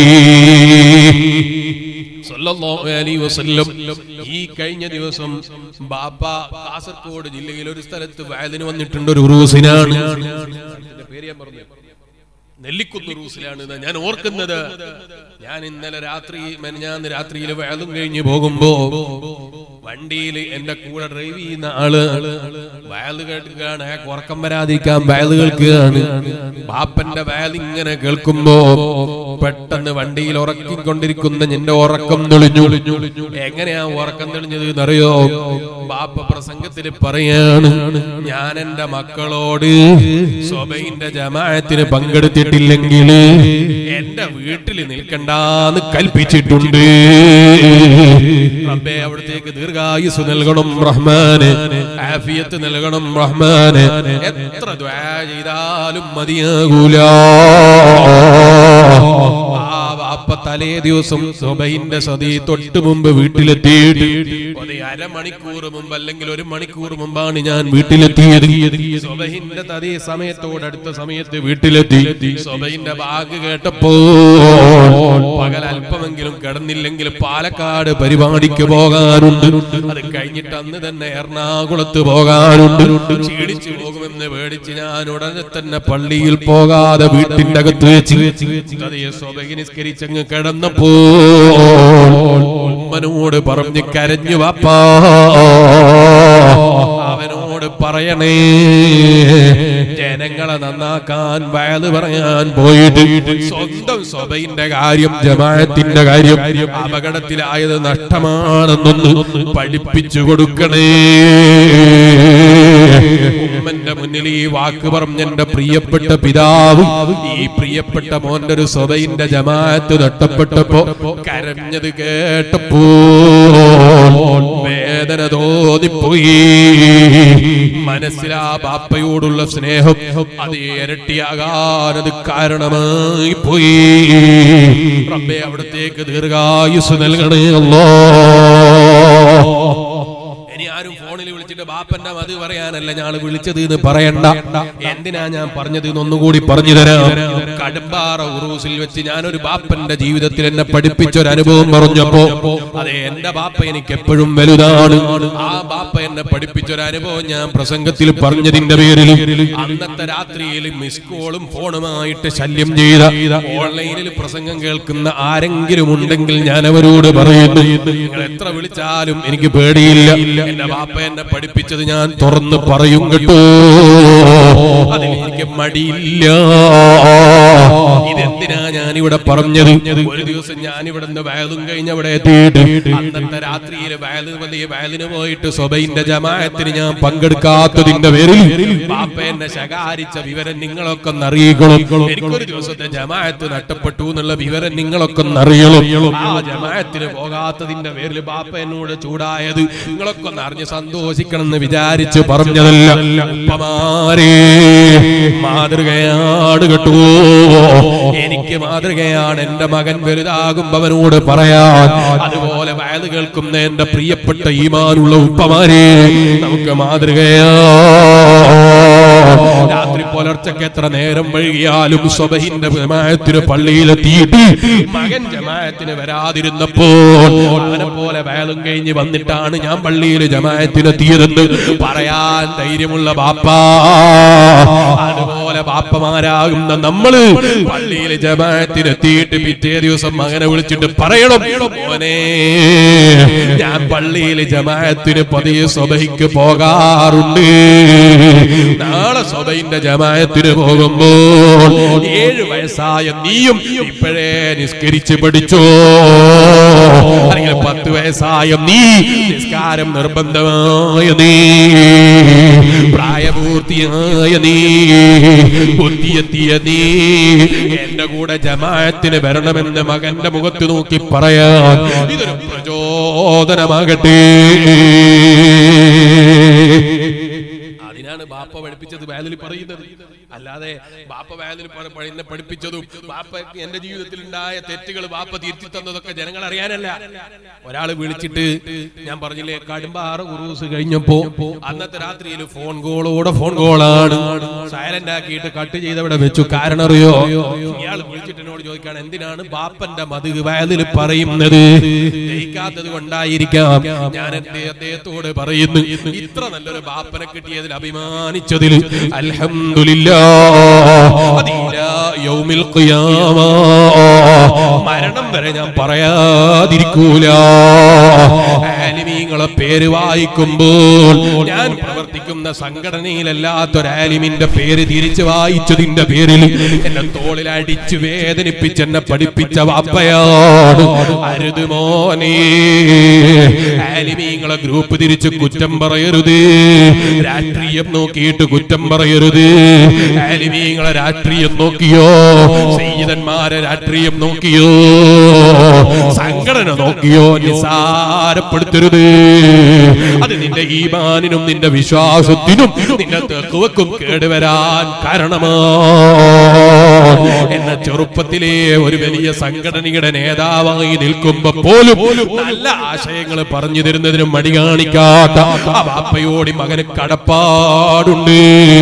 സല്ലല്ലാഹു അലൈഹി വസല്ലം ഈ കഴിഞ്ഞ ദിവസം ബാപ്പ കാസർഗോഡ് ജില്ലയിൽ ഒരു സ്ഥലത്ത് വയലിന് വന്നിട്ടുണ്ട് ഒരു ഉറൂസിനാണ് ഇതിന്റെ പേര് ഞാൻ പറഞ്ഞു നെല്ലിക്കുന്ന് റൂസിലാണ് ഇത് ഞാൻ ഓർക്കുന്നത് ഞാൻ ഇന്നലെ രാത്രി മെനഞ്ഞാന്ന് രാത്രിയിൽ വയലും കഴിഞ്ഞ് പോകുമ്പോ വണ്ടിയിൽ എന്റെ കൂടെ ഡ്രൈവ് ചെയ്യുന്ന ആള് വയൽ കേൾക്കുകയാണ് അയാൾക്ക് ഉറക്കം വരാതിരിക്കാൻ വയൽ കേൾക്കുകയാണ് ബാപ്പന്റെ വയൽ ഇങ്ങനെ കേൾക്കുമ്പോ പെട്ടെന്ന് വണ്ടിയിൽ ഉറക്കിക്കൊണ്ടിരിക്കുന്ന നിന്റെ ഉറക്കം തെളിഞ്ഞു എങ്ങനെയാ ഉറക്കം തെളിഞ്ഞത് എന്നറിയോ ബാപ്പ പ്രസംഗത്തിൽ പറയാണ് ഞാൻ എന്റെ മക്കളോട് സ്വബൈന്റെ ജമാഅത്തിന് പങ്കെടുത്തിട്ടില്ലെങ്കിൽ എന്റെ വീട്ടിൽ നിൽക്കണ്ടാന്ന് കൽപ്പിച്ചിട്ടുണ്ട് റബ്ബേ അവിടത്തേക്ക് ദീർഘായുസ് നൽകണം റഹ്മാന് ആഫിയത്ത് നൽകണം റഹ്മാന് എത്ര ദ്വാ ചെയ്താലും മതിയാകൂല ആ വാപ്പ തലേ ദിവസം സുബൈന്റെ സതി തൊട്ട് മുമ്പ് വീട്ടിലെത്തിയിട്ട് ഒരു അരമണിക്കൂർ മുമ്പ് അല്ലെങ്കിൽ ഒരു മണിക്കൂർ മുമ്പാണ് ഞാൻ വീട്ടിലെത്തിയത് സുബഹിന്റെ തതേ സമയത്തോട് അടുത്ത സമയത്ത് വീട്ടിലെത്തി സുബഹിന്റെ ബാഗ് കേട്ടപ്പോ പകൽ അല്പമെങ്കിലും കിടന്നില്ലെങ്കിൽ പാലക്കാട് പരിപാടിക്ക് പോകാനുണ്ട് അത് കഴിഞ്ഞിട്ട് അന്ന് തന്നെ എറണാകുളത്ത് പോകാനുണ്ട് ക്ഷീണിച്ചു പോകുമെന്ന് പേടിച്ച് ഞാൻ ഉടനെ തന്നെ പള്ളിയിൽ പോകാതെ വീട്ടിന്റെ അകത്ത് വെച്ച് അതേ സ്വബഹി നിസ്കരിച്ചങ്ങ് കിടന്നപ്പോ ഉമ്മനോട് പറഞ്ഞ് കരഞ്ഞു വാപ്പാ അവനോട് പറയണേ ജനങ്ങളെ നന്നാക്കാൻ വയത് പറയാൻ പോയിട്ട് സ്വന്തം സ്വബൈന്റെ കാര്യം ജമാഅത്തിന്റെ കാര്യം അപകടത്തിലായത് നഷ്ടമാണെന്നൊന്ന് പഠിപ്പിച്ചു കൊടുക്കണേ എന്റെ മുന്നിൽ ഈ വാക്ക് പറഞ്ഞ എന്റെ പ്രിയപ്പെട്ട പിതാവ് ഈ പ്രിയപ്പെട്ട മോന്റെ ഒരു സ്വതയിന്റെ ജമാഅത്ത് നഷ്ടപ്പെട്ടപ്പോ കരഞ്ഞത് കേട്ടപ്പോ വേദന തോന്നിപ്പോയി മനസ്സിലാ ബാപ്പയോടുള്ള സ്നേഹം അത് ഇരട്ടിയാകാൻ അത് കാരണമായി പോയി റബ്ബെ അവിടത്തേക്ക് ദീർഘായുസ് നൽകണേ അല്ലോ ഇനി ആരും ഫോണിൽ വിളിച്ചിട്ട് ബാപ്പന്റെ മതി പറയാനല്ല ഞാൻ വിളിച്ചത് എന്ന് പറയണ്ട എന്തിനാ ഞാൻ പറഞ്ഞത് എന്ന് ഒന്നുകൂടി പറഞ്ഞു തരാം കടുമ്പാറ ഉറൂസിൽ വെച്ച് ഞാനൊരു ബാപ്പന്റെ ജീവിതത്തിൽ എന്നെ പഠിപ്പിച്ച ഒരു അനുഭവം പറഞ്ഞപ്പോ അതെ എന്റെ ബാപ്പ എനിക്ക് എപ്പോഴും വലുതാണ് ആ ബാപ്പ എന്നെ പഠിപ്പിച്ച ഒരു അനുഭവം ഞാൻ പ്രസംഗത്തിൽ പറഞ്ഞതിന്റെ പേരിൽ അന്നത്തെ രാത്രിയിൽ മിസ് കോളും ഫോണുമായിട്ട് ശല്യം ചെയ്ത ഓൺലൈനിൽ പ്രസംഗം കേൾക്കുന്ന ആരെങ്കിലും ഉണ്ടെങ്കിൽ ഞാൻ അവരോട് പറയുന്നു നിങ്ങൾ എത്ര വിളിച്ചാലും എനിക്ക് പേടിയില്ല എന്റെ ബാപ്പ എന്നെ പഠിപ്പിച്ചത് ഞാൻ തുറന്ന് പറയും കേട്ടോ അതിൽ എനിക്ക് മടിയില്ല ഇതെന്തിനാ ഞാൻ ഇവിടെ പറഞ്ഞത് ഒരു ദിവസം ഞാൻ ഇവിടെ നിന്ന് വയലും കഴിഞ്ഞ് അവിടെ എത്തിയിട്ട് അന്നത്തെ രാത്രിയിൽ വയലിന് വലിയ വയലിന് പോയിട്ട് സ്വബൈന്റെ ജമാഅത്തിന് ഞാൻ പങ്കെടുക്കാത്തതിന്റെ പേരിൽ ബാപ്പ എന്നെ ശകാരിച്ച വിവരം നിങ്ങളൊക്കെ ഒന്ന് അറിയിക്കണം എനിക്കൊരു ദിവസത്തെ ജമാഅത്ത് നഷ്ടപ്പെട്ടു എന്നുള്ള വിവരം നിങ്ങളൊക്കെ ഒന്ന് അറിയണം ആ ജമാഅത്തിന് പോകാത്തതിന്റെ പേരിൽ ബാപ്പ എന്നോട് ചൂടായത് നിങ്ങളൊക്കെ ഒന്ന് അറിഞ്ഞ് സന്തോഷിക്കണം എന്ന് വിചാരിച്ച് പറഞ്ഞതല്ല ഉപ്പമാരേ മാതൃകയാണ് കേട്ടോ എനിക്ക് മാതൃകയാണ് എന്റെ മകൻ വലുതാകുമ്പോ അവനോട് പറയാൻ അതുപോലെ വയത് കേൾക്കുന്ന എന്റെ പ്രിയപ്പെട്ട ഈമാനുള്ള ഉപ്പമാരെ നമുക്ക് മാതൃകയാ രാത്രി പുലർച്ചയ്ക്ക് എത്ര നേരം വൈകിയാലും സ്വബഹിന്റെ ജമാഅത്തിന് പള്ളിയിലെത്തിയിട്ട് മകൻ ജമാഅത്തിന് വരാതിരുന്നപ്പോൾ അവനെ പോലെ വയലും കഴിഞ്ഞ് വന്നിട്ടാണ് ഞാൻ പള്ളിയിൽ ജമാഅത്തിനെത്തിയതെന്ന് പറയാൻ ധൈര്യമുള്ള ബാപ്പ അതുപോലെ ബാപ്പമാരാകുന്ന നമ്മള് പള്ളിയിൽ ജമാഅത്തിനെത്തിയിട്ട് പിറ്റേ ദിവസം മകനെ വിളിച്ചിട്ട് പറയണം മോനെ ഞാൻ പള്ളിയിൽ ജമാഅത്തിന് പതിയെ സ്വബഹിക്ക് പോകാറുണ്ട് നാളെ സ്വബൈന്റെ ജമാഅത്തിന് പോകുമ്പോൾ ഏഴ് വയസ്സായ നീയും ഇപ്പോഴേ നിസ്കരിച്ച് പഠിച്ചോ അല്ലെങ്കിൽ പത്ത് വയസ്സായ നീ നിസ്കാരം നിർബന്ധമായ നീ പ്രായപൂർത്തിയായ നീ ബുദ്ധിയെത്തിയ നീ എന്റെ കൂടെ ജമാഅത്തിന് വരണമെന്ന് മകന്റെ മുഖത്ത് നോക്കി പറയാൻ ഇതൊരു പ്രചോദനമാകട്ടെ അതിനാണ് ബാപ്പ പഠിപ്പിച്ചത് വേദന പറയുന്നത് അല്ലാതെ ബാപ്പ വേദന എന്നെ പഠിപ്പിച്ചതും ബാപ്പ എന്റെ ജീവിതത്തിൽ ഉണ്ടായ തെറ്റുകൾ ബാപ്പ തിരുത്തി തന്നതൊക്കെ ജനങ്ങൾ അറിയാനല്ല ഒരാള് വിളിച്ചിട്ട് ഞാൻ പറഞ്ഞില്ലേ കടുമ്പാറ് ഉറൂസ് കഴിഞ്ഞപ്പോ അന്നത്തെ രാത്രിയിൽ ഫോൺ കോളോടെ ഫോൺ കോളാണ് സൈലന്റ് ആക്കിയിട്ട് കട്ട് ചെയ്തവിടെ വെച്ചു കാരണം അറിയോ ഇയാൾ വിളിച്ചിട്ട് എന്നോട് ചോദിക്കാണ് എന്തിനാണ് ബാപ്പന്റെ മത് വയലിൽ പറയുന്നത് ദഹിക്കാത്തത് കൊണ്ടായിരിക്കാം ഞാൻ എന്റെ അദ്ദേഹത്തോട് പറയുന്നു ഇത്ര നല്ലൊരു ബാപ്പനെ കിട്ടിയതിൽ അഭിമാനിച്ചതിൽ അൽഹംദുലില്ലാ അതിലാ യൗമിൽ ഖിയാമ മരണം വരെ ഞാൻ പറയാതിരിക്കൂല ആലിമീങ്ങളെ പേര് വായിക്കുമ്പോൾ ഞാൻ പ്രവർത്തിക്കുന്ന സംഘടനയിലല്ലാത്തൊരു ആലിമിന്റെ പേര് തിരിച്ചു വായിച്ചതിന്റെ പേരിൽ എന്നെ തോളിൽ അടിച്ചു വേദനിപ്പിച്ച് എന്നെ പഠിപ്പിച്ച വാപ്പയാണ് അരുത് മോനെ ആലിമീങ്ങളെ ഗ്രൂപ്പ് തിരിച്ച് കുറ്റം പറയരുത് രാഷ്ട്രീയം നോക്കിയിട്ട് കുറ്റം പറയരുത് ആലിമീങ്ങളെ രാഷ്ട്രീയം നോക്കിയോ സയ്യിദന്മാരെ രാഷ്ട്രീയം നോക്കിയോ സംഘടന നോക്കിയോ നിസാരപ്പെടുത്തരുത് അത് നിന്റെ ഈമാനിനും നിന്റെ വിശ്വാസത്തിനും നിന്റെ തെക്കുവക്കും കേടുവരാൻ കാരണമാ എന്ന ചെറുപ്പത്തിലെ ഒരു വലിയ സംഘടനയുടെ നേതാവായി നിൽക്കുമ്പോ പോലും നല്ല ആശയങ്ങൾ പറഞ്ഞു തരുന്നതിനും മടി കാണിക്കാത്ത ആ ബാപ്പയോട് ഈ മകന് കടപ്പാടുണ്ട്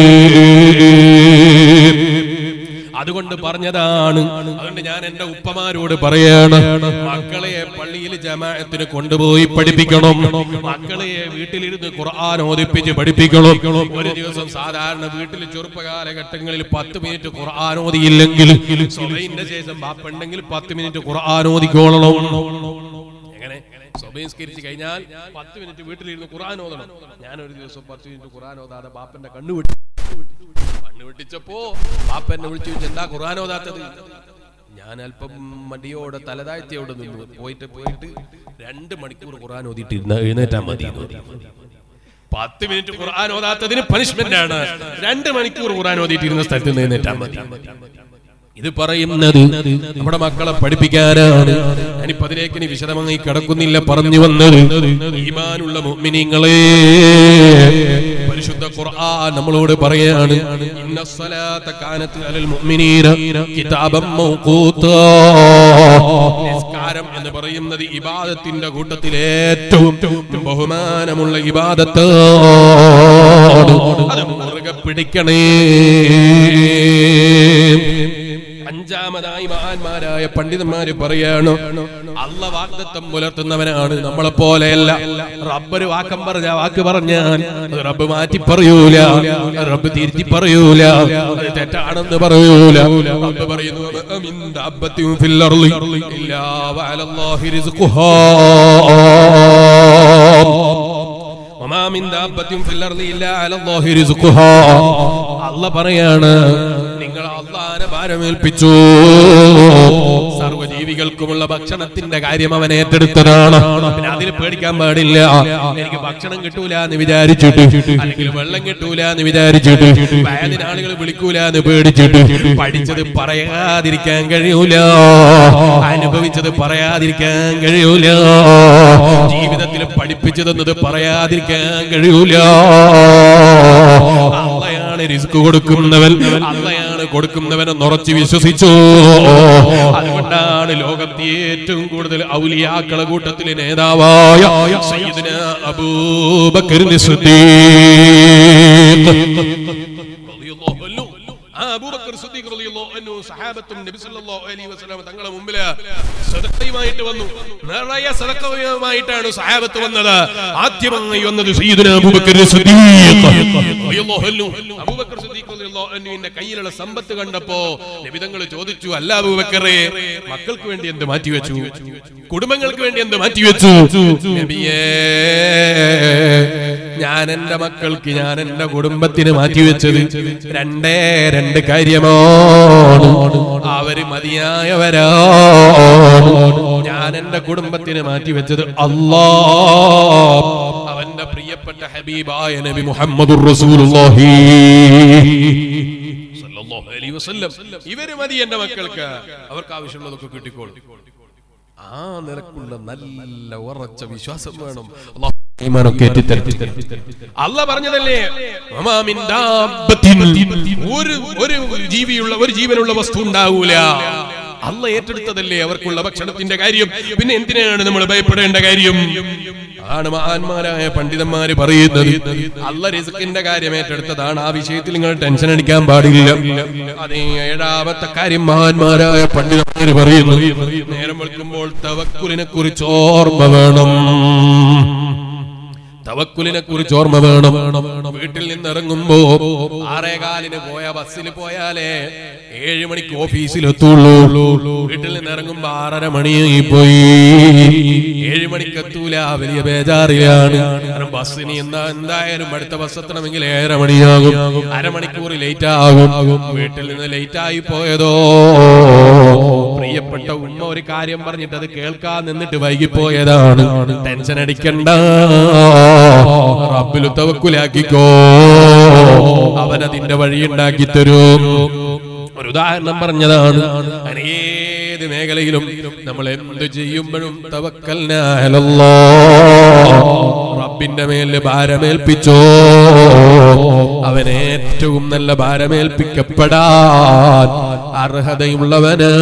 അതുകൊണ്ട് പറഞ്ഞതാണ് അതുകൊണ്ട് ഞാൻ എന്റെ ഉപ്പമാരോട് പറയാണ് മക്കളെ പള്ളിയിൽ ജമാഅത്തിന് കൊണ്ടുപോയി പഠിപ്പിക്കണം മക്കളെ വീട്ടിലിരുന്ന് ഖുർആൻ ഓദിപ്പിച്ച് പഠിപ്പിക്കണം ഒരു ദിവസം സാധാരണ വീട്ടിൽ ചെറുപ്പകാലഘട്ടങ്ങളിൽ പത്ത് മിനിറ്റ് ഖുർആൻ ഓതിയില്ലെങ്കിൽ സുബൈന്റെ ശേഷം ബാപ്പുണ്ടെങ്കിൽ പത്ത് മിനിറ്റ് ഖുർആൻ ഓതിക്കോളണം എങ്ങനെ സ്വബംസ്കരിച്ച് കഴിഞ്ഞാൽ പത്ത് മിനിറ്റ് വീട്ടിലിരുന്ന് ഖുർആൻ ഓതണം ഞാൻ ഒരു ദിവസം പത്ത് മിനിറ്റ് ഖുർആൻ ഓതാതെ ബാപ്പന്റെ കണ്ണു വിട്ടു കണ്ണു വെട്ടിച്ചപ്പോ ബാപ്പ എന്നെ വിളിച്ചു ചോദിച്ചു, എന്താ ഖുർആൻ ഓതാത്തത് ഞാൻ അല്പം മടിയോടെ തലതാഴ്ത്തിയോടെ നിന്നു പോയിട്ട് പോയിട്ട് രണ്ട് മണിക്കൂർ ഖുർആൻ ഓതിയിട്ടിരുന്ന എഴുന്നേറ്റാ മതി എന്ന് പറഞ്ഞു. പത്ത് മിനിറ്റ് ഖുർആൻ ഓതാത്തതിന് പണിഷ്മെന്റ് ആണ് രണ്ട് മണിക്കൂർ ഖുർആൻ ഓതിയിട്ടിരുന്ന സ്ഥലത്ത് നിന്ന് എഴുന്നേറ്റാൽ മതി ഇത് പറയുന്നത് നമ്മുടെ മക്കളെ പഠിപ്പിക്കാനാണ് ഞാനിപ്പോ അതിലേക്ക് ഇനി വിശദമായി കിടക്കുന്നില്ല പറഞ്ഞു വന്നത് ഈമാനുള്ള മുഅ്മിനീങ്ങളെ പരിശുദ്ധ ഖുർആൻ നമ്മളോട് പറയാണ് ഇന്ന സ്വലാത്ത കാനത്ത് അലൽ മുഅ്മിനീന കിതാബം മൗഖൂത്താ നിസ്കാരം എന്ന് പറയുന്നത് ഇബാദത്തിന്റെ കൂട്ടത്തിൽ ഏറ്റവും ബഹുമാനമുള്ള ഇബാദത്ത് അത് മുറുകെ പിടിക്കണേ അഞ്ചാമതായി മഹാന്മാരായ പണ്ഡിതന്മാര് പറയാണ് അള്ള വാഗ്ദത്തം പുലർത്തുന്നവനാണ് നമ്മളെ പോലെയല്ല റബ്ബര് വാക്കം പറഞ്ഞ വാക്ക് പറഞ്ഞാൽ അത് റബ്ബ് മാറ്റി പറയൂല റബ്ബ് തിരുത്തി പറയൂല അത് തെറ്റാണെന്ന് പറയൂല റബ്ബ് പറയുന്നു "വ മിൻ ദാബത്തിൻ ഫിൽ അർളി ഇല്ലാ വഅലല്ലാഹി റിസ്ഖുഹാ വമാ മിൻ ദാബത്തിൻ ഫിൽ അർളി ഇല്ലാ അലല്ലാഹി റിസ്ഖുഹാ അല്ല പറയാണ് നിങ്ങൾ അള്ളാനെ ഭാരമേൽപ്പിച്ചു സർവ്വജീവികൾക്കുമുള്ള ഭക്ഷണത്തിന്റെ കാര്യം അവൻ ഏറ്റെടുത്തതാണ് പിന്നെ അതിൽ പേടിക്കാൻ പാടില്ല എനിക്ക് ഭക്ഷണം കിട്ടൂല എന്ന് വിചാരിച്ചിട്ട് അല്ലെങ്കിൽ വെള്ളം കിട്ടൂല എന്ന് വിചാരിച്ചിട്ട് വയലിന് ആളുകൾ വിളിക്കൂല എന്ന് പേടിച്ചിട്ട് പഠിച്ചത് പറയാതിരിക്കാൻ കഴിയൂല അനുഭവിച്ചത് പറയാതിരിക്കാൻ കഴിയൂല ജീവിതത്തിൽ പഠിപ്പിച്ചു തന്നത് പറയാതിരിക്കാൻ കഴിയൂല അള്ളയാണ് റിസ്ക് കൊടുക്കുന്നവൻ അള്ളയാണ് കൊടുക്കുന്നവനെന്ന് ഉറച്ച് വിശ്വസിച്ചു അതുകൊണ്ടാണ് ലോകത്തെ ഏറ്റവും കൂടുതൽ ഔലിയാക്കളെ കൂട്ടത്തിലെ നേതാവായ സയ്യിദ്ന അബൂബക്കർ ആ അബൂബക്കർ സിദ്ദീഖ് റളിയല്ലാഹു അൻഹു സഹാബത്തും നബി സല്ലല്ലാഹു അലൈഹി വസല്ലം തങ്ങളുടെ മുമ്പിൽ സദഖയുമായിട്ട് വന്നു നിറയെ സദഖയുമായിട്ടാണ് സഹാബത്ത് വന്നത് ആദ്യമായി വന്നത് സയ്യിദുന അബൂബക്കർ സിദ്ദീഖ് റളിയല്ലാഹു അൻഹു അബൂബക്കർ സിദ്ദീഖ് റളിയല്ലാഹു അൻഹുവിന്റെ കയ്യിലുള്ള സമ്പത്ത് കണ്ടപ്പോ നബി തങ്ങൾ ചോദിച്ചു അല്ല അബൂബക്കറേ മക്കൾക്ക് വേണ്ടി എന്ത് മാറ്റിവെച്ചു കുടുംബങ്ങൾക്ക് വേണ്ടി എന്ത് മാറ്റിവെച്ചു നബിയേ ഞാൻ എന്റെ മക്കൾക്ക് ഞാൻ എന്റെ കുടുംബത്തിന് മാറ്റിവെച്ചത് രണ്ടേ രണ്ട് കാര്യമാണ് അവര് മതിയായവരാണ് ഞാൻ എന്റെ കുടുംബത്തിന് മാറ്റിവെച്ചത് അല്ലാ അവന്റെ പ്രിയപ്പെട്ട ഹബീബായ നബി മുഹമ്മദ് റസൂലുള്ളാഹി സല്ലല്ലാഹു അലൈഹി വസല്ലം ഇവര് മതി എന്റെ മക്കൾക്ക് അവർക്ക് ആവശ്യമുള്ളതൊക്കെ കിട്ടിക്കോളും ആ നിരക്കുള്ള നല്ല ഉറച്ച വിശ്വാസം വേണം അല്ലാഹു ഈമാനൊക്കെ ഏറ്റിത്തരട്ടെ. അല്ല പറഞ്ഞതല്ലേ വമാ മിൻ ദാബത്തിൻ. ഒരു ഒരു ജീവിയുള്ള ഒരു ജീവനുള്ള വസ്തു ഉണ്ടാവൂല അല്ല ഏറ്റെടുത്തതല്ലേ അവർക്കുള്ള ഭക്ഷണത്തിന്റെ കാര്യം പിന്നെ എന്തിനാണ് നമ്മൾ ഭയപ്പെടേണ്ട കാര്യം ആണ് മഹാന്മാരായ പണ്ഡിതന്മാര് പറയുന്നത് അല്ല റിസ്കിന്റെ കാര്യം ഏറ്റെടുത്തതാണ് ആ വിഷയത്തിൽ നിങ്ങൾ ടെൻഷൻ അടിക്കാൻ പാടില്ല അതേ ഏഴാമത്തെ കാര്യം മഹാന്മാരായ പണ്ഡിതന്മാര് പറയുന്നു നേരം വെളുക്കുമ്പോൾ തവക്കുലിനെ കുറിച്ച് ഓർമ്മ വേണം തവക്കുലിനെ കുറിച്ച് ഓർമ്മ വേണം വീട്ടിൽ നിന്ന് ഇറങ്ങുമ്പോ ആറേകാലിന് പോയ ബസ്സിൽ പോയാലേ ഏഴ് മണിക്ക് ഓഫീസിൽ എത്തുള്ളൂ വീട്ടിൽ നിന്ന് ഇറങ്ങുമ്പോ ആറര മണിയായി പോയി ഏഴ് മണിക്ക് എത്തൂല വലിയ ബേജാറിലാണ് കാരണം ബസ്സിന് എന്താ എന്തായാലും അടുത്ത ബസ് എത്തണമെങ്കിൽ ഏഴര മണിയാകും അരമണിക്കൂർ ലേറ്റ് ആകും വീട്ടിൽ നിന്ന് ലേറ്റ് ആയി പോയതോ പ്രിയപ്പെട്ട ഉമ്മ ഒരു കാര്യം പറഞ്ഞിട്ട് അത് കേൾക്കാൻ നിന്നിട്ട് വൈകിപ്പോയതാണ് ടെൻഷൻ അടിക്കണ്ട റബ്ബിൽ തവക്കുലാക്കിക്കോ അവനതിന്റെ വഴി ഉണ്ടാക്കി തരും ഒരു ഉദാഹരണം പറഞ്ഞതാണ് അങ്ങനെ ഏത് മേഖലയിലും നമ്മൾ എന്ത് ചെയ്യുമ്പോഴും തവക്കൽനാലല്ലോ റബ്ബിന്റെ മേലിൽ ഭാരമേൽപ്പിച്ചോ അവൻ ഏറ്റവും നല്ല ഭാരമേൽപ്പിക്കപ്പെടാൻ അർഹതയുള്ളവനാണ്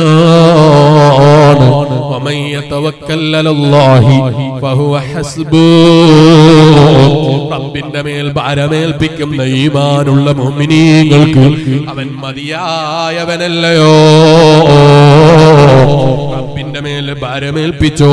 ومن يتوكل على الله فهو حسبه റബ്ബിന്റെ മേൽ ഭാരമേൽപ്പിക്കുന്ന ഈമാനുള്ള മുഅ്മിനീങ്ങൾക്ക് അവൻ മതിയായവനല്ലയോ റബ്ബിന്റെ മേൽ ഭാരമേൽപ്പിച്ചോ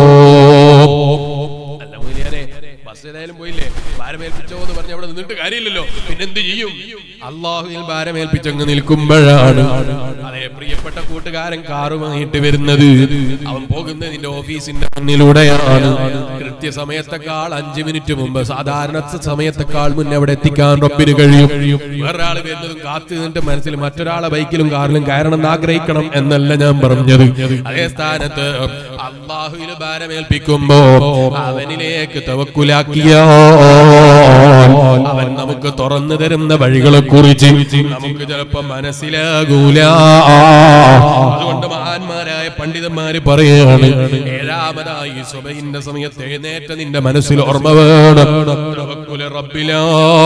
അല്ല മൂലിയാരെ ബസ് ഏതായാലും പോയില്ലേ ഭാരമേൽപ്പിച്ചോ എന്ന് പറഞ്ഞ അവിടെ നിന്നിട്ട് കാര്യമില്ലല്ലോ പിന്നെന്ത് ചെയ്യും അള്ളാഹുവിൽ ഭാരമേൽപ്പിച്ചങ്ങ് നിൽക്കുമ്പോഴാണ് അതെ പ്രിയപ്പെട്ട കൂട്ടുകാരൻ കാറുമായിട്ട് വരുന്നത് അവൻ പോകുന്നത് നിന്റെ ഓഫീസിന്റെ മുന്നിലൂടെയാണ് കൃത്യസമയത്തെക്കാൾ അഞ്ചു മിനിറ്റ് മുമ്പ് സാധാരണ സമയത്തെക്കാൾ മുന്നേ അവിടെ എത്തിക്കാൻ റബ്ബിന് കഴിയും വേറൊരാൾ വരുന്നതും കാത്തു നിന്നിട്ട് മനസ്സിൽ മറ്റൊരാളെ ബൈക്കിലും കാറിലും കയറണം എന്ന് ആഗ്രഹിക്കണം എന്നല്ല ഞാൻ പറഞ്ഞത് അതേ സ്ഥാനത്ത് അള്ളാഹുവിന് ഭാരമേൽപ്പിക്കുമ്പോ അവനിലേക്ക് തവക്കുലാക്കിയോ അവൻ നമുക്ക് തുറന്നു തരുന്ന വഴികളെ കുറിച്ച് നമുക്ക് ചിലപ്പോ മനസ്സിലാകൂല അതുകൊണ്ട് മഹാന്മാരായ പണ്ഡിതന്മാര് പറയാണ് ഏഴാമതായി സുബഹിന്റെ സമയത്ത് എഴുന്നേറ്റ നിന്റെ മനസ്സിൽ ഓർമ്മ വേണം തവക്കുല റബ്ബിലാ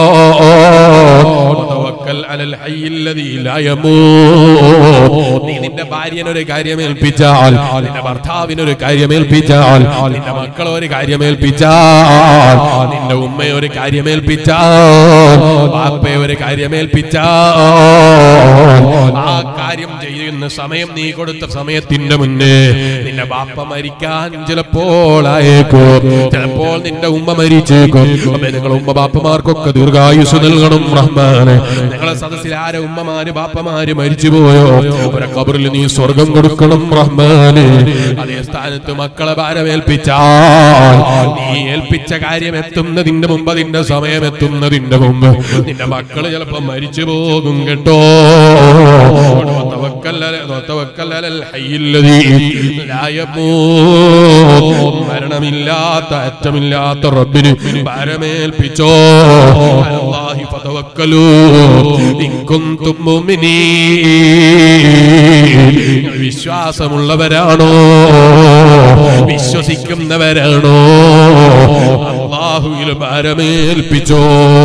വതവക്കൽ അലൽ ഹയ്യില്ലദീ ലാ യമൂത് നീ നിന്റെ ഭാര്യനൊരു കാര്യം ഏൽപ്പിച്ചാൽ നിന്റെ ഭർത്താവിനൊരു കാര്യം ഏൽപ്പിച്ചാൽ നിന്റെ മക്കളെ ഒരു കാര്യം ഏൽപ്പിച്ചാൽ നിന്റെ ഉമ്മയെ ഒരു കാര്യം ഏൽപ്പിച്ചാൽ ബാപ്പയെ ഒരു കാര്യം ഏൽപ്പിച്ചാൽ ആ കാര്യം ചെയ്യുന്ന സമയം നീ കൊടുത്ത സമയത്തിന്റെ മുന്നേ നിന്റെ ബാപ്പ മരിക്കാൻ ചിലപ്പോൾ ആയേക്കും ചിലപ്പോൾ നിന്റെ ഉമ്മ മരിച്ചേക്കും അപ്പൊ നിങ്ങൾ ഉമ്മ ബാപ്പമാർക്കൊക്കെ ദീർഘായുസ് നൽകണം റഹ്മാനെ നിങ്ങളെ സദസ്സിൽ ആരെ ഉമ്മമാര് ബാപ്പമാര് മരിച്ചു പോയോ അവരെ കബറിൽ നീ സ്വർഗം കൊടുക്കണം റഹ്മാനെ അതേ സ്ഥാനത്ത് മക്കളെ ഭാരമേൽപ്പിച്ചാൽ നീ ഏൽപ്പിച്ച കാര്യം എത്തുന്നതിന്റെ മുമ്പ് അതിന്റെ സമയം എത്തുന്നതിന്റെ മുമ്പ് നിന്റെ മക്കള് ചിലപ്പോ മരിച്ചു പോകും കേട്ടോ وتوكل على- وتوكل على الحي الذي لا يموت. മരണമില്ലാത്ത അറ്റമില്ലാത്ത റബ്ബിന് ഭാരമേൽപ്പിച്ചോ അലല്ലാഹി ഫതവക്കലൂ ഇൻ കുന്തും മുഅ്മിനീൻ. വിശ്വാസമുള്ളവരാണോ വിശ്വസിക്കുന്നവരാണോ അള്ളാഹുവിൽ ഭാരമേൽപ്പിച്ചോ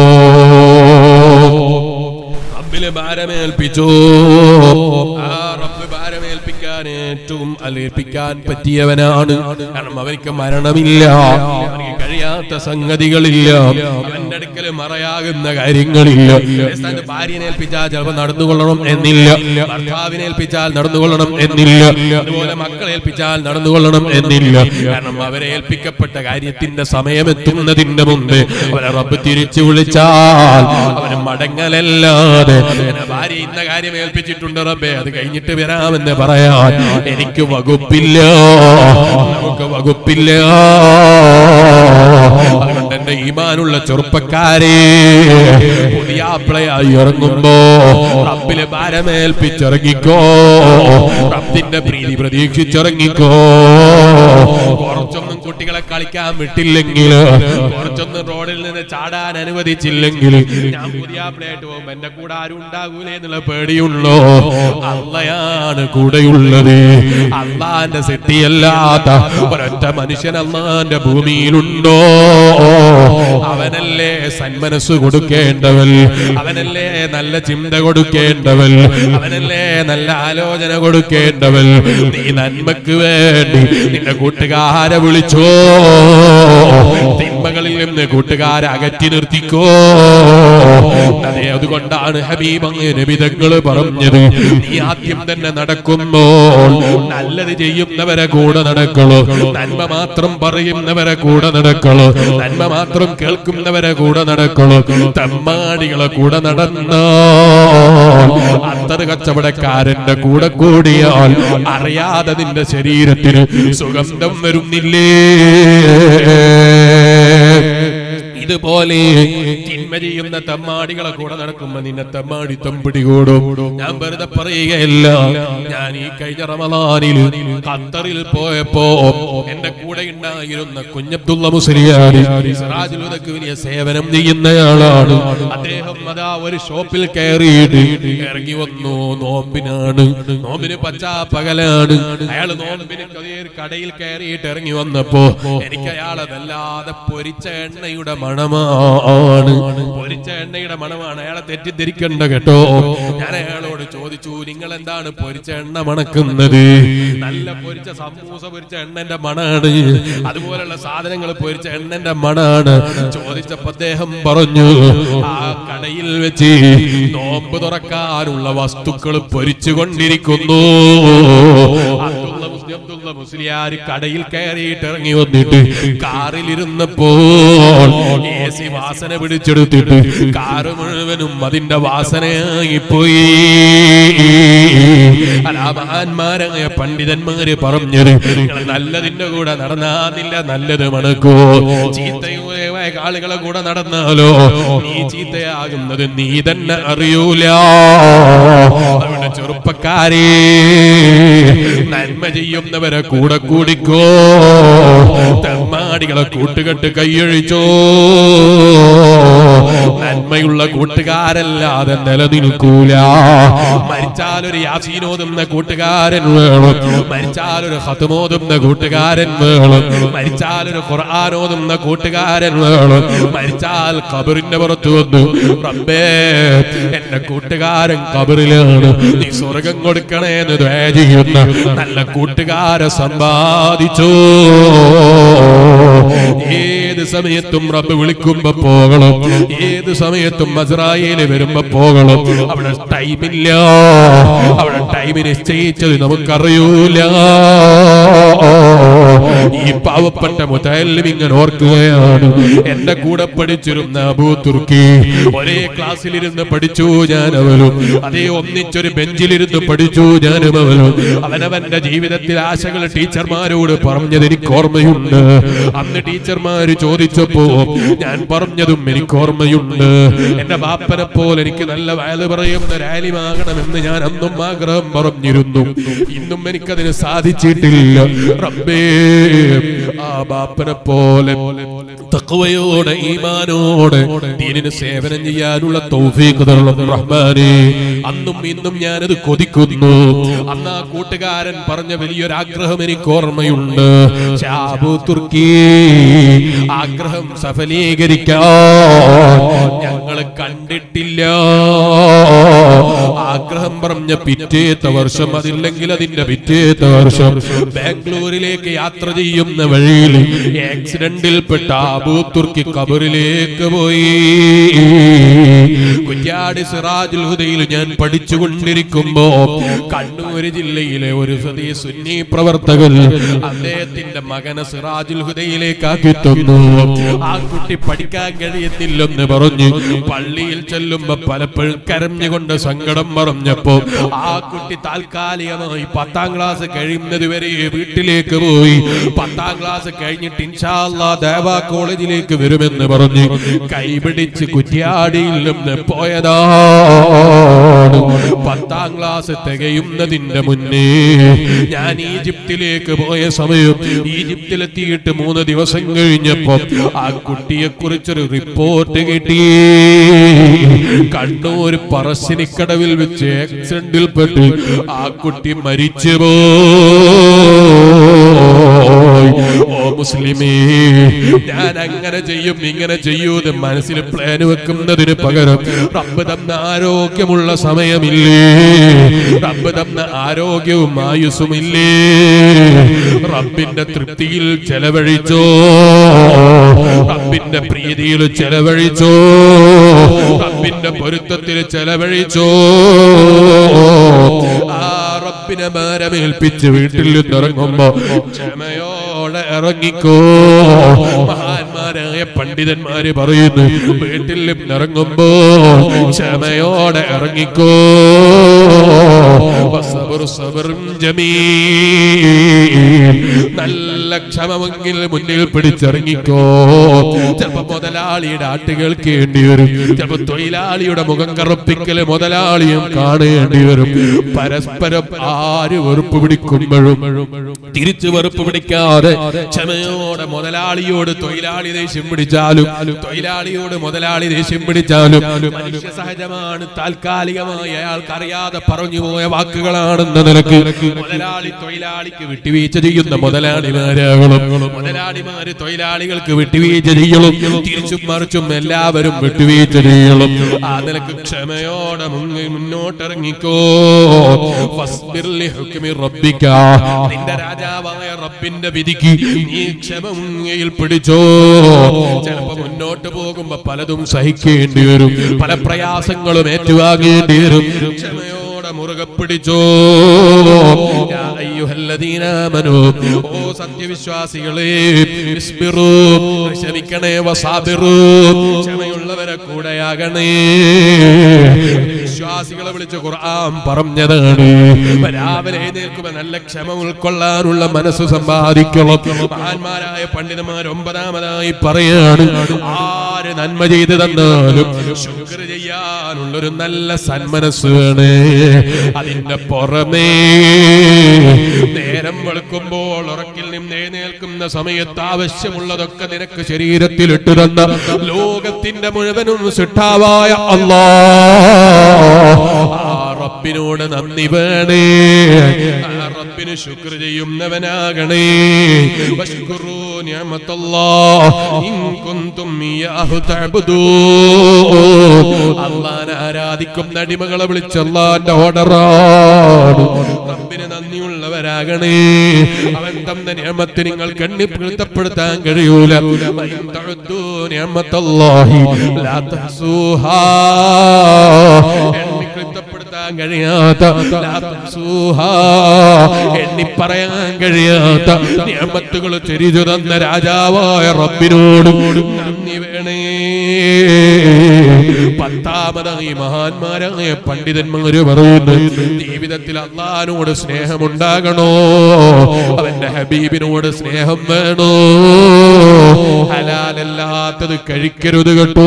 റബ്ബില് ഭാരമേൽപ്പിച്ചു ആ റബ്ബ് ഭാരമേൽപ്പിക്കാൻ ഏറ്റവും അലേൽപ്പിക്കാൻ പറ്റിയവനാണ് കാരണം അവർക്ക് മരണമില്ല അവർക്ക് കഴിയാത്ത സംഗതികളില്ല അവന്റെ അടുക്കൽ മറയാകുന്ന കാര്യങ്ങളില്ല സ്ഥാനത്ത് ഭാര്യനെ ഏൽപ്പിച്ചാൽ ചിലപ്പോൾ നടന്നുകൊള്ളണം എന്നില്ല ഭർത്താവിനെ ഏൽപ്പിച്ചാൽ നടന്നുകൊള്ളണം എന്നില്ല അതുപോലെ മക്കളെ ഏൽപ്പിച്ചാൽ നടന്നുകൊള്ളണം എന്നില്ല കാരണം അവരെ ഏൽപ്പിക്കപ്പെട്ട കാര്യത്തിന്റെ സമയമെത്തുന്നതിന്റെ മുമ്പ് അവരെ റബ്ബ് തിരിച്ചു വിളിച്ചാൽ അവന് മടങ്ങലല്ലാതെ എന്നെ ഭാര്യ ഇന്ന കാര്യം ഏൽപ്പിച്ചിട്ടുണ്ട് റബ്ബേ അത് കഴിഞ്ഞിട്ട് വരാമെന്ന് പറയാൻ എനിക്ക് വകുപ്പില്ല നമുക്ക് വകുപ്പില്ല അതുകൊണ്ട് എന്റെ ഈമാനുള്ള ചെറുപ്പക്കാരെ പുതിയാപ്പിളയായി ഇറങ്ങുമ്പോ റബ്ബിലെ ഭാരമേൽപ്പിച്ചിറങ്ങിക്കോ റബ്ബിന്റെ പ്രീതി പ്രതീക്ഷിച്ചിറങ്ങിക്കോ കുറച്ചൊന്നും കുട്ടികളെ കളിക്കാൻ വിട്ടില്ലെങ്കിൽ കുറച്ചൊന്നും റോഡിൽ നിന്ന് ചാടാൻ അനുവദിച്ചില്ലെങ്കിൽ ഞാൻ പുതിയാപ്പിളയായിട്ട് പോകുമ്പോ എന്റെ കൂടെ ആരും ഉണ്ടാകൂലേ എന്നുള്ള പേടിയുള്ളോ അള്ളയാണ് കൂടെയുള്ളത് അള്ളാന്റെ സെട്ടിയല്ലാത്ത ഒരൊറ്റ മനുഷ്യൻ അള്ളാന്റെ ഭൂമിയിലുണ്ടോ അവനല്ലേ സന്മനസ് കൊടുക്കേണ്ടവൻ അവനല്ലേ നല്ല ചിന്ത കൊടുക്കേണ്ടവൻ അവനല്ലേ നല്ല ആലോചന കൊടുക്കേണ്ടവൻ നീ നന്മക്ക് വേണ്ടി നിന്റെ കൂട്ടുകാരെ വിളിച്ചോ തിന്മകളിൽ നിന്ന് കൂട്ടുകാരെ അകറ്റി നിർത്തിക്കോ അതെ അതുകൊണ്ടാണ് ഹബീബ് അങ്ങനെ വിധങ്ങൾ പറഞ്ഞത് നീ ആദ്യം തന്നെ നടക്കുമ്പോൾ നല്ലത് ചെയ്യുന്നവരെ കൂടെ നടക്കളോ നന്മ മാത്രം പറയുന്നവരെ കൂടെ നടക്കളോ നന്മ മാത്രം കേൾക്കുന്നവരെ കൂടെ നടക്കളോ തമ്മാടികളെ കൂടെ നടന്നോ അത്തറ് കച്ചവടക്കാരന്റെ കൂടെ കൂടിയാൽ അറിയാതെ നിന്റെ ശരീരത്തിന് സുഗന്ധം വരുന്നില്ലേ ഇതുപോലെ തിന്മ ചെയ്യുന്ന തമ്മാടികളെ കൂടെ നടക്കുമ്പോ നിന്നെ തമ്മാടിത്തം പിടികൂടും ഞാൻ വെറുതെ പറയുകയല്ല ഞാൻ ഈ കഴിഞ്ഞ റമദാനിൽ ഖത്തറിൽ പോയപ്പോ എന്റെ കൂടെ ഉണ്ടായിരുന്ന കുഞ്ഞബ്ദുള്ള മുസ്ലിയാരി സിറാജുൽ ഹുദക്ക് വലിയ സേവനം ചെയ്യുന്നയാളാണ് അദ്ദേഹം അതാ ഒരു ഷോപ്പിൽ കയറിയിട്ട് ഇറങ്ങി വന്നു നോമ്പിനാണ് നോമ്പിന് പച്ചാ പകലാണ് അയാൾ നോമ്പിന് കയറി കടയിൽ കയറിയിട്ട് ഇറങ്ങി വന്നപ്പോ എനിക്ക് അയാളെ വല്ലാതെ പൊരിച്ച എണ്ണയുടെ മണമാണ് പൊരിച്ച എണ്ണയുടെ മണമാണ് അയാളെ തെറ്റിദ്ധരിക്കണ്ട കേട്ടോ ഞാൻ അയാളോട് ചോദിച്ചു നിങ്ങൾ എന്താണ് പൊരിച്ച എണ്ണ മണക്കുന്നത് നല്ല പൊരിച്ച സമൂസ പൊരിച്ച എണ്ണന്റെ മണാണ് അതുപോലുള്ള സാധനങ്ങൾ പൊരിച്ച എണ്ണന്റെ മണാണ് ചോദിച്ചപ്പോ അദ്ദേഹം പറഞ്ഞു ആ കടയിൽ വെച്ച് നോമ്പ് തുറക്കാനുള്ള വസ്തുക്കൾ പൊരിച്ചുകൊണ്ടിരിക്കുന്നു അബ്ദുള്ള മുസ്ലിം അബ്ദുള്ള മുസ്ലിയാർ കടയിൽ കയറിയിട്ട് ഇറങ്ങി വന്നിട്ട് കാറിലിരുന്നപ്പോൾ എ സി വാസന പിടിച്ചെടുത്തിട്ട് കാറ് മുഴുവനും അതിന്റെ വാസനയായി പോയി അലാമഹാന്മാരായ പണ്ഡിതന്മാര് പറഞ്ഞത് നിങ്ങൾ നല്ലതിന്റെ കൂടെ നടന്നാന്നില്ല നല്ലത് മണക്കോ ചീത്തയുമായ ആളുകളെ കൂടെ നടന്നാലോ നീ ചീത്തയാകുന്നത് നീ തന്നെ അറിയൂല അവിടെ ചെറുപ്പക്കാരെ നന്മ ചെയ്യുന്നവരെ കൂടെ കൂടിക്കോ തമ്മാ കോമാടികളെ കൂട്ടുകെട്ട് കൈയഴിച്ചോ നന്മയുള്ള കൂട്ടുകാരല്ലാതെ നിലനിൽക്കൂല മരിച്ചാൽ ഒരു യാസീനോതുന്ന കൂട്ടുകാരൻ വേണം മരിച്ചാൽ ഒരു ഹത്തുമോതുന്ന കൂട്ടുകാരൻ വേണം മരിച്ചാൽ ഒരു ഖുർആാനോതുന്ന കൂട്ടുകാരൻ വേണം മരിച്ചാൽ കബറിന്റെ പുറത്ത് വന്നു റബ്ബേ എന്റെ കൂട്ടുകാരൻ കബറിലാണ് നീ സ്വർഗം കൊടുക്കണേ എന്ന് ദ്വേ ചെയ്യുന്ന നല്ല കൂട്ടുകാരെ സമ്പാദിച്ചു ഏത് സമയത്തും റബ്ബ് വിളിക്കുമ്പോ പോകണം ഏത് സമയത്തും മസ്രായേല് വരുമ്പോ പോകണം അവിടെ ടൈമില്ല അവിടെ ടൈം നിശ്ചയിച്ചത് നമുക്കറിയൂല ഈ പാവപ്പെട്ട മുതലും ഇങ്ങനെ ഓർക്കുകയാണ് എന്റെ കൂടെ പഠിച്ചിരുന്ന അബൂ തുർക്കി ഒരേ ക്ലാസ്സിലിരുന്ന് പഠിച്ചു ഞാൻ അവനും അതേ ഒന്നിച്ചൊരു ബെഞ്ചിലിരുന്ന് പഠിച്ചു ഞാനും അവനും അവനവന്റെ ജീവിതത്തിൽ ആശകൾ ടീച്ചർമാരോട് പറഞ്ഞത് എനിക്ക് ഓർമ്മയുണ്ട് അന്ന് ടീച്ചർമാര് ചോദിച്ചപ്പോ ഞാൻ പറഞ്ഞതും എനിക്ക് ഓർമ്മയുണ്ട് എന്റെ ബാപ്പനെ പോലെ എനിക്ക് നല്ല വയല് പറയുന്ന രാലിമാകണമെന്ന് ഞാൻ അന്നും ആഗ്രഹം പറഞ്ഞിരുന്നു ഇന്നും എനിക്കതിന് സാധിച്ചിട്ടില്ല റബ്ബേ ആ ബാപ്പനെ പോലെ തഖ്വയോടെ ഈമാനോടെ ദീനിന് സേവനം ചെയ്യാനുള്ള തൗഫീഖ് തരണം റഹ്മാനെ അന്നും ഇന്നും ഞാനത് കൊതിക്കുന്നു അന്ന് ആ കൂട്ടുകാരൻ പറഞ്ഞ വലിയൊരു ആഗ്രഹം എനിക്ക് ഓർമ്മയുണ്ട് ഷാബു തുർക്കി ആഗ്രഹം സഫലീകരിക്കാൻ ഞങ്ങള് കണ്ടിട്ടില്ല ആഗ്രഹം പറഞ്ഞ പിറ്റേത്ത വർഷം അതില്ലെങ്കിൽ അതിന്റെ പിറ്റേത്ത വർഷം ബാംഗ്ലൂരിലേക്ക് യാത്ര ചെയ്യുന്ന വഴിയിൽ ആക്സിഡന്റിൽപ്പെട്ട അബൂ തുർക്കി കബറിലേക്ക് പോയി കുറ്റ്യാടി സിറാജുൽ ഹുദയിൽ ഞാൻ പഠിച്ചുകൊണ്ടിരിക്കുമ്പോ കണ്ണൂർ ജില്ലയിലെ ഒരു സതീ സുന്നി പ്രവർത്തകൻ അദ്ദേഹത്തിന്റെ മകനെ സിറാജുൽ ഹുദയിലേക്ക് ആക്കി തന്നു ആ കുട്ടി പഠിക്കാൻ കഴിയുന്നില്ലെന്ന് പറഞ്ഞു പള്ളിയിൽ ചെല്ലുമ്പോ പലപ്പോഴും കരഞ്ഞുകൊണ്ട് സങ്കടം പറഞ്ഞപ്പോ ആ കുട്ടി താൽക്കാലികമായി പത്താം ക്ലാസ് കഴിയുന്നത് വരെ വീട്ടിലേക്ക് പോയി പത്താം ക്ലാസ് കഴിഞ്ഞിട്ട് ഇൻഷാല്ലാ ദേവാ കോളേജിലേക്ക് വരുമെന്ന് പറഞ്ഞു കൈപിടിച്ച് കുറ്റ്യാടിയിൽ നിന്ന് പോയതാണ് പത്താം ക്ലാസ് തികയുന്നതിന്റെ മുന്നേ ഞാൻ ഈജിപ്തിലേക്ക് പോയ സമയം ഈജിപ്തിലെത്തിയിട്ട് മൂന്ന് ദിവസം കഴിഞ്ഞപ്പോ ആ കുട്ടിയെ കുറിച്ചൊരു റിപ്പോർട്ട് കിട്ടി കണ്ണൂർ പറശ്ശിനിക്കടവിൽ വെച്ച് ആക്സിഡന്റിൽപ്പെട്ട് ആ കുട്ടി മരിച്ചു പോയി ഓ മുസ്ലിമേ ഞാൻ അങ്ങനെ ചെയ്യും ഇങ്ങനെ ചെയ്യൂന്ന് മനസ്സിൽ പ്ലാൻ വെക്കുന്നതിന് പകരം റബ്ബ് തന്ന ആരോഗ്യമുള്ള സമയമില്ലേ റബ്ബ് തന്ന ആരോഗ്യവും ആയുസ്സുമില്ലേ റബ്ബിന്റെ തൃപ്തിയിൽ ചെലവഴിച്ചോ റബ്ബിന്റെ പ്രീതിയിൽ ചെലവഴിച്ചോ റബ്ബിന്റെ പൊരുത്തത്തിൽ ചെലവഴിച്ചോ ആ റബ്ബിനെ ഭാരമേൽപ്പിച്ച് വീട്ടിൽ നിന്ന് ഇറങ്ങുമ്പോ ക്ഷമയോടെ ഇറങ്ങിക്കോ മഹാന്മാരായ പണ്ഡിതന്മാര് പറയുന്നു വീട്ടിൽ നിന്ന് ഇറങ്ങുമ്പോ ക്ഷമയോടെ ഇറങ്ങിക്കോ വസബറു സബറും ജമീൽ നല്ല ക്ഷമമെങ്കിൽ മുന്നിൽ പിടിച്ചിറങ്ങിക്കോ ചിലപ്പോ മുതലാളിയുടെ ആട്ട് കേൾക്കേണ്ടി വരും ചിലപ്പോ തൊഴിലാളിയുടെ മുഖം കറുപ്പിക്കല് മുതലാളിയും കാണേണ്ടി വരും പരസ്പരം ആര് വെറുപ്പ് പിടിക്കുമ്പോഴും തിരിച്ചു വെറുപ്പ് പിടിക്കാതെ ക്ഷമയോടെ മുതലാളിയോട് തൊഴിലാളി ദേഷ്യം പിടിച്ചാലും തൊഴിലാളിയോട് മുതലാളി ദേഷ്യം പിടിച്ചാലും മനുഷ്യ സഹജമാണ് താൽക്കാലികമായി അയാൾക്ക് അറിയാതെ പറഞ്ഞു പോയ വാക്കുകളാണെന്ന നിലക്ക് മുതലാളി തൊഴിലാളിക്ക് വിട്ടുവീഴ്ച ചെയ്യുന്ന മുതലാളിമാരാകണം മുതലാളിമാര് തൊഴിലാളികൾക്ക് വിട്ടുവീഴ്ച ചെയ്യണം തിരിച്ചും മറിച്ചും എല്ലാവരും വിട്ടുവീഴ്ച ചെയ്യണം ആ നിലക്ക് ക്ഷമയോടെ മുങ്ങി മുന്നോട്ടിറങ്ങിക്കോ ഫസ്ബിർ ലിഹുക്മി റബ്ബിക. നിന്റെ രാജാവായ റബ്ബിന്റെ വിധിക്ക് നീ ക്ഷമ മുങ്ങയിൽ പിടിച്ചോ ചിലപ്പോ മുന്നോട്ട് പോകുമ്പോ പലതും സഹിക്കേണ്ടി വരും പല പ്രയാസങ്ങളും ഏറ്റുവാങ്ങേണ്ടി വരും ക്ഷമയോടെ മുറുകെ പിടിച്ചോ യാ അയ്യുഹല്ലദീന ആമനൂ. ഓ സത്യവിശ്വാസികളെ ഇസ്ബിറൂ. ക്ഷമിക്കണേ വസാബിറൂ. ക്ഷമയുള്ളവരെ കൂടെയാകണേ വിശ്വാസികളെ വിളിച്ച് ഖുർആൻ പറഞ്ഞതാണ് രാവിലെ എഴുന്നേൽക്കുമ്പോ നല്ല ക്ഷമ ഉൾക്കൊള്ളാനുള്ള മനസ്സ് സമ്പാദിക്കണം മഹാന്മാരായ പണ്ഡിതന്മാർ ഒമ്പതാമതായി പറയാണ് ആര് നന്മ ചെയ്തു തന്നാലും ശുക്ർ ചെയ്യാനുള്ളൊരു നല്ല സന്മനസ് വേണേ അതിന്റെ പുറമേ നേരം വെളുക്കുമ്പോൾ ഉറക്കിൽ നിന്ന് എഴുന്നേൽക്കുന്ന സമയത്ത് ആവശ്യമുള്ളതൊക്കെ നിനക്ക് ശരീരത്തിൽ ഇട്ടു തന്ന ലോകത്തിന്റെ മുഴുവനും സിട്ടാവായ അല്ലാ ആ റബ്ബിനോട് നന്ദി വേണേ ആ റബ്ബിന് ശുക്ർ ചെയ്യുന്നവനാകണേ വഷ്കുറൂ നിഅമത്തല്ലാഹ് ഇൻ കുന്തും ഇയ്യാഹു തഅബുദൂൻ അല്ലാഹനെ ആരാധിക്കുന്ന അടിമകളെ വിളിച്ച് അല്ലാഹന്റെ ഓർഡറാണ് റബ്ബിന് നന്ദിയുള്ളവരാകണേ അവൻ തന്ന നിയമത്തെ നിങ്ങൾ കണ്ണി പൊരുത്തപ്പെടുത്താൻ കഴിയൂല വഇൻ തഉദ്ദൂ നിഅമത്തല്ലാഹി ലാ തഹ്സൂഹാ എണ്ണി കൃത്യപ്പെടുത്താൻ കഴിയാത്ത ലാ തഹ്സൂഹാ എണ്ണി പറയാൻ കഴിയാത്ത നിയമത്തുകൾ ചെരിച്ചു തന്ന രാജാവായ റബ്ബിനോട് നന്ദി വേണേ പത്താമതായി മഹാന്മാരായ പണ്ഡിതന്മാര് പറയുന്നു ജീവിതത്തിൽ അള്ളഹാനോട് സ്നേഹമുണ്ടാകണോ അവന്റെ ഹബീബിനോട് സ്നേഹം വേണോ ഹലാലല്ലാത്തത് കഴിക്കരുത് കേട്ടോ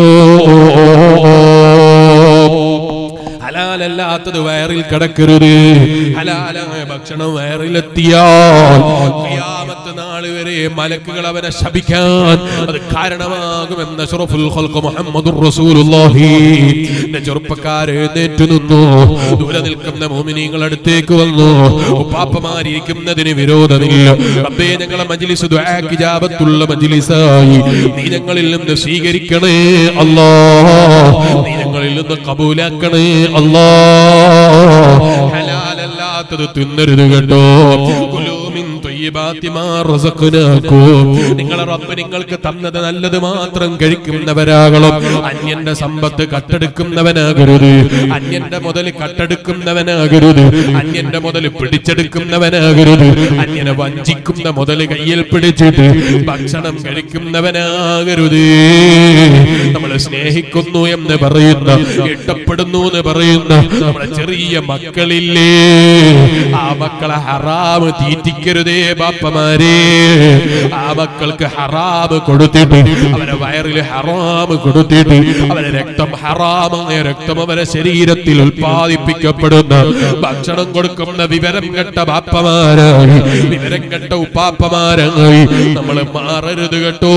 ഹലാലല്ലാത്തത് വയറിൽ കിടക്കരുത് ഹലാലായ ഭക്ഷണം വയറിലെത്തിയാൽ ഖിയാമത്ത് നാൾ വരെ മലക്കുകൾ അവനെ ശപിക്കാൻ അത് കാരണമാകുമെന്ന അഷ്റഫുൽ ഖൽഖ് മുഹമ്മദുർ റസൂലുള്ളാഹി എന്റെ ചെറുപ്പക്കാർ എഴുന്നേറ്റ് നിന്നു ദൂരെ നിൽക്കുന്ന മോമിനിങ്ങൾ അടുത്തേക്ക് വന്നു ഉപ്പാപ്പമാരിയ്ക്കുന്നതിന് വിരോധമില്ല റബ്ബേ ഞങ്ങളെ മജ്ലിസ് ദുആക്ക് ഇജാബത്തുള്ള മജ്ലിസായി നീ ഞങ്ങളിൽ നിന്ന് സ്വീകരിക്കണേ അല്ലാ നീ ഞങ്ങളിൽ നിന്ന് കബൂലാക്കണേ അല്ലാ ഹലാലല്ലാത്തത് തിന്നരുത് കേട്ടോ കുലൂ മിൻ ത്വയ്യിബാത്തി മാ റസഖ്നാക്കും നിങ്ങളെ റബ്ബ് നിങ്ങൾക്ക് തന്നത് നല്ലത് മാത്രം കഴിക്കുന്നവരാകണം അന്യന്റെ സമ്പത്ത് കട്ടെടുക്കുന്നവനാകരുത് അന്യന്റെ മുതൽ കട്ടെടുക്കുന്നവനാകരുത് അന്യന്റെ മുതൽ പിടിച്ചെടുക്കുന്നവനാകരുത് അന്യനെ വഞ്ചിക്കുന്ന മുതൽ കയ്യിൽ പിടിച്ചിട്ട് ഭക്ഷണം കഴിക്കുന്നവനാകരുത് നമ്മൾ സ്നേഹിക്കുന്നു എന്ന് പറയുന്ന ഇഷ്ടപ്പെടുന്നു എന്ന് പറയുന്ന നമ്മുടെ ചെറിയ മക്കളില്ലേ ആ മക്കളെ ഹറാമ് തീറ്റിക്കരുതേ ബാപ്പമാരെ ആ മക്കൾക്ക് ഹറാമ് കൊടുത്തിട്ട് അവരെ വയറിൽ ഹറാമ് കൊടുത്തിട്ട് അവരെ രക്തം ഹറാമായ രക്തം അവരെ ശരീരത്തിൽ ഉൽപ്പാദിപ്പിക്കപ്പെടുന്ന ഭക്ഷണം കൊടുക്കുന്ന വിവരം കെട്ട ബാപ്പമാരായി വിവരം കെട്ട ഉപ്പാപ്പമാരായി നമ്മൾ മാറരുത് കേട്ടോ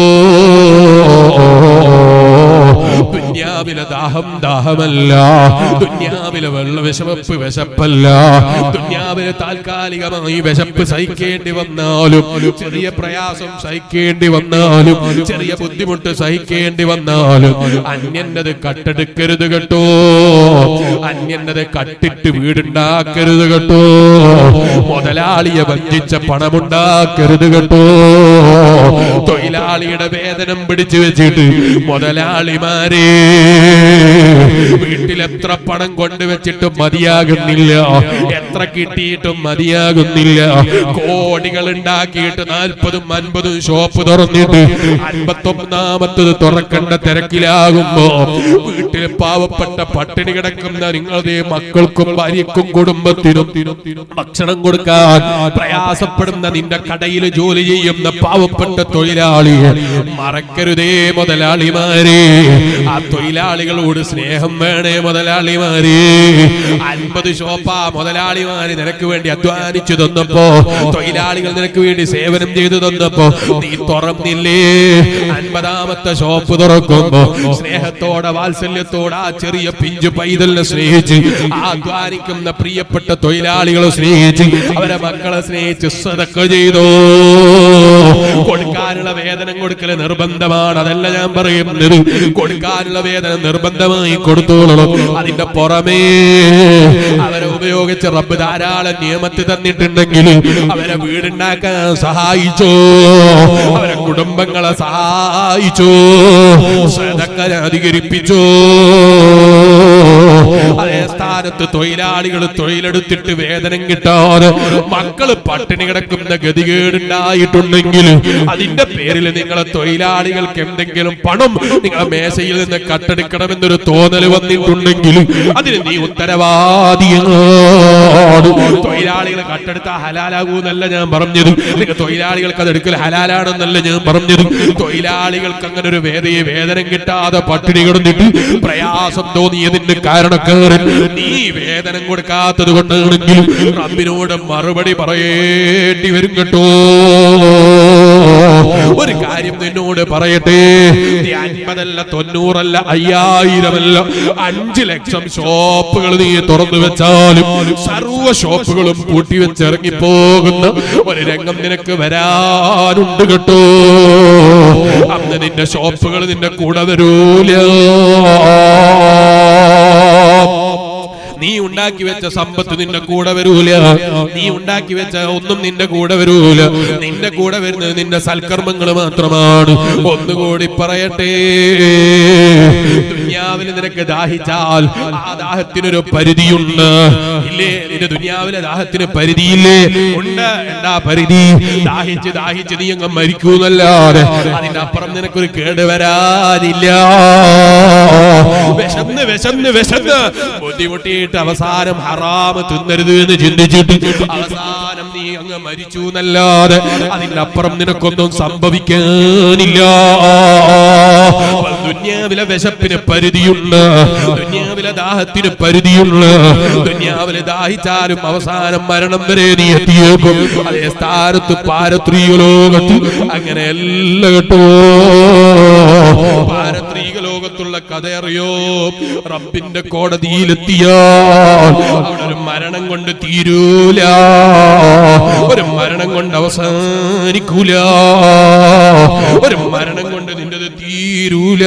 ദുന്യാവിലെ ദാഹം ദാഹമല്ല ദുന്യാവിലെ വെള്ള വിശപ്പ് വിശപ്പല്ല ദുന്യാവിലെ താൽക്കാലികമായി വിശപ്പ് സഹിക്കേണ്ടി വന്നാലും ചെറിയ പ്രയാസം സഹിക്കേണ്ടി വന്നാലും ചെറിയ ബുദ്ധിമുട്ട് സഹിക്കേണ്ടി വന്നാലും അന്യന്നത് കട്ടെടുക്കരുത് കേട്ടോ അന്യന്നത് കട്ടിട്ട് വീടുണ്ടാക്കരുത് കേട്ടോ മുതലാളിയെ വഞ്ചിച്ച പണമുണ്ടാക്കരുത് കേട്ടോ തൊഴിലാളിയുടെ വേതനം പിടിച്ചു വെച്ചിട്ട് മുതലാളിമാരെ വീട്ടിൽ എത്ര പണം കൊണ്ടുവച്ചിട്ടും മതിയാകുന്നില്ല എത്ര കിട്ടിയിട്ടും മതിയാകുന്നില്ല കോടികൾ ഉണ്ടാക്കിയിട്ട് നാൽപ്പതും അൻപതും ഷോപ്പ് തുറന്നിട്ട് അൻപത്തൊന്നാമത്തത് തുറക്കേണ്ട തിരക്കിലാകുമ്പോ വീട്ടിൽ പാവപ്പെട്ട പട്ടിണി കിടക്കുന്ന നിങ്ങളുടെ മക്കൾക്കും ഭാര്യക്കും കുടുംബത്തിനും ഭക്ഷണം കൊടുക്കാൻ പ്രയാസപ്പെടുന്ന നിന്റെ കടയിൽ ജോലി ചെയ്യുന്ന പാവപ്പെട്ട തൊഴിലാളിയെ മറക്കരുതേ മുതലാളിമാരെ ആ തൊഴിലാളികളോട് സ്നേഹം വേണേ മുതലാളിമാരെ അൻപത് ഷോപ്പാ മുതലാളിമാര് നിനക്ക് വേണ്ടി അധ്വാനിച്ചു തന്നപ്പോ തൊഴിലാളികൾ നിനക്ക് വേണ്ടി സേവനം ചെയ്തു തന്നപ്പോ നീ തുറന്നില്ലേ അൻപതാമത്തെ ഷോപ്പ് തുറക്കുമ്പോ സ്നേഹത്തോടെ വാത്സല്യത്തോടെ ആ ചെറിയ പിഞ്ചു പൈതലിനെ സ്നേഹിച്ച് ആ അധ്വാനിക്കുന്ന പ്രിയപ്പെട്ട തൊഴിലാളികളെ സ്നേഹിച്ച് അവരെ മക്കളെ സ്നേഹിച്ച് സതക്ക ചെയ്തോ കൊടുക്കാനുള്ള വേതനം കൊടുക്കല് നിർബന്ധമാണ് അതല്ല ഞാൻ പറയുന്നത് കൊടുക്കാനുള്ള വേതനം നിർബന്ധമായി കൊടുത്തോളണം അതിന്റെ പുറമേ അവരെ ഉപയോഗിച്ച് റബ്ബ് ധാരാളം നിയമത്തിൽ തന്നിട്ടുണ്ടെങ്കിൽ അവരെ വീടുണ്ടാക്കാൻ സഹായിച്ചോ അവരെ കുടുംബങ്ങളെ സഹായിച്ചോ സദക്ക അധികരിപ്പിച്ചോ അതേ സ്ഥാനത്ത് തൊഴിലാളികൾ തൊഴിലെടുത്തിട്ട് വേതനം കിട്ടാതെ മക്കള് പട്ടിണി കിടക്കുന്ന ഗതികേടുണ്ടായിട്ടുണ്ടെങ്കിൽ അതിന്റെ പേരിൽ നിങ്ങളെ തൊഴിലാളികൾക്ക് എന്തെങ്കിലും പണം നിങ്ങളെ മേശയിൽ നിന്ന് കട്ടെടുക്കണമെന്നൊരു തോന്നൽ വന്നിട്ടുണ്ടെങ്കിൽ അതിന് നീ ഉത്തരവാദിയാണ് ഹലാലാണ് തൊഴിലാളികൾ കട്ടെടുത്ത ഹലാലാകൂന്നല്ല ഞാൻ പറഞ്ഞത് നിങ്ങൾ തൊഴിലാളികൾക്ക് അത് എടുക്കൽ ഹലാലാണെന്നല്ല ഞാൻ പറഞ്ഞത് തൊഴിലാളികൾക്ക് അങ്ങനെ ഒരു വേദയെ വേദന കിട്ടാതെ പട്ടിണി കിടന്നിട്ട് പ്രയാസം തോന്നിയതിന്റെ കാരണക്കാരൻ നീ വേതനം കൊടുക്കാത്തത് കൊണ്ടാണെങ്കിൽ റബ്ബിനോട് മറുപടി പറയേണ്ടി വരും കേട്ടോ ഒരു കാര്യം നിന്നോട് പറയട്ടെ നീ അൻപതല്ല തൊണ്ണൂറല്ല അയ്യായിരമല്ല അഞ്ചു ലക്ഷം ഷോപ്പുകൾ നീ തുറന്നു വെച്ചാലും സർവ ഷോപ്പുകളും പൂട്ടി വെച്ചിറങ്ങിപ്പോകുന്ന ഒരു രംഗം നിനക്ക് വരാനുണ്ട് കേട്ടോ അന്ന് നിന്റെ ഷോപ്പുകൾ നിന്റെ കൂടെ വരൂല നീ ഉണ്ടാക്കി വെച്ച സമ്പത്ത് നിന്റെ കൂടെ വരൂല നീ ഉണ്ടാക്കി വെച്ച ഒന്നും നിന്റെ കൂടെ വരൂല നിന്റെ കൂടെ വരുന്നത് നിന്റെ സൽക്കർമ്മങ്ങൾ മാത്രമാണ് ഒന്നുകൂടി പറയട്ടെ ദുനിയാവിൽ നിനക്ക് ദാഹിച്ചാൽ ആ ദാഹത്തിനൊരു പരിധിയുണ്ട് ഇല്ലേ നിന്റെ ദുനിയാവിലെ ദാഹത്തിന് പരിധിയില്ലേ ഉണ്ട് എന്താ പരിധി ദാഹിച്ച് ദാഹിച്ച് നീ അങ്ങ് മരിക്കൂന്നല്ലാതെ അതിന്റെ അപ്പുറം നിനക്കൊരു കേട് വരാനില്ല വിശന്ന് വിശന്ന് വിശന്ന് ബുദ്ധിമുട്ടിയിട്ട് അവസാനം ഹറാമ് തിന്നരുത് എന്ന് ചിന്തിച്ചിട്ട് അവസാനം നീ അങ്ങ് മരിച്ചു എന്നല്ലാതെ അതിന്റെ അപ്പുറം നിനക്കൊന്നും സംഭവിക്കാനില്ല ദുന്യാവിലെ വിശപ്പിന് പരിധിയുണ്ട് ദുന്യാവിലെ ദാഹത്തിന് പരിധിയുണ്ട് ദുന്യാവിലെ ദാഹിച്ചാലും അവസാനം മരണം വരെ നീ എത്തിയേക്കും അതേ സ്ഥാനത്ത് പാരത്രീയ ലോകത്ത് അങ്ങനെയല്ല കേട്ടോ പാരത്രീക ലോകത്തുള്ള കഥ അറിയോ റബ്ബിന്റെ കോടതിയിലെത്തിയാൽ അവിടെ ഒരു മരണം കൊണ്ട് തീരൂല ഒരു മരണം കൊണ്ട് അവസാനിക്കൂല ഒരു മരണം കൊണ്ട് നിന്റത് തീരൂല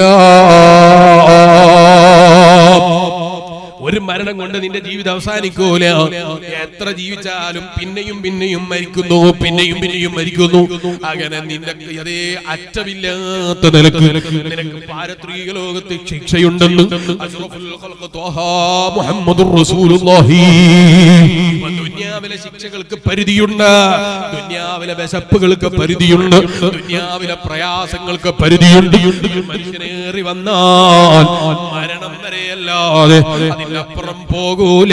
ഒരു മരണം കൊണ്ട് നിന്റെ ജീവിതം അവസാനിക്കൂല എത്ര ജീവിച്ചാലും പിന്നെയും പിന്നെയും മരിക്കുന്നു പിന്നെയും പിന്നെയും മരിക്കുന്നു അങ്ങനെ നിന്റെ അതേ അറ്റമില്ലാത്ത നിലക്ക് നിനക്ക് പാരത്രീക ലോകത്ത് ശിക്ഷയുണ്ടെന്ന് അഷ്റഫുൽ ഖൽഖ് ത്വാഹാ മുഹമ്മദുർ റസൂലുള്ളാഹി ദുനിയാവിലെ ശിക്ഷകൾക്ക് പരിധിയുണ്ട് ദുനിയാവിലെ വിശപ്പുകൾക്ക് പരിധിയുണ്ട് ദുനിയാവിലെ പ്രയാസങ്ങൾക്ക് പരിധിയുണ്ട് മനുഷ്യനേറി വന്നാൽ മരണം വരെയല്ലാതെ അതിനപ്പുറം പോകൂല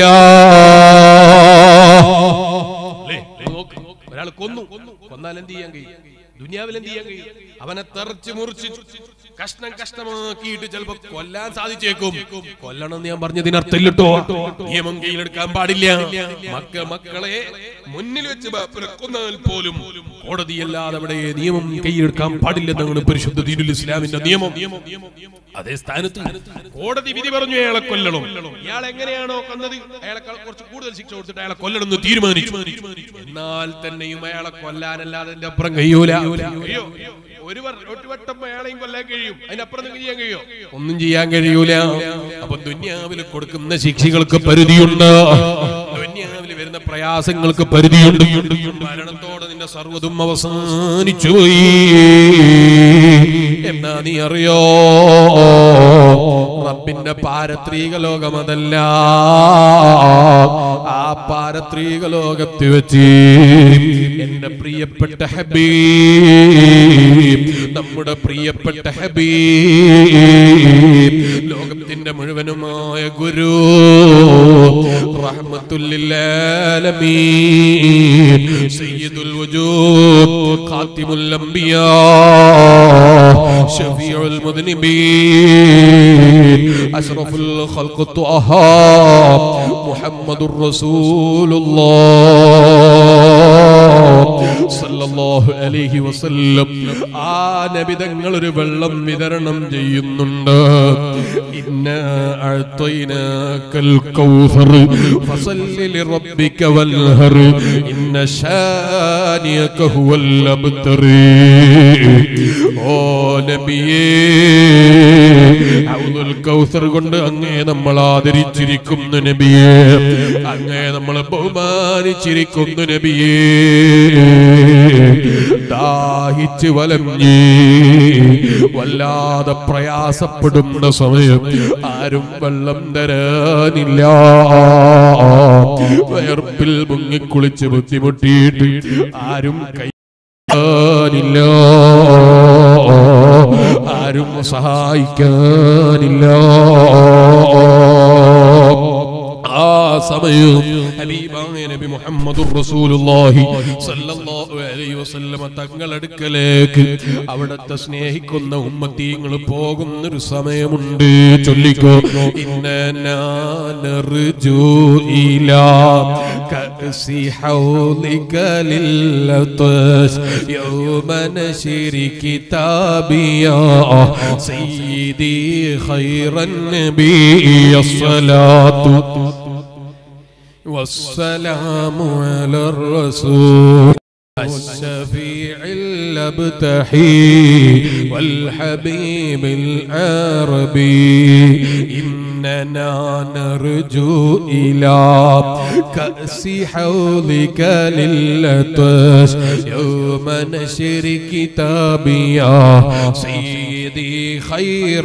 അല്ലേ? നോക്ക്. ഒരാൾ കൊന്നു കൊന്നാൽ എന്ത് ചെയ്യാൻ കഴിയും ദുനിയാവിൽ എന്ത് ചെയ്യാൻ കഴിയും അവനെ തെറച്ച് മുറിച്ച് കഷ്ണം കഷ്ണമാക്കിയിട്ട് ചിലപ്പോ കൊല്ലാൻ സാധിച്ചേക്കും കൊല്ലണം എന്ന് ഞാൻ പറഞ്ഞതിനർത്ഥമില്ലട്ടോ നിയമം കയ്യിലെടുക്കാൻ പാടില്ല മക്ക മക്കളെ മുന്നിൽ വെച്ച് ബാപ്പനെ കൊന്നാൽ പോലും കോടതിയല്ലാതെ അവിടെ നിയമം കയ്യിലെടുക്കാൻ പാടില്ലെന്നാണ് പരിശുദ്ധ ദീനുൽ ഇസ്ലാമിന്റെ നിയമം അതേ സ്ഥാനത്ത് കോടതി വിധി പറഞ്ഞു അയാളെ കൊല്ലണം ഇയാൾ എങ്ങനെയാണോ കൊന്നത് അയാളെ കുറച്ച് കൂടുതൽ ശിക്ഷ കൊടുത്തിട്ട് അയാളെ കൊല്ലണം എന്ന് തീരുമാനിച്ചു എന്നാൽ തന്നെയും അയാളെ കൊല്ലാനല്ലാതെ അതിന്റെ അപ്പുറം കഴിയൂല അയ്യോ ഒരു വർ- ഒരു വട്ടം അയാളെയും കൊല്ലാൻ കഴിയും അതിനപ്പുറം നിങ്ങൾക്ക് ചെയ്യാൻ കഴിയോ ഒന്നും ചെയ്യാൻ കഴിയൂല അപ്പൊ ദുന്യാവിൽ കൊടുക്കുന്ന ശിക്ഷകൾക്ക് പരിധിയുണ്ട് ദുന്യാവിൽ വരുന്ന പ്രയാസങ്ങൾക്ക് പരിധിയുണ്ട് മരണത്തോടെ നിന്റെ സർവ്വതും അവസാനിച്ചു പോയി എന്നാ നീ അറിയോ റബ്ബിന്റെ പാരത്രീക ലോകമതല്ല ആ പാരത്രീക ലോകത്ത് വെച്ച് എന്റെ പ്രിയപ്പെട്ട ഹബീബ് നമ്മുടെ പ്രിയപ്പെട്ട ഹബീബ് ലോകത്തിന്റെ മുഴുവനുമായ ഗുരു റഹ്മത്തുല്ലാലമീൻ സയ്യിദുൽ വജൂദ് ഖാത്തിമുൽ അംബിയാ ഷഫീഉൽ മുദ്നിബീൻ അഷ്റഫുൽ ഖൽഖ് ത്വഹ മുഹമ്മദുർ റസൂലുള്ളാഹ് സല്ലല്ലാഹു അലൈഹി വസല്ലം ആ നബി തങ്ങൾ ഒരു വെള്ളം വിതരണം ചെയ്യുന്നുണ്ട് ഇന്ന അഅ്തൈനാക്കൽ കൗസർ ഫസല്ലി ലിറബ്ബിക വൻഹർ ഇന്ന ശാനിയക ഹുവൽ അബ്തർ ഓ നബിയേ ഔദുൽ കൗസർ കൊണ്ട് അങ്ങേ നമ്മൾ ആദരിച്ചിരിക്കുന്നു നബിയേ അങ്ങേ നമ്മൾ ബഹുമാനിച്ചിരിക്കുന്നു നബിയേ ദാഹിച്ച് വലഞ്ഞ് വല്ലാതെ പ്രയാസപ്പെടുന്ന സമയം ആരും വെള്ളം തരാനില്ല വേർപ്പിൽ മുങ്ങിക്കുളിച്ച് ബുദ്ധിമുട്ടിയിട്ട് ആരും കൈ ില്ല ആരും സഹായിക്കാനില്ല ആ സമയവും ഹബീബായ നബി മുഹമ്മദുർ റസൂലുള്ളാഹി സല്ലല്ലാഹു അലൈഹി വസല്ലമ തങ്ങളടുക്കലേക്ക് അവിടത്തെ സ്നേഹിക്കുന്ന ഉമ്മത്തീങ്ങൾ പോകുന്നൊരു സമയമുണ്ട് ചൊല്ലിക്കോ ഇന്നനാനർജു ഇലാ കഅസി ഹൗലിക ലില്ലതസ് യൗമ നശരി കിതാബിയാ സയ്യിദി ഖൈറൻ നബി الصلاة والسلام على الرسول الشفيع الابتحي والحبيب العربي إننا نرجو إلى كأس حوضك للتش يوم نشر كتابي يا سيدي خير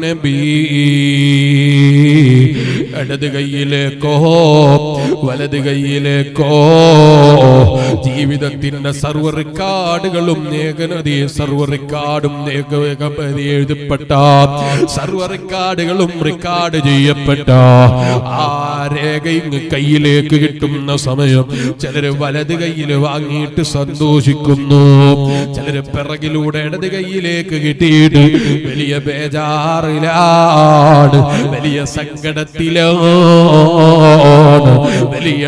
النبي ഇടത് കൈയിലേക്കോ വലത് കൈയിലേക്കോ ജീവിതത്തിന്റെ സർവ റെക്കാർഡുകളും ഏകനതി സർവ റെക്കാർഡും ഏകവേഗപതി എഴുതപ്പെട്ട സർവ റെക്കാർഡുകളും റെക്കാർഡ് ചെയ്യപ്പെട്ട ആ രേഖ ഇങ്ങ് കയ്യിലേക്ക് കിട്ടുന്ന സമയം ചിലര് വലത് കൈയിൽ വാങ്ങിയിട്ട് സന്തോഷിക്കുന്നു ചിലര് പിറകിലൂടെ ഇടത് കൈയിലേക്ക് കിട്ടിയിട്ട് വലിയ ബേജാറിലാണ് വലിയ സങ്കടത്തിലാണ് വലിയ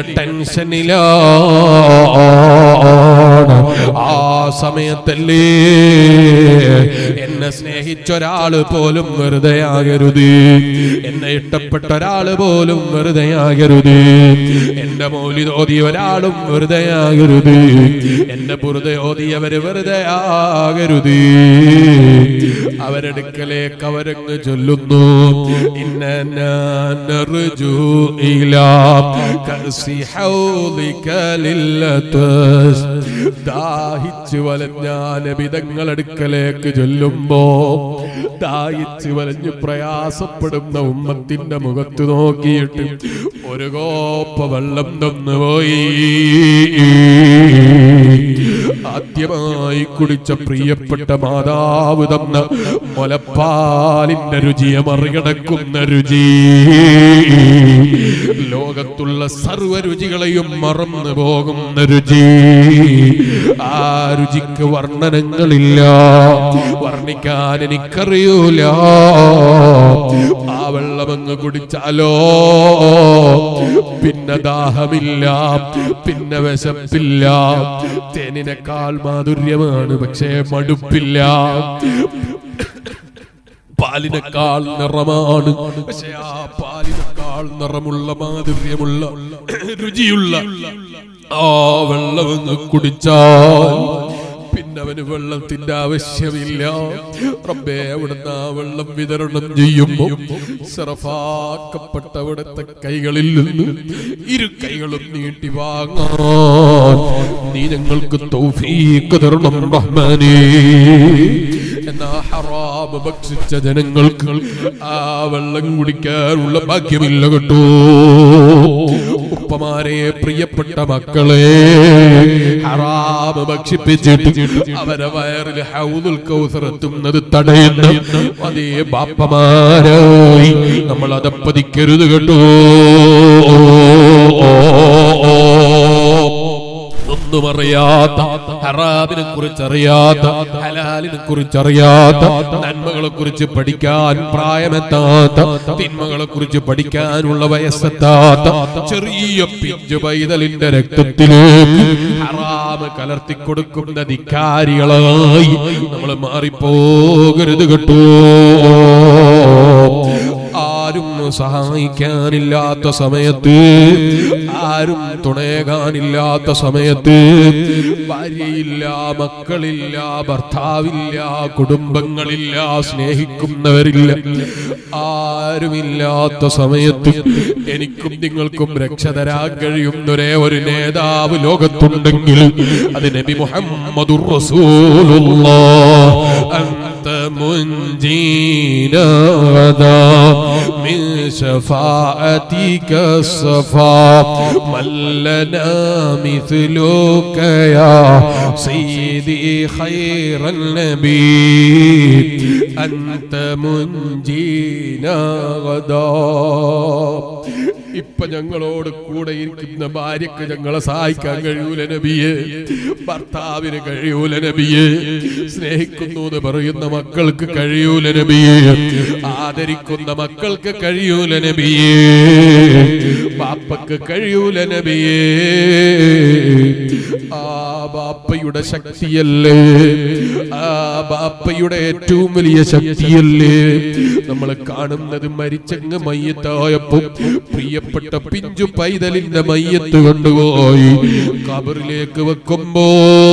ടെൻഷനിലാണ് ആ സമയത്തല്ലേ എന്നെ സ്നേഹിച്ച ഒരാള് പോലും വെറുതെ ആകരുത് എന്നെ ഇഷ്ടപ്പെട്ട ഒരാള് പോലും വെറുതെ ആകരുത് എന്റെ മൗലി ഓതിയ ഒരാളും വെറുതെ ആകരുത് എന്റെ പുറതെ ഓതിയവര് വെറുതെ ആകരുത് അവരെടുക്കലേക്ക് അവരങ്ങ് ചൊല്ലുന്നു ഇന്നർജു ദാഹിച്ചു വലഞ്ഞ നബിതങ്ങളടുക്കലേക്ക് ചൊല്ലുമ്പോ ദാഹിച്ചു വലഞ്ഞു പ്രയാസപ്പെടുന്ന ഉമ്മത്തിന്റെ മുഖത്ത് നോക്കിയിട്ട് ഒരു കോപ്പ വെള്ളം തന്നു പോയി ആദ്യമായി കുടിച്ച പ്രിയപ്പെട്ട മാതാവ് തന്ന മുലപ്പാലിന്റെ രുചിയെ മറികടക്കുന്ന രുചി ലോകത്തുള്ള സർവ രുചികളെയും മറന്നു പോകുന്ന രുചി ആ രുചിക്ക് വർണ്ണനങ്ങളില്ല വർണ്ണിക്കാൻ എനിക്കറിയൂല ആ വെള്ളമങ്ങ് കുടിച്ചാലോ പിന്നെ ദാഹമില്ല പിന്നെ വിശപ്പില്ല തേനിനേക്കാൾ മാധുര്യമാണ് പക്ഷേ മടുപ്പില്ല പാലിനേക്കാൾ നിറമാണ് പക്ഷെ ആ പാലിനേക്കാൾ നിറമുള്ള മാധുര്യമുള്ള രുചിയുള്ള ആ വെള്ളമങ്ങ് കുടിച്ചാൽ പിന്നെ അവന് വെള്ളത്തിന്റെ ആവശ്യമില്ല റബ്ബേ അവിടുന്ന് ആ വെള്ളം വിതരണം ചെയ്യുമ്പോ സിറഫാക്കപ്പെട്ട അവിടുത്തെ കൈകളിൽ നിന്ന് ഇരു കൈകളും നീട്ടി വാങ്ങാൻ നീ ഞങ്ങൾക്ക് തൗഫീക്ക് തരണം റഹ്മാനേ എന്നാ ഹറാമ് ഭക്ഷിച്ച ജനങ്ങൾക്ക് ആ വെള്ളം കുടിക്കാനുള്ള ഭാഗ്യമില്ല കേട്ടോ ഉപ്പമാരെ പ്രിയപ്പെട്ട മക്കളെ ഹറാമ് ഭക്ഷിപ്പിച്ചിട്ട് അവരെ വയറിൽ ഹൗദുൽ കൗസർ എത്തുന്നത് തടയുന്ന അതേ ബാപ്പമാരായി നമ്മൾ അതപ്പതിക്കരുത് കേട്ടോ ഒന്നും അറിയാത്ത ഹറാമിനെ കുറിച്ച് അറിയാത്ത ഹലാലിനെ കുറിച്ച് അറിയാത്ത നന്മകളെ കുറിച്ച് പഠിക്കാൻ പ്രായമെത്താത്ത തിന്മകളെ കുറിച്ച് പഠിക്കാനുള്ള വയസ്സെത്താത്ത ചെറിയ പിഞ്ചു പൈതലിന്റെ രക്തത്തിലേക്ക് ഹറാമ് കലർത്തി കൊടുക്കുന്ന ധിക്കാരികളായി നമ്മൾ മാറിപ്പോകരുത് കേട്ടോ ആരും സഹായിക്കാനില്ലാത്ത സമയത്ത് ആരും തുണയേകാനില്ലാത്ത സമയത്ത് ഭാര്യയില്ല മക്കളില്ല ഭർത്താവില്ല കുടുംബങ്ങളില്ല സ്നേഹിക്കുന്നവരില്ല ആരുമില്ലാത്ത സമയത്ത് എനിക്കും നിങ്ങൾക്കും രക്ഷ തരാൻ കഴിയുന്ന ഒരേ ഒരു നേതാവ് ലോകത്തുണ്ടെങ്കിൽ അത് നബി മുഹമ്മദുർ റസൂലുള്ളാഹ് أنت منجينا غدا من شفاعتك الصفا من لنا مثلك يا سيدي خير النبي أنت منجينا غدا ഇപ്പൊ ഞങ്ങളോട് കൂടെ ഇരിക്കുന്ന ഭാര്യക്ക് ഞങ്ങളെ സഹായിക്കാൻ കഴിയൂല നബിയെ ഭർത്താവിന് കഴിയൂല നബിയെ സ്നേഹിക്കുന്നു എന്ന് പറയുന്ന മക്കൾക്ക് കഴിയൂല നബിയെ ആദരിക്കുന്ന മക്കൾക്ക് കഴിയൂല നബിയെ ബാപ്പക്ക് കഴിയൂല നബിയെ ആ ബാപ്പയുടെ ശക്തിയല്ലേ ആ ബാപ്പയുടെ ഏറ്റവും വലിയ ശക്തിയല്ലേ നമ്മൾ കാണുന്നത് മരിച്ചങ്ങ് മയ്യത്തായപ്പോ പ്രിയപ്പെട്ട പിഞ്ചു പൈതലിന്റെ മയ്യത്ത് കൊണ്ടുപോയി കബറിലേക്ക് വെക്കുമ്പോ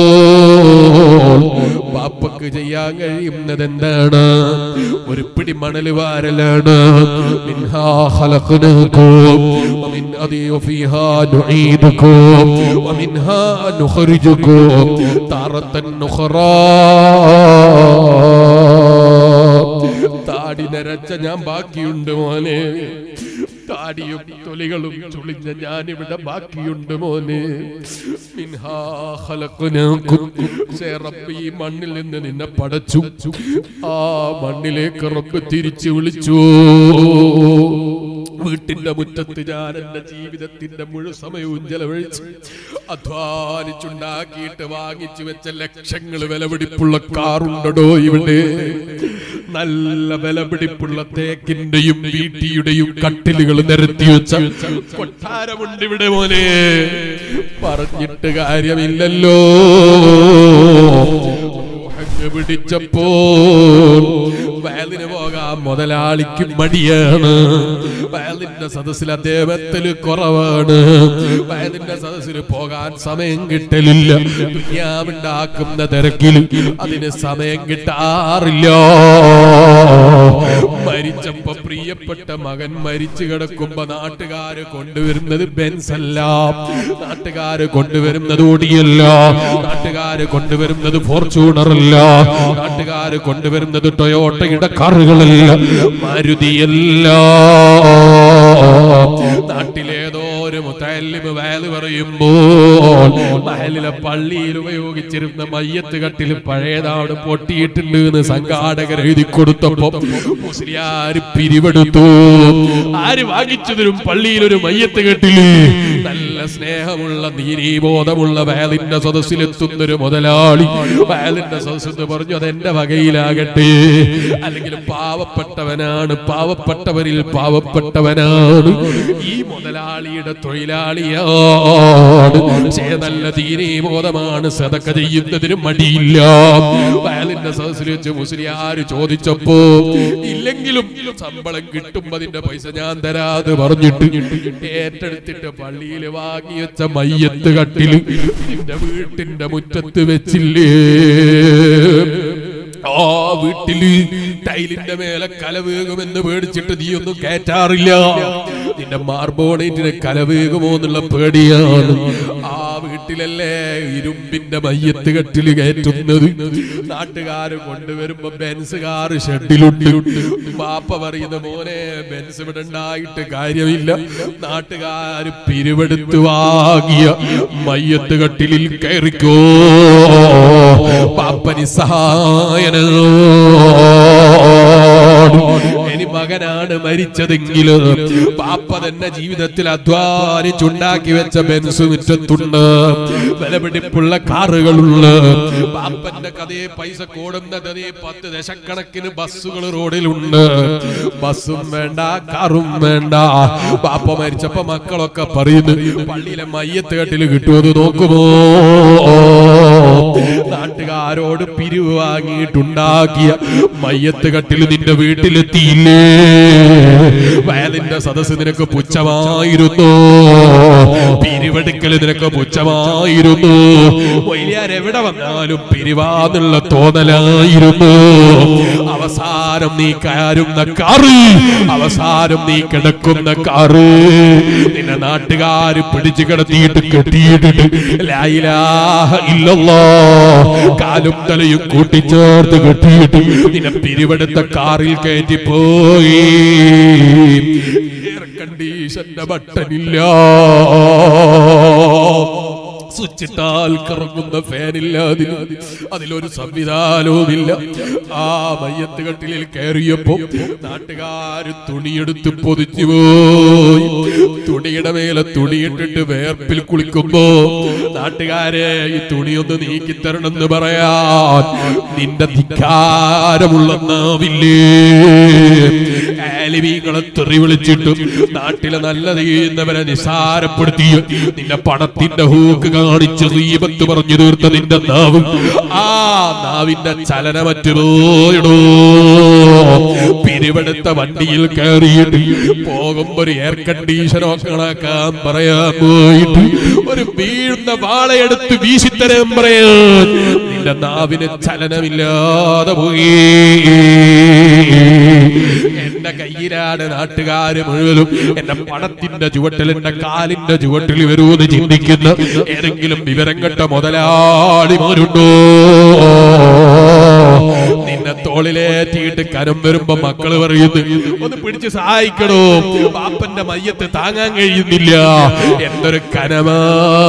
ബാപ്പക്ക് ചെയ്യാൻ കഴിയുന്നത് എന്താണ് ഒരു പിടി മണല് വാരലാണ് മിൻഹാ ഖലഖ്നാകും വമിൻ അദി വഫീഹാ നുഈദുകും വമിൻഹാ നുഖ്രിജുകും താറത്തൻ നുഖറാ താടി നരച്ച ഞാൻ ബാക്കിയുണ്ട് മോനെ താടിയും തൊലികളും ചുളിഞ്ഞ ഞാനിവിടെ ബാക്കിയുണ്ട് മോനെ മിൻഹാ ഖലഖ്നാകും. പക്ഷേ റബ്ബ് ഈ മണ്ണിൽ നിന്ന് നിന്നെ പടച്ചു ആ മണ്ണിലേക്ക് റബ്ബ് തിരിച്ചു വിളിച്ചു വീട്ടിന്റെ മുറ്റത്ത് ഞാൻ എന്റെ ജീവിതത്തിന്റെ മുഴു സമയവും ചെലവഴിച്ച് അധ്വാനിച്ചുണ്ടാക്കിയിട്ട് വാങ്ങിച്ചു വെച്ച ലക്ഷങ്ങൾ വിലപിടിപ്പുള്ള കാറുണ്ടോ ഇവിടെ നല്ല വിലപിടിപ്പുള്ള തേക്കിന്റെയും വീട്ടിയുടെയും കട്ടിലുകൾ നിരത്തി വെച്ച കൊട്ടാരമുണ്ട് ഇവിടെ മോനെ പറഞ്ഞിട്ട് കാര്യമില്ലല്ലോ അങ്ങ് പിടിച്ചപ്പോൾ വയലിന് പോകാൻ മുതലാളിക്ക് മടിയാണ് വയലിന്റെ സദസ്സിൽ അദ്ദേഹത്തിന് കുറവാണ് വയലിന്റെ സദസ്സിൽ പോകാൻ സമയം കിട്ടലില്ല ദുനിയാവുണ്ടാക്കുന്ന തിരക്കിൽ അതിന് സമയം കിട്ടാറില്ല മരിച്ചപ്പോ പ്രിയപ്പെട്ട മകൻ മരിച്ചു കിടക്കുമ്പോ നാട്ടുകാര് കൊണ്ടുവരുന്നത് ബെൻസ് അല്ല നാട്ടുകാര് കൊണ്ടുവരുന്നത് ഓടിയല്ല നാട്ടുകാര് കൊണ്ടുവരുന്നത് ഫോർച്യൂണർ അല്ല നാട്ടുകാര് കൊണ്ടുവരുന്നത് ടൊയോട്ടയുടെ കാറുകളല്ല മാരുതിയല്ല നാട്ടിലേതോ ഒരു മുത്തല്ലിമ് വയല് പറയുമ്പോൾ വയലിലെ പള്ളിയിൽ ഉപയോഗിച്ചിരുന്ന മയ്യത്ത് കട്ടിൽ പഴയതാണ് പൊട്ടിയിട്ടുണ്ട് എന്ന് സംഘാടകർ എഴുതി കൊടുത്തപ്പോ മുസ്ലിയാര് പിരിവെടുത്തു ആര് വാങ്ങിച്ചു തരും പള്ളിയിൽ ഒരു മയ്യത്ത് കെട്ടില് നല്ല സ്നേഹമുള്ള നീരീബോധമുള്ള വയലിന്റെ സദസ്സിലെത്തുന്ന ഒരു മുതലാളി വയലിന്റെ സദസ്സ് എന്ന് പറഞ്ഞു അത് എന്റെ വകയിലാകട്ടെ അല്ലെങ്കിൽ പാവപ്പെട്ടവനാണ് പാവപ്പെട്ടവരിൽ പാവപ്പെട്ടവനാണ് ഈ മുതലാളിയുടെ തൊഴിലാളിയാണ് പക്ഷേ നല്ല തീരീബോധമാണ് സതക്ക ചെയ്യുന്നതിന് മടിയില്ല വയലിന്റെ സദസ്സിൽ വെച്ച് മുസ്ലിയാര് ചോദിച്ചപ്പോ ഇല്ലെങ്കിലും ശമ്പളം കിട്ടുമ്പോ അതിന്റെ പൈസ ഞാൻ തരാതെ പറഞ്ഞിട്ട് ഏറ്റെടുത്തിട്ട് പള്ളിയിൽ വാങ്ങി വെച്ച മയ്യത്ത് കട്ടില് നിന്റെ വീട്ടിന്റെ മുറ്റത്ത് വെച്ചില്ലേ ആ വീട്ടില് ടൈലിന്റെ മേലെ കല വീകുമെന്ന് പേടിച്ചിട്ട് നീ ഒന്നും കയറ്റാറില്ല നിന്റെ മാർബോണേറ്റിന് കല വീകുമോ എന്നുള്ള പേടിയാണ് ആ വീട്ടിലല്ലേ ഇരുമ്പിന്റെ മയ്യത്ത് കെട്ടില് കയറ്റുന്നത് നാട്ടുകാര് കൊണ്ടുവരുമ്പോ ബെൻസ് കാറ് ഷെഡിലുണ്ട് ബാപ്പ പറയുന്ന മോനെ ബെൻസ് ഇവിടെ ഉണ്ടായിട്ട് കാര്യമില്ല നാട്ടുകാര് പിരിവെടുത്ത് വാങ്ങിയ മയ്യത്ത് കട്ടിലിൽ കയറിക്കോ പാപ്പനി സഹായന ഇനി മകനാണ് മരിച്ചതെങ്കിൽ പാപ്പ തന്നെ ജീവിതത്തിൽ അധ്വാനിച്ചുണ്ടാക്കി വെച്ച ബെൻസ് മുറ്റത്തുണ്ട് വിലപിടിപ്പുള്ള കാറുകളുള്ള പാപ്പന്റെ കഥയെ പൈസ കൂടുന്നത് അതേ പത്ത് ദശക്കണക്കിന് ബസ്സുകൾ റോഡിലുണ്ട് ബസ്സും വേണ്ട കാറും വേണ്ട പാപ്പ മരിച്ചപ്പോ മക്കളൊക്കെ പറയുന്നു പള്ളിയിലെ മയ്യത്ത് കെട്ടിൽ കിട്ടുമെന്ന് നോക്കുമോ നാട്ടുകാരോട് പിരിവ് വാങ്ങിയിട്ടുണ്ടാക്കിയ മയ്യത്ത് കട്ടിൽ നിന്റെ വീട്ടിലെത്തിയില്ലേ വയലിന്റെ സദസ് നിനക്ക് പുച്ഛമായിരുന്നു പിരിവെടുക്കൽ നിനക്ക് പുച്ഛമായിരുന്നു വൈലിയാർ എവിടെ വന്നാലും പിരിവാന്നുള്ള തോന്നലായിരുന്നു അവസാനം നീ കയറുന്ന കാറ് അവസാനം നീ കിടക്കുന്ന കാറ് നിന്നെ നാട്ടുകാര് പിടിച്ചു കിടത്തിയിട്ട് കെട്ടിയിട്ടിട്ട് ലായിലാഹ ഇല്ലല്ലോ കാലും തലയും കൂട്ടിച്ചേർത്ത് കെട്ടിയിട്ട് നിന്നെ പിരിവെടുത്ത കാറിൽ കയറ്റി പോയി എയർ കണ്ടീഷന്റെ ബട്ടനില്ല സ്വിച്ചിട്ടാൽ കറങ്ങുന്ന ഫാനില്ല അതിൽ അതിലൊരു സംവിധാനവുമില്ല ആ മയ്യത്ത് കട്ടിലിൽ കയറിയപ്പോ നാട്ടുകാര് തുണിയെടുത്ത് പൊതിച്ചു പോയി തുണിയുടെ മേലെ തുണിയിട്ടിട്ട് വേർപ്പിൽ കുളിക്കുമ്പോ നാട്ടുകാരെ ഈ തുണിയൊന്ന് നീക്കിത്തരണമെന്ന് പറയാൻ നിന്റെ ധിക്കാരമുള്ള നാവില്ലേ ആലിമീങ്ങളെ തെറി വിളിച്ചിട്ടും നാട്ടിലെ നല്ലത് ചെയ്യുന്നവരെ നിസാരപ്പെടുത്തിയ നിന്റെ പണത്തിന്റെ ഹൂക്ക് കാണിച്ച് ദീപത്ത് പറഞ്ഞു തീർത്ത നിന്റെ നാവും ആ നാവിന്റെ ചലനമറ്റു പോയിടോ പിരിവെടുത്ത വണ്ടിയിൽ കയറിയിട്ട് പോകുമ്പോ ഒരു എയർ കണ്ടീഷനോ കണക്കാൻ പറയാൻ പോയിട്ട് ഒരു വീഴുന്ന വാളയെടുത്ത് വീശിത്തരാൻ പറയാൻ നിന്റെ നാവിന് ചലനമില്ലാതെ പോയി എന്റെ കയ്യിലാണ് നാട്ടുകാര് മുഴുവനും എന്റെ പണത്തിന്റെ ചുവട്ടിൽ എന്റെ കാലിന്റെ ചുവട്ടിൽ വരൂന്ന് ചിന്തിക്കുന്ന ഏതെങ്കിലും വിവരം കെട്ട മുതലാളിമാരുണ്ടോ നിന്നെ തോളിലേറ്റിയിട്ട് കരം വരുമ്പോ മക്കള് പറയുന്നു ഒന്ന് പിടിച്ച് സഹായിക്കണോ പാപ്പന്റെ മയ്യത്ത് താങ്ങാൻ കഴിയുന്നില്ല എന്തൊരു കനമാ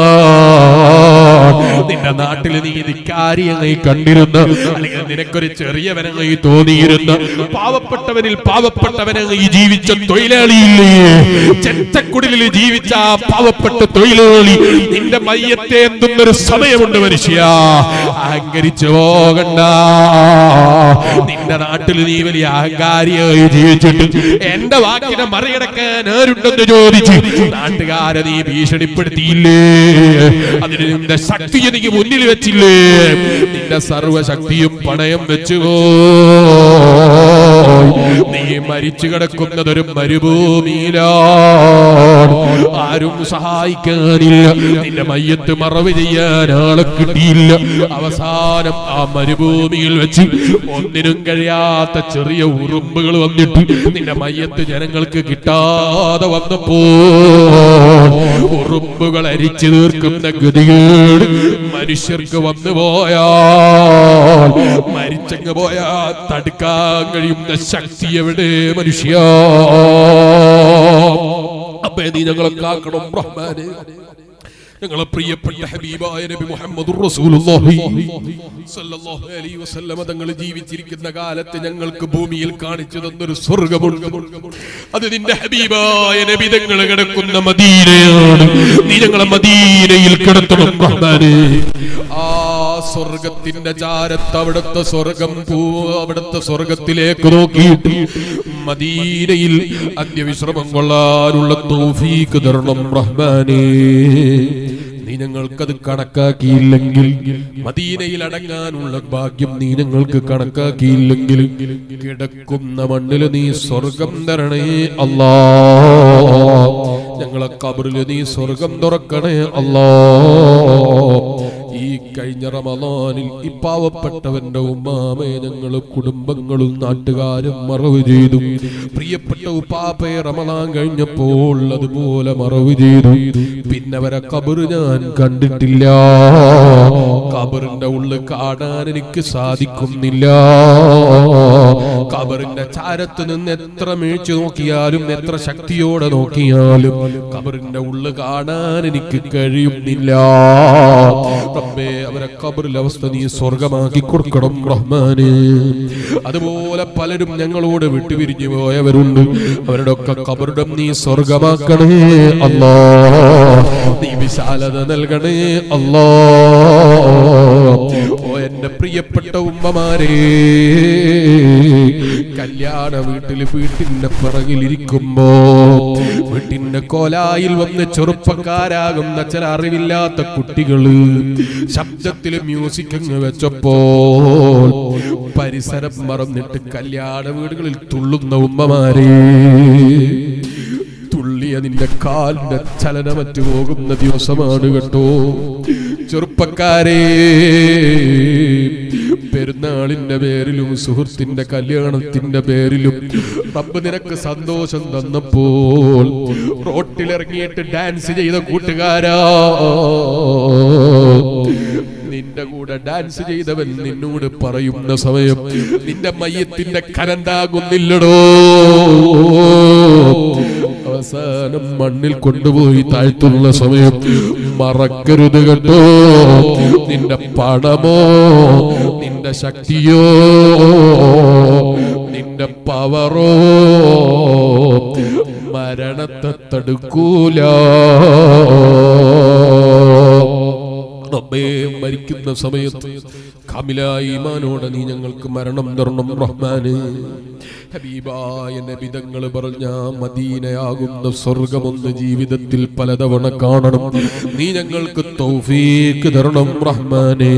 നിന്റെ നാട്ടിൽ നീ ധിക്കാരിയായി കണ്ടിരുന്ന അല്ലെങ്കിൽ നിനക്കൊരു ചെറിയവനായി തോന്നിയിരുന്ന പാവപ്പെട്ടവനിൽ പാവപ്പെട്ടവനായി ജീവിച്ച തൊഴിലാളിയില്ലേ ചെറ്റക്കുടിലിൽ ജീവിച്ച ആ പാവപ്പെട്ട തൊഴിലാളി നിന്റെ മയ്യത്തെ എന്തുന്നൊരു സമയമുണ്ട് മനുഷ്യ അഹങ്കരിച്ചു പോകണ്ട നിന്റെ നാട്ടിൽ നീ വലിയ അഹങ്കാരിയായി ജീവിച്ചിട്ട് എന്റെ വാക്കിനെ മറികടക്കാൻ ആരുണ്ടെന്ന് ചോദിച്ച് നാട്ടുകാരെ നീ ഭീഷണിപ്പെടുത്തിയില്ലേ അതിന് നിന്റെ ശക്തി എനിക്ക് മുന്നിൽ വെച്ചില്ലേ നിന്റെ സർവശക്തിയും പണയം വെച്ചുപോ നീ മരിച്ചു കിടക്കുന്നതൊരു മരുഭൂമിയിലാണ് ആരും സഹായിക്കാനില്ല നിന്റെ മയ്യത്ത് മറവ് ചെയ്യാൻ ആളെ കിട്ടിയില്ല അവസാനം ആ മരുഭൂമിയിൽ വെച്ച് ഒന്നിനും കഴിയാത്ത ചെറിയ ഉറുമ്പുകൾ വന്നിട്ട് നിന്റെ മയ്യത്ത് ജനങ്ങൾക്ക് കിട്ടാതെ വന്നപ്പോ ഉറുമ്പുകൾ അരിച്ചു തീർക്കുന്ന ഗതികേട് മനുഷ്യർക്ക് വന്നു പോയാൽ മരിച്ചങ്ങ് പോയാ തടുക്കാൻ കഴിയുന്ന ശക്തി എവിടെ മനുഷ്യ അപ്പേ നീ ഞങ്ങളെ കാക്കണം റഹ്മാനെ ഞങ്ങളെ പ്രിയപ്പെട്ട ഹബീബായ നബി മുഹമ്മദ് റസൂലുള്ളാഹി സല്ലല്ലാഹു അലൈഹി വസല്ലമ തങ്ങൾ ജീവിച്ചിരിക്കുന്ന കാലത്ത് ഞങ്ങൾക്ക് ഭൂമിയിൽ കാണിച്ചു തന്നൊരു സ്വർഗമുണ്ട് അത് നിന്റെ ഹബീബായ നബി തങ്ങൾ കിടക്കുന്ന മദീനയാണ് നീ ഞങ്ങളെ മദീനയിൽ കിടത്തണം റഹ്മാനെ ആ സ്വർഗത്തിന്റെ ചാരത്ത് അവിടുത്തെ സ്വർഗം പൂ അവിടുത്തെ സ്വർഗത്തിലേക്ക് നോക്കിയിട്ട് മദീനയിൽ അന്ത്യവിശ്രമം കൊള്ളാനുള്ള തൗഫീക്ക് തരണം റഹ്മാനേ നീ ഞങ്ങൾക്കത് കണക്കാക്കിയില്ലെങ്കിൽ മദീനയിൽ അടങ്ങാനുള്ള ഭാഗ്യം നീ ഞങ്ങൾക്ക് കണക്കാക്കിയില്ലെങ്കിൽ കിടക്കുന്ന മണ്ണില് നീ സ്വർഗം തരണേ അല്ലാ ഞങ്ങളെ കബറില് നീ സ്വർഗം തുറക്കണേ അല്ലാ ഈ കഴിഞ്ഞ റമദാനിൽ ഈ പാവപ്പെട്ടവന്റെ ഉമ്മാമയെ ഞങ്ങൾ കുടുംബങ്ങളും നാട്ടുകാരും മറവ് ചെയ്തു പ്രിയപ്പെട്ട ഉപ്പാപ്പയെ റമദാൻ കഴിഞ്ഞപ്പോൾ അതുപോലെ മറവ് ചെയ്തു പിന്നെ അവരെ കബറ് ഞാൻ കണ്ടിട്ടില്ല കബറിന്റെ ഉള്ളിൽ കാണാൻ എനിക്ക് സാധിക്കുന്നില്ല കബറിന്റെ ചാരത്ത് നിന്ന് എത്ര മേച്ചു നോക്കിയാലും എത്ര ശക്തിയോടെ നോക്കിയാലും കബറിന്റെ ഉള്ളിൽ കാണാൻ എനിക്ക് കഴിയുന്നില്ല റബ്ബേ അവരെ കബറിലെ അവസ്ഥ നീ സ്വർഗമാക്കി കൊടുക്കണം റഹ്മാന് അതുപോലെ പലരും ഞങ്ങളോട് വിട്ടുപിരിഞ്ഞു പോയവരുണ്ട് അവരുടെ ഒക്കെ കബറിടം നീ സ്വർഗമാക്കണേ അല്ലാ നീ വിശാലത നൽകണേ അല്ലാ ഓ എന്റെ പ്രിയപ്പെട്ട ഉമ്മമാരെ കല്യാണ വീട്ടിൽ വീട്ടിന്റെ പിറകിലിരിക്കുമ്പോ വീട്ടിന്റെ കോലായിൽ വന്ന് ചെറുപ്പക്കാരാകുന്ന ചില അറിവില്ലാത്ത കുട്ടികള് ശബ്ദത്തിൽ മ്യൂസിക് അങ്ങ് വെച്ചപ്പോൾ പരിസരം മറന്നിട്ട് കല്യാണ വീടുകളിൽ തുള്ളുന്ന ഉമ്മമാരെ തുള്ളിയ നിന്റെ കാലിന്റെ ചലനമറ്റു പോകുന്ന ദിവസമാണ് കേട്ടോ ചെറുപ്പക്കാരെ പെരുന്നാളിന്റെ പേരിലും സുഹൃത്തിന്റെ കല്യാണത്തിന്റെ പേരിലും റബ്ബ് നിനക്ക് സന്തോഷം തന്നപ്പോൾ റോട്ടിലിറങ്ങിയിട്ട് ഡാൻസ് ചെയ്ത കൂട്ടുകാരാ നിന്റെ കൂടെ ഡാൻസ് ചെയ്തവൻ നിന്നോട് പറയുന്ന സമയം നിന്റെ മയ്യത്തിന്റെ കരന്താകുന്നില്ലടോ അവൻ അവസാനം മണ്ണിൽ കൊണ്ടുപോയി താഴ്ത്തുന്ന സമയം മറക്കരുത് കേട്ടോ നിന്റെ പണമോ നിന്റെ ശക്തിയോ നിന്റെ പവറോ മരണത്തെ തടുക്കൂല റബ്ബേ മരിക്കുന്ന സമയത്ത് കമിലായ ഈമാനോടെ നീ ഞങ്ങൾക്ക് മരണം തരണം റഹ്മാന് ഹബീബായ നബിതങ്ങൾ പറഞ്ഞ മദീനയാകുന്ന സ്വർഗമൊന്ന് ജീവിതത്തിൽ പലതവണ കാണണം നീ ഞങ്ങൾക്ക് തൗഫീക്ക് തരണം റഹ്മാനേ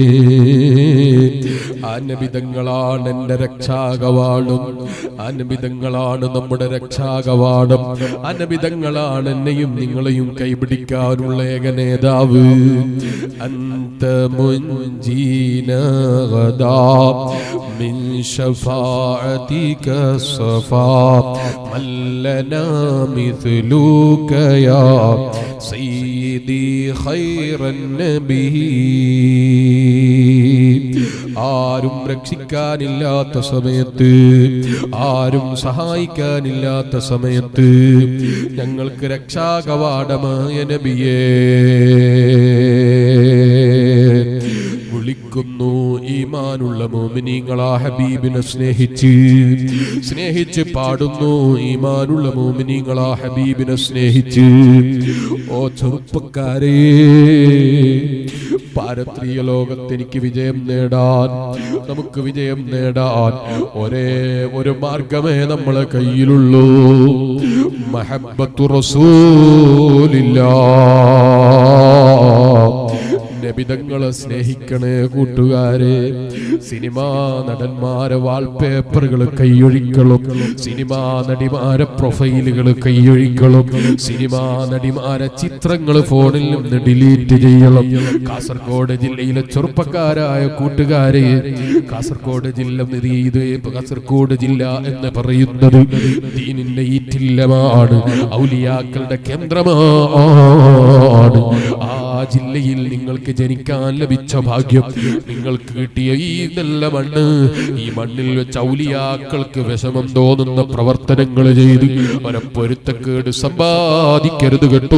ആ നബിതങ്ങളാണ് എന്റെ രക്ഷാകവാടും ആ നബിതങ്ങളാണ് നമ്മുടെ രക്ഷാകവാടം ആ നബിതങ്ങളാണ് എന്നെയും നിങ്ങളെയും കൈപിടിക്കാനുള്ള ഏക നേതാവ് അന്ത മുൻജീന غدا من شفاعتك صفا من لنا مثلك يا سيدي خير النبي ആരും രക്ഷിക്കാനില്ലാത്ത സമയത്ത് ആരും സഹായിക്കാനില്ലാത്ത സമയത്ത് ഞങ്ങൾക്ക് രക്ഷാകവാടമായ നബിയേ വിളിക്കുന്നു ഈമാനുള്ള മോമിനീങ്ങളാ ഹബീബിനെ സ്നേഹിച്ച് സ്നേഹിച്ച് പാടുന്നു ഈമാനുള്ള മോമിനീങ്ങളാ ഹബീബിനെ സ്നേഹിച്ച് ഓ ചെറുപ്പക്കാരേ പാരത്രീയ ലോകത്ത് എനിക്ക് വിജയം നേടാൻ നമുക്ക് വിജയം നേടാൻ ഒരേ ഒരു മാർഗമേ നമ്മളെ കയ്യിലുള്ളൂ മഹബത്തു റസൂലില്ല നബിതങ്ങളെ സ്നേഹിക്കണേ കൂട്ടുകാരെ സിനിമാ നടന്മാരെ വാൾപേപ്പറുകൾ കൈയൊഴിക്കളും സിനിമാ നടിമാരെ പ്രൊഫൈലുകൾ കൈയൊഴിക്കളും സിനിമാ നടിമാരെ ചിത്രങ്ങൾ ഫോണിൽ നിന്ന് ഡിലീറ്റ് ചെയ്യണം കാസർഗോഡ് ജില്ലയിലെ ചെറുപ്പക്കാരായ കൂട്ടുകാരെ കാസർഗോഡ് ജില്ല ഇത് കാസർഗോഡ് ജില്ല എന്ന് പറയുന്നത് ദീനിന്റെ ഈറ്റില്ലമാണ് ഔലിയാക്കളുടെ കേന്ദ്രമാണ് ആ ജില്ലയിൽ നിങ്ങൾക്ക് ജനിക്കാൻ ലഭിച്ച ഭാഗ്യം നിങ്ങൾക്ക് കിട്ടിയ ഈ നല്ല മണ്ണ് ഈ മണ്ണിൽ വെച്ച് ഔലിയാക്കൾക്ക് വിഷമം തോന്നുന്ന പ്രവർത്തനങ്ങൾ ചെയ്ത് അവരെ പൊരുത്തക്കേട് സമ്പാദിക്കരുത് കേട്ടോ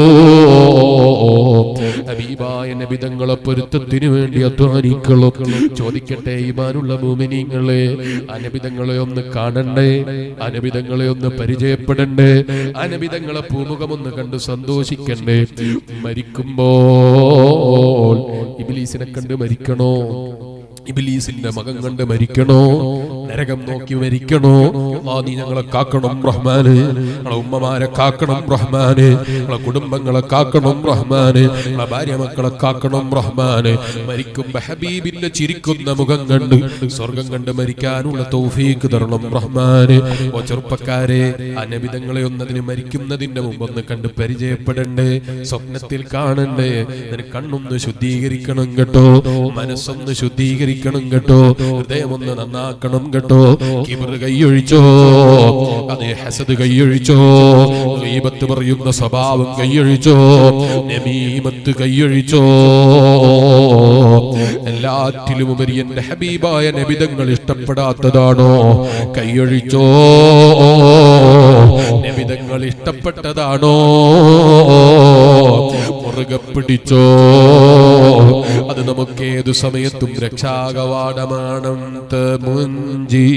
ഹബീബായ നബിതങ്ങളെ പൊരുത്തത്തിന് വേണ്ടി അധ്വാനിക്കളോ ചോദിക്കട്ടെ ഈമാനുള്ള മൂമിനിങ്ങളെ അനബിതങ്ങളെ ഒന്ന് കാണണ്ടേ അനബിതങ്ങളെ ഒന്ന് പരിചയപ്പെടണ്ടേ അനബിതങ്ങളെ പൂമുഖമൊന്ന് കണ്ട് സന്തോഷിക്കണ്ടേ മരിക്കുമ്പോൾ ഇബിലീസിനെ കണ്ട് മരിക്കണോ ഇബിലീസിന്റെ മകം കണ്ട് മരിക്കണോ നരകം നോക്കി മരിക്കണോ ആ നീ ഞങ്ങളെ കാക്കണം റഹ്മാന് ഞങ്ങളെ ഉമ്മമാരെ കാക്കണം റഹ്മാന് ഞങ്ങളെ കുടുംബങ്ങളെ കാക്കണം റഹ്മാന് ഞങ്ങളെ ഭാര്യ മക്കളെ കാക്കണം റഹ്മാന് മരിക്കുമ്പോ ഹബീബിന്റെ ചിരിക്കുന്ന മുഖം കണ്ട് സ്വർഗം കണ്ട് മരിക്കാനുള്ള തൗഫീക്ക് തരണം റഹ്മാന് ഓ ചെറുപ്പക്കാരെ അനബിതങ്ങളെ ഒന്നതിന് മരിക്കുന്നതിന്റെ മുമ്പ് ഒന്ന് കണ്ട് പരിചയപ്പെടണ്ടേ സ്വപ്നത്തിൽ കാണണ്ടേ നിനക്ക് കണ്ണൊന്ന് ശുദ്ധീകരിക്കണം കേട്ടോ മനസ്സൊന്ന് ശുദ്ധീകരിക്കണം കേട്ടോ ഹൃദയമൊന്ന് നന്നാക്കണം കേട്ടോ കിബർ കൈയൊഴിച്ചോ അതെ ഹസദ് കൈയൊഴിച്ചോ ഗീബത്ത് പറയുന്ന സ്വഭാവം കൈയൊഴിച്ചോ നമീമത്ത് കൈയൊഴിച്ചോ എല്ലാറ്റിലും ഉപരി എന്റെ ഹബീബായ നബിതങ്ങൾ ഇഷ്ടപ്പെടാത്തതാണോ കൈയൊഴിച്ചോ നബിതങ്ങൾ ഇഷ്ടപ്പെട്ടതാണോ മുറുകെ പിടിച്ചോ അത് നമുക്ക് ഏതു സമയത്തും രക്ഷാകവാടമാണം മുഞ്ചി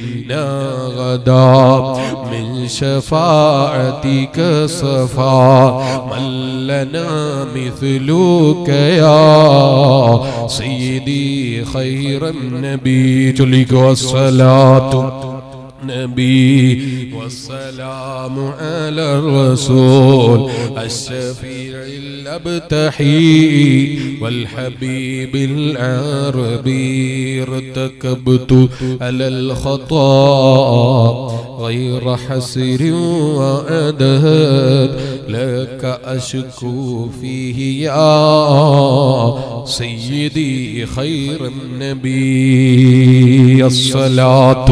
من شفاعتك صفا من لنا مثلك يا سيدي خير النبي جلك والصلاة نبي والسلام على الرسول الشفيع الابتحي والحبيب العربي ارتكبت على الخطا غير حسر وعدد لك أشكو فيه يا سيدي خير النبي الصلاة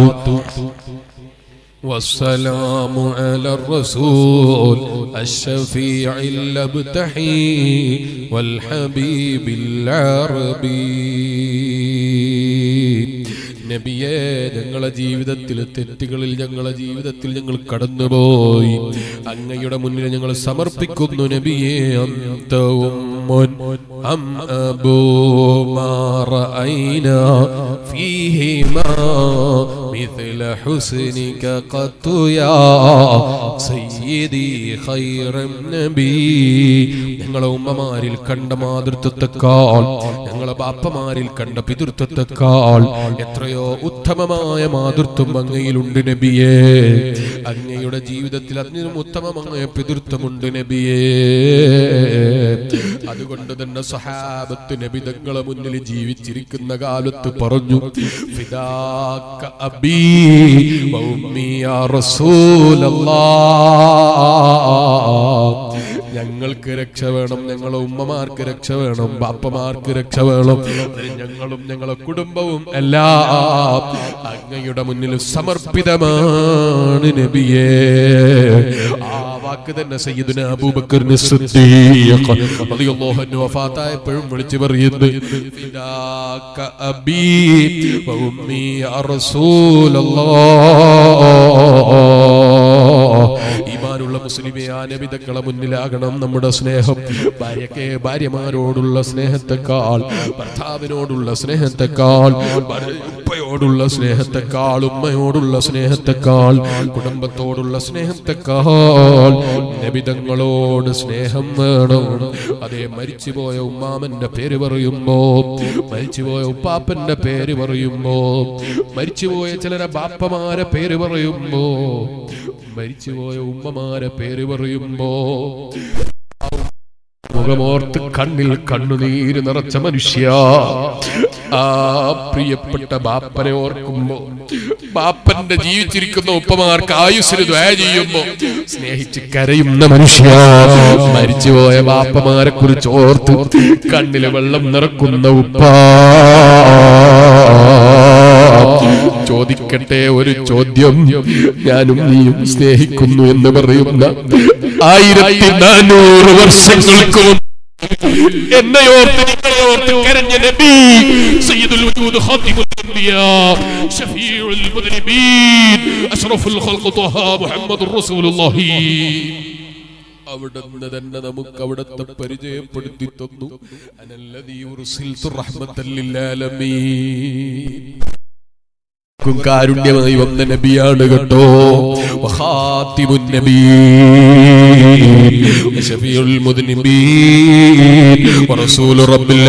والسلام على الرسول الشفيع الابتحي والحبيب العربي നബിയെ ഞങ്ങളെ ജീവിതത്തിൽ തെറ്റുകളിൽ ഞങ്ങളെ ജീവിതത്തിൽ ഞങ്ങൾ കടന്നുപോയി അങ്ങയുടെ മുന്നിൽ ഞങ്ങൾ സമർപ്പിക്കുന്നു നബിയെ അന്ത ഉമ്മുൻ അം അബൂ മാ റഅയ്നാ ഫീഹിമാ مثل حسنك قط يا سيدي خير النبي ഞങ്ങളെ ഉമ്മമാരിൽ കണ്ട മാതൃത്വത്തെക്കാൾ ഞങ്ങളെ ബാപ്പമാരിൽ കണ്ട പിതൃത്വത്തെക്കാൾ എത്രയോ ഉത്തമമായ മാതൃത്വം അങ്ങയിലുണ്ട് നബിയേ അങ്ങയുടെ ജീവിതത്തിൽ അതിനും ഉത്തമമായ പിതൃത്വമുണ്ട് നബിയേ അതുകൊണ്ട് തന്നെ സഹാബത്ത് നബി തങ്ങളെ മുന്നിൽ ജീവിച്ചിരിക്കുന്ന കാലത്ത് പറഞ്ഞു ഫിദാക അബീ വഉമ്മി യാ റസൂലല്ലാഹ് ഞങ്ങൾക്ക് രക്ഷ വേണം ഞങ്ങളെ ഉമ്മമാർക്ക് രക്ഷ വേണം ബാപ്പമാർക്ക് രക്ഷ വേണം അതിന് ഞങ്ങളും ഞങ്ങളെ കുടുംബവും എല്ലാം അങ്ങയുടെ മുന്നിൽ സമർപ്പിതമാണ് നബിയേ ആ വാക്ക് തന്നെ സയ്യിദുന അബൂബക്കറിന് സിദ്ദീഖ് റളിയല്ലാഹു അൻഹു വഫാത്തായപ്പോഴും വിളിച്ചു പറയുന്നത് ഫിദാക അബീ വ ഉമ്മി യാ റസൂലല്ലാഹ് ഈമാനുള്ള മുസ്ലിമെ ആ നബിതക്കളെ മുന്നിലാകണം നമ്മുടെ സ്നേഹം ഭാര്യക്ക് ഭാര്യമാരോടുള്ള സ്നേഹത്തെക്കാൾ ഭർത്താവിനോടുള്ള സ്നേഹത്തെക്കാൾ ഭാര്യ- ഉപ്പയോടുള്ള സ്നേഹത്തെക്കാൾ ഉമ്മയോടുള്ള സ്നേഹത്തെക്കാൾ കുടുംബത്തോടുള്ള സ്നേഹത്തെക്കാൾ നബിതങ്ങളോട് സ്നേഹം വേണം അതേ മരിച്ചുപോയ ഉമ്മാമന്റെ പേര് പറയുമ്പോ മരിച്ചുപോയ ഉപ്പാപ്പന്റെ പേര് പറയുമ്പോ മരിച്ചുപോയ ചിലരെ ബാപ്പമാരെ പേര് പറയുമ്പോ മരിച്ചുപോയ ഉമ്മമാരെ പേര് പറയുമ്പോ മുഖമോർത്ത് കണ്ണിൽ കണ്ണുനീര് നിറച്ച മനുഷ്യ ആ പ്രിയപ്പെട്ട ബാപ്പനെ ഓർക്കുമ്പോ ബാപ്പന്റെ ജീവിച്ചിരിക്കുന്ന ഉപ്പമാർക്ക് ആയുസ്സിന് ദ്വയ ചെയ്യുമ്പോ സ്നേഹിച്ച് കരയുന്ന മനുഷ്യ മരിച്ചുപോയ ബാപ്പമാരെ കുറിച്ച് ഓർത്ത് കണ്ണിലെ വെള്ളം നിറക്കുന്ന ഉപ്പ ചോദിക്കട്ടെ ഒരു ചോദ്യം ഞാനും നീയും സ്നേഹിക്കുന്നു എന്ന് പറയുന്ന ആയിരത്തി നാനൂറ് വർഷങ്ങൾക്ക് മുമ്പ് എന്നെ ഓർത്ത് നിങ്ങളെ ഓർത്ത് കരഞ്ഞ നബി സയ്യിദുൽ വജൂദ് ഖാതിമുൽ അംബിയാ ശഫീഉൽ മുദ്നിബീൻ അഷ്റഫുൽ ഖൽഖ് ത്വഹ മുഹമ്മദുർ റസൂലുള്ളാഹി അവിടുന്ന് തന്നെ നമുക്ക് അവിടത്തെ പരിചയപ്പെടുത്തി തന്നു അനല്ലദീ ഉർസിൽതു റഹ്മത്തൽ ലില്ലാലമീൻ ക്കും കാരുണ്യമായി വന്ന നബിയാണ് കേട്ടോ വഖാതിമുൻ നബീൻ ശഫീഉൽ മുദ്നിബീൻ വറസൂലു റബ്ബിൽ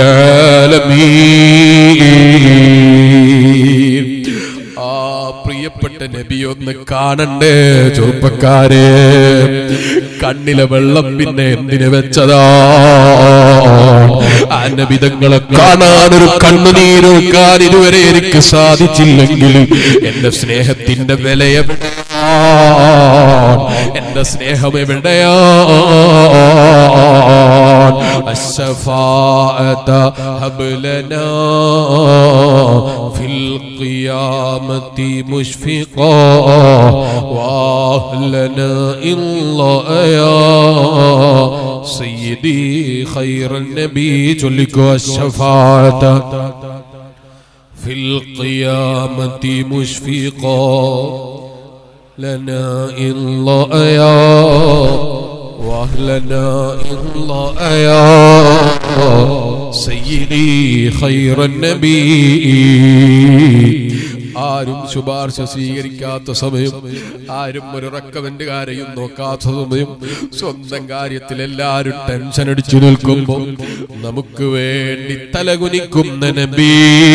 ആലമീൻ ആ പ്രിയപ്പെട്ട നബി ഒന്ന് കാണണ്ടേ ചെറുപ്പക്കാരെ കണ്ണിലെ വെള്ളം പിന്നെ എന്തിനു വെച്ചതാ ആ നബിതങ്ങളെ കാണാനൊരു കണ്ണുനീരൊക്കാൻ ഇതുവരെ എനിക്ക് സാധിച്ചില്ലെങ്കിൽ എന്റെ സ്നേഹത്തിന്റെ വില എവിടെയാണ് എന്റെ സ്നേഹം എവിടെയാണ് الشفاعة هب لنا في القيامة مشفقا وأهلنا إلا يا سيدي خير النبي جلك الشفاعة في القيامة مشفقا لنا إلا يا واهلنا إلا يا سيدي خير النبي ആരും ശുപാർശ സ്വീകരിക്കാത്ത സമയം ആരും ഒരു റെക്കമെന്റുകാരെയും നോക്കാത്ത സമയം സ്വന്തം കാര്യത്തിൽ എല്ലാരും ടെൻഷൻ അടിച്ചു നിൽക്കുമ്പോ നമുക്ക് വേണ്ടി തലകുനിക്കുന്ന നബി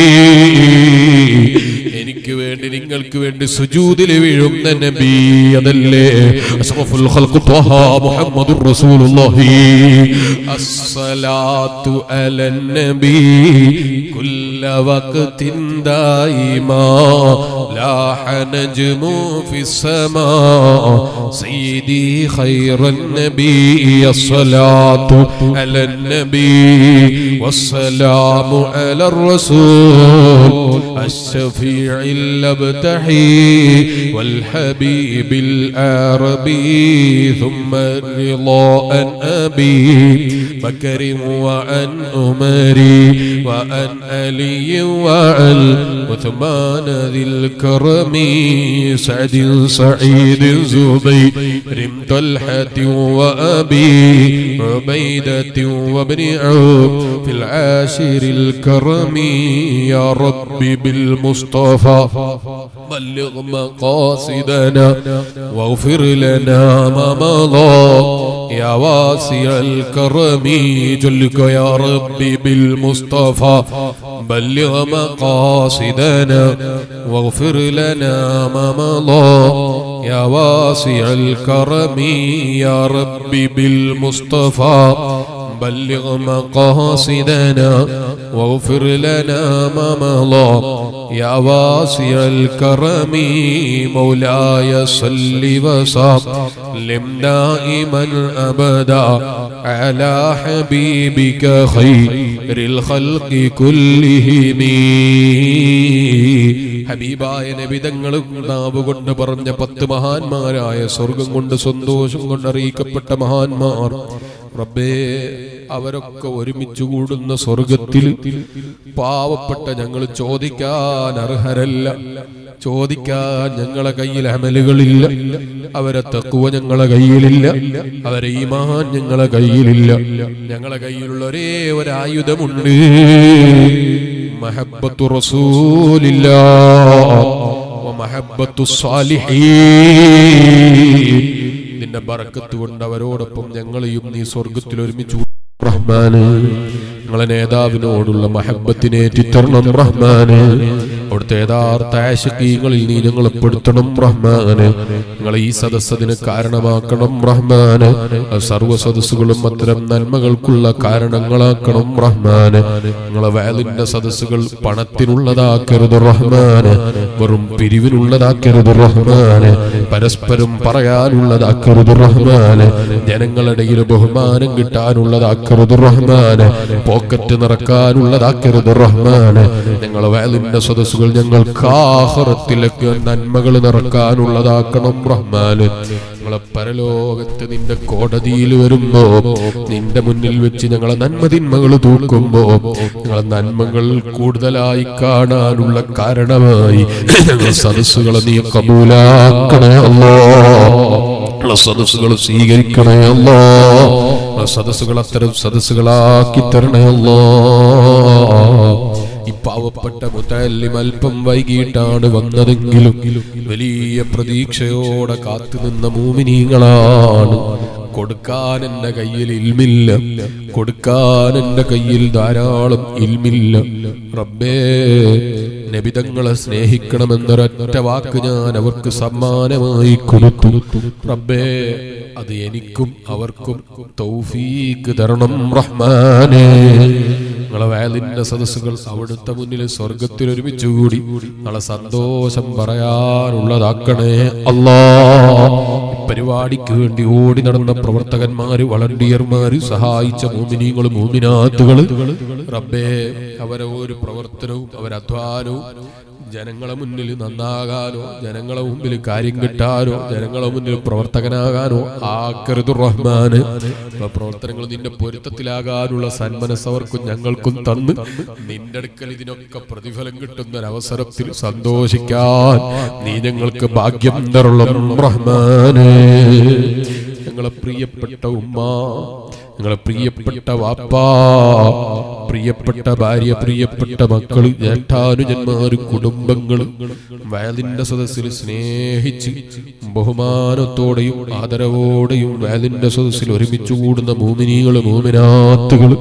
എനിക്ക് വേണ്ടി നിങ്ങൾക്ക് വേണ്ടി സുജൂദിൽ വീഴുന്ന നബി അതല്ലേ അഷ്റഫുൽ ഖൽഖ് ത്വഹ മുഹമ്മദുർ റസൂലുള്ളാഹി അസ്സലാത്തു അലൻ നബി കുല്ല വഖ്തിൻ ദായിമാ ലാഹ നജ്മു ഫിസ്സമാ സയ്യിദി ഖൈറൻ നബി അസ്സലാത്തു അലൻ നബി والسلام على الرسول الشفيع الابتحي والحبيب العربي ثم الرضا عن أبي بكر وعن عمر وعن علي وعن عثمان ذي الكرم سعد سعيد زبير طلحة وأبي عبيدة وابن عوف في العاشر الكرم يا رب بالمصطفى بلغ مقاصدنا واغفر لنا ما مضى يا واسع الكرم جلك يا ربي بالمصطفى بلغ مقاصدنا واغفر لنا ما مضى يا واسع الكرم يا ربي بالمصطفى بلغ مقاصدنا واغفر لنا ما مضى يا واسع الكرم مولاي صل وسلم دائما ابدا على حبيبك خير الخلق كلهم ഹബീബായ നബിതങ്ങളും നാവ് കൊണ്ട് പറഞ്ഞ പത്ത് മഹാന്മാരായ സ്വർഗം കൊണ്ട് സന്തോഷം കൊണ്ട് അറിയിക്കപ്പെട്ട മഹാന്മാർ റബ്ബേ അവരൊക്കെ ഒരുമിച്ച് കൂടുന്ന സ്വർഗത്തിൽ പാവപ്പെട്ട ഞങ്ങൾ ചോദിക്കാൻ അർഹരല്ല ചോദിക്കാൻ ഞങ്ങളെ കയ്യിൽ അമലുകളില്ല അവരെ തക്കുവ ഞങ്ങളെ കയ്യിലില്ല അവരെ ഈമാൻ ഞങ്ങളെ കയ്യിലില്ല ഞങ്ങളെ കയ്യിലുള്ള ഒരേ ഒരു ആയുധമുണ്ട് മഹബത്തു റസൂലില്ലാ വമഹബത്തു സ്വാലിഹീൻ നിന്റെ ബറക്കത്ത് കൊണ്ട് അവരോടൊപ്പം ഞങ്ങളെയും നീ സ്വർഗത്തിൽ ഒരുമിച്ച് റഹ്മാന് ഞങ്ങളെ നേതാവിനോടുള്ള മഹബത്തിനെ തിത്തരണം റഹ്മാന് അവിടുത്തെ യഥാർത്ഥ ആശക്കീങ്ങളിൽ നീ ഞങ്ങളെ പെടുത്തണം റഹ്മാന് ഞങ്ങളെ ഈ സദസ്സതിന് കാരണമാക്കണം റഹ്മാന് അത് സർവ്വ സദസ്സുകളും അത്തരം നന്മകൾക്കുള്ള കാരണങ്ങളാക്കണം റഹ്മാന് ഞങ്ങളെ വേലിന്റെ സദസ്സുകൾ പണത്തിനുള്ളതാക്കരുത് റഹ്മാന് വെറും പിരിവിനുള്ളതാക്കരുത് റഹ്മാന് പരസ്പരം പറയാനുള്ളതാക്കരുത് റഹ്മാന് ജനങ്ങളിടയിൽ ബഹുമാനം കിട്ടാനുള്ളതാക്കരുത് റഹ്മാന് പോക്കറ്റ് നിറക്കാനുള്ളതാക്കരുത് റഹ്മാന് ഞങ്ങൾ വേലിന്റെ സദസ്സുകൾ ഞങ്ങൾക്ക് ആഹ്റത്തിലേക്ക് നന്മകൾ നിറക്കാനുള്ളതാക്കണം റഹ്മാന് ഞങ്ങളെ പരലോകത്ത് നിന്റെ കോടതിയിൽ വരുമ്പോ നിന്റെ മുന്നിൽ വെച്ച് ഞങ്ങളെ നന്മതിന്മകൾ തൂക്കുമ്പോ ഞങ്ങളെ നന്മകൾ കൂടുതലായി കാണാനുള്ള കാരണമായി ഞങ്ങൾ സദസ്സുകളെ നീ കബൂലാക്കണേ അല്ലോ സദസ്സുകൾ സ്വീകരിക്കണേ അല്ലോ സദസ്സുകൾ അത്തരം സദസ്സുകളാക്കി തരണേ അല്ലോ ഈ പാവപ്പെട്ട മുത്തല്ലിം അല്പം വൈകിട്ടാണ് വന്നതെങ്കിലും വലിയ പ്രതീക്ഷയോടെ കാത്തുനിന്ന മൂമിനീങ്ങളാണ് കൊടുക്കാൻ എന്റെ കയ്യിൽ ഇൽമില്ല കൊടുക്കാൻ എന്റെ കയ്യിൽ ധാരാളം ഇൽമില്ല റബ്ബേ നബിതങ്ങളെ സ്നേഹിക്കണമെന്നൊരൊറ്റ വാക്ക് ഞാൻ അവർക്ക് സമ്മാനമായി കൊടുത്തു റബ്ബേ അത് എനിക്കും അവർക്കും തൗഫീക്ക് തരണം റഹ്മാനേ നിങ്ങളെ വയലിന്റെ സദസ്സുകൾ അവിടുത്തെ മുന്നിൽ സ്വർഗത്തിൽ ഒരുമിച്ച് കൂടി നാളെ സന്തോഷം പറയാനുള്ളതാക്കണേ അല്ലാ ഈ പരിപാടിക്ക് വേണ്ടി ഓടി നടന്ന പ്രവർത്തകന്മാര് വളണ്ടിയർമാര് സഹായിച്ച മൂമിനീങ്ങളും മൂമിനാത്തുകള് റബ്ബേ അവരെ ഒരു പ്രവർത്തനവും അവരധ്വാനവും ജനങ്ങളെ മുന്നിൽ നന്നാകാനോ ജനങ്ങളെ മുമ്പിൽ കാര്യം കിട്ടാനോ ജനങ്ങളെ മുന്നിൽ പ്രവർത്തകനാകാനോ ആക്കരുത് റഹ്മാന് ആ പ്രവർത്തനങ്ങൾ നിന്റെ പൊരുത്തത്തിലാകാനുള്ള സന്മനസ് അവർക്കും ഞങ്ങൾക്കും തന്ന് നിന്റെ അടുക്കൽ ഇതിനൊക്കെ പ്രതിഫലം കിട്ടുന്ന ഒരവസരത്തിൽ സന്തോഷിക്കാൻ നീ ഞങ്ങൾക്ക് ഭാഗ്യം തരണം റഹ്മാന് ഞങ്ങളെ പ്രിയപ്പെട്ട ഉമ്മ ഞങ്ങളെ പ്രിയപ്പെട്ട വാപ്പാ പ്രിയപ്പെട്ട ഭാര്യ പ്രിയപ്പെട്ട മക്കള് ജേഷ്ഠാനുജന്മാരും കുടുംബങ്ങളും വയലിന്റെ സദസ്സിൽ സ്നേഹിച്ച് ബഹുമാനത്തോടെയും ആദരവോടെയും വയലിന്റെ സദസ്സിൽ ഒരുമിച്ച് കൂടുന്ന മൂമിനികളും മൂമിനാത്തുകൾ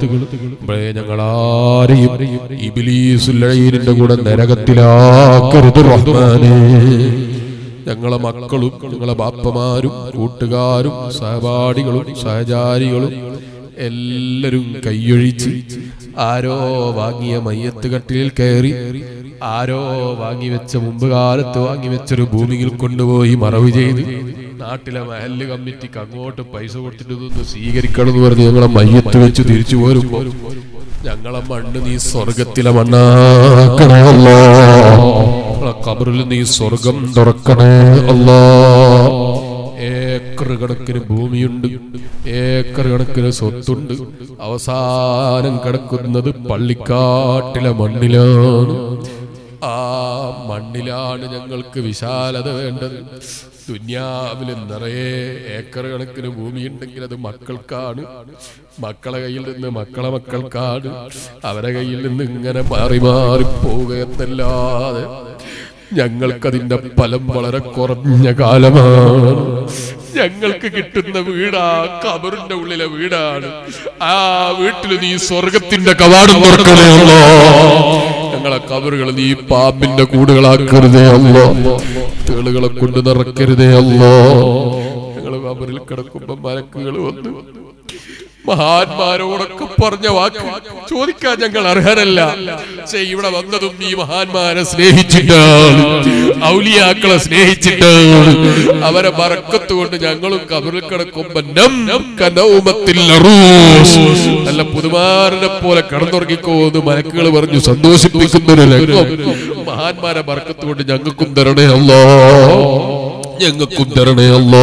ഞങ്ങളാരെയും ഇബിലീസുല്ലീരിന്റെ കൂടെ നരകത്തിലാക്കരുത് റഹ്മാനേ ഞങ്ങളെ മക്കളും ഞങ്ങളെ ബാപ്പമാരും കൂട്ടുകാരും സഹപാഠികളും സഹചാരികളും എല്ലാരും കൈയൊഴിച്ച് ആരോ വാങ്ങിയ മയ്യത്ത് കട്ടിലിൽ കയറി ആരോ വാങ്ങി വെച്ച മുമ്പ് കാലത്ത് വാങ്ങി വെച്ചൊരു ഭൂമിയിൽ കൊണ്ടുപോയി മറവ് ചെയ്ത് നാട്ടിലെ മഹല്ല് കമ്മിറ്റിക്ക് അങ്ങോട്ട് പൈസ കൊടുത്തിട്ട് ഇതൊന്ന് സ്വീകരിക്കണം എന്ന് പറഞ്ഞ് ഞങ്ങളെ മയ്യത്ത് വെച്ച് തിരിച്ചു പോരുമ്പോ ഞങ്ങളെ മണ്ണ് നീ സ്വർഗത്തിലെ മണ്ണാക്കണേ അല്ലോ ഖബറിൽ നീ സ്വർഗം തുറക്കണേ അല്ലോ ഏ ഏക്കർ കണക്കിന് ഭൂമിയുണ്ട് ഏക്കർ കണക്കിന് സ്വത്തുണ്ട് അവസാനം കിടക്കുന്നത് പള്ളിക്കാട്ടിലെ മണ്ണിലാണ് ആ മണ്ണിലാണ് ഞങ്ങൾക്ക് വിശാലത വേണ്ടത് ദുന്യാവിൽ നിറയെ ഏക്കർ കണക്കിന് ഭൂമിയുണ്ടെങ്കിൽ അത് മക്കൾക്കാണ് മക്കളെ കയ്യിൽ നിന്ന് മക്കളെ മക്കൾക്കാണ് അവരെ കയ്യിൽ നിന്ന് ഇങ്ങനെ മാറി മാറി പോവുകയെന്നല്ലാതെ ഞങ്ങൾക്കതിന്റെ ഫലം വളരെ കുറഞ്ഞ കാലമാണ് ഞങ്ങൾക്ക് കിട്ടുന്ന വീടാ കബറിന്റെ ഉള്ളിലെ വീടാണ് ആ വീട്ടിൽ നീ സ്വർഗത്തിന്റെ കവാടം തുറക്കണേ അല്ലോ ഞങ്ങളെ കബറുകൾ നീ പാമ്പിന്റെ കൂടുകളാക്കരുതേ അല്ലോ തേളുകളെ കൊണ്ട് നിറക്കരുതേ അല്ലോ ഞങ്ങൾ കബറിൽ കിടക്കുമ്പോ മലക്കുകൾ വന്നു മഹാന്മാരോടൊക്കെ പറഞ്ഞ വാക്ക് ചോദിക്കാൻ ഞങ്ങൾ അർഹരല്ല പക്ഷേ ഇവിടെ വന്നതും ഈ മഹാന്മാരെ സ്നേഹിച്ചിട്ടാണ് ഔലിയാക്കളെ സ്നേഹിച്ചിട്ടാണ് അവരെ മറക്കത്ത് കൊണ്ട് ഞങ്ങളും കബറിൽ കിടക്കുമ്പോ നം കനൗമത്തിൽ അറൂസ്. നല്ല പുതുമാരനെ പോലെ കടന്നുറങ്ങിക്കോന്ന് മലക്കുകൾ പറഞ്ഞു സന്തോഷിപ്പിക്കുന്ന ഒരു രംഗം മഹാന്മാരെ മറക്കത്ത് കൊണ്ട് ഞങ്ങൾക്കും തരണേ അല്ലോ ഞങ്ങൾക്കും തരണേ അല്ലോ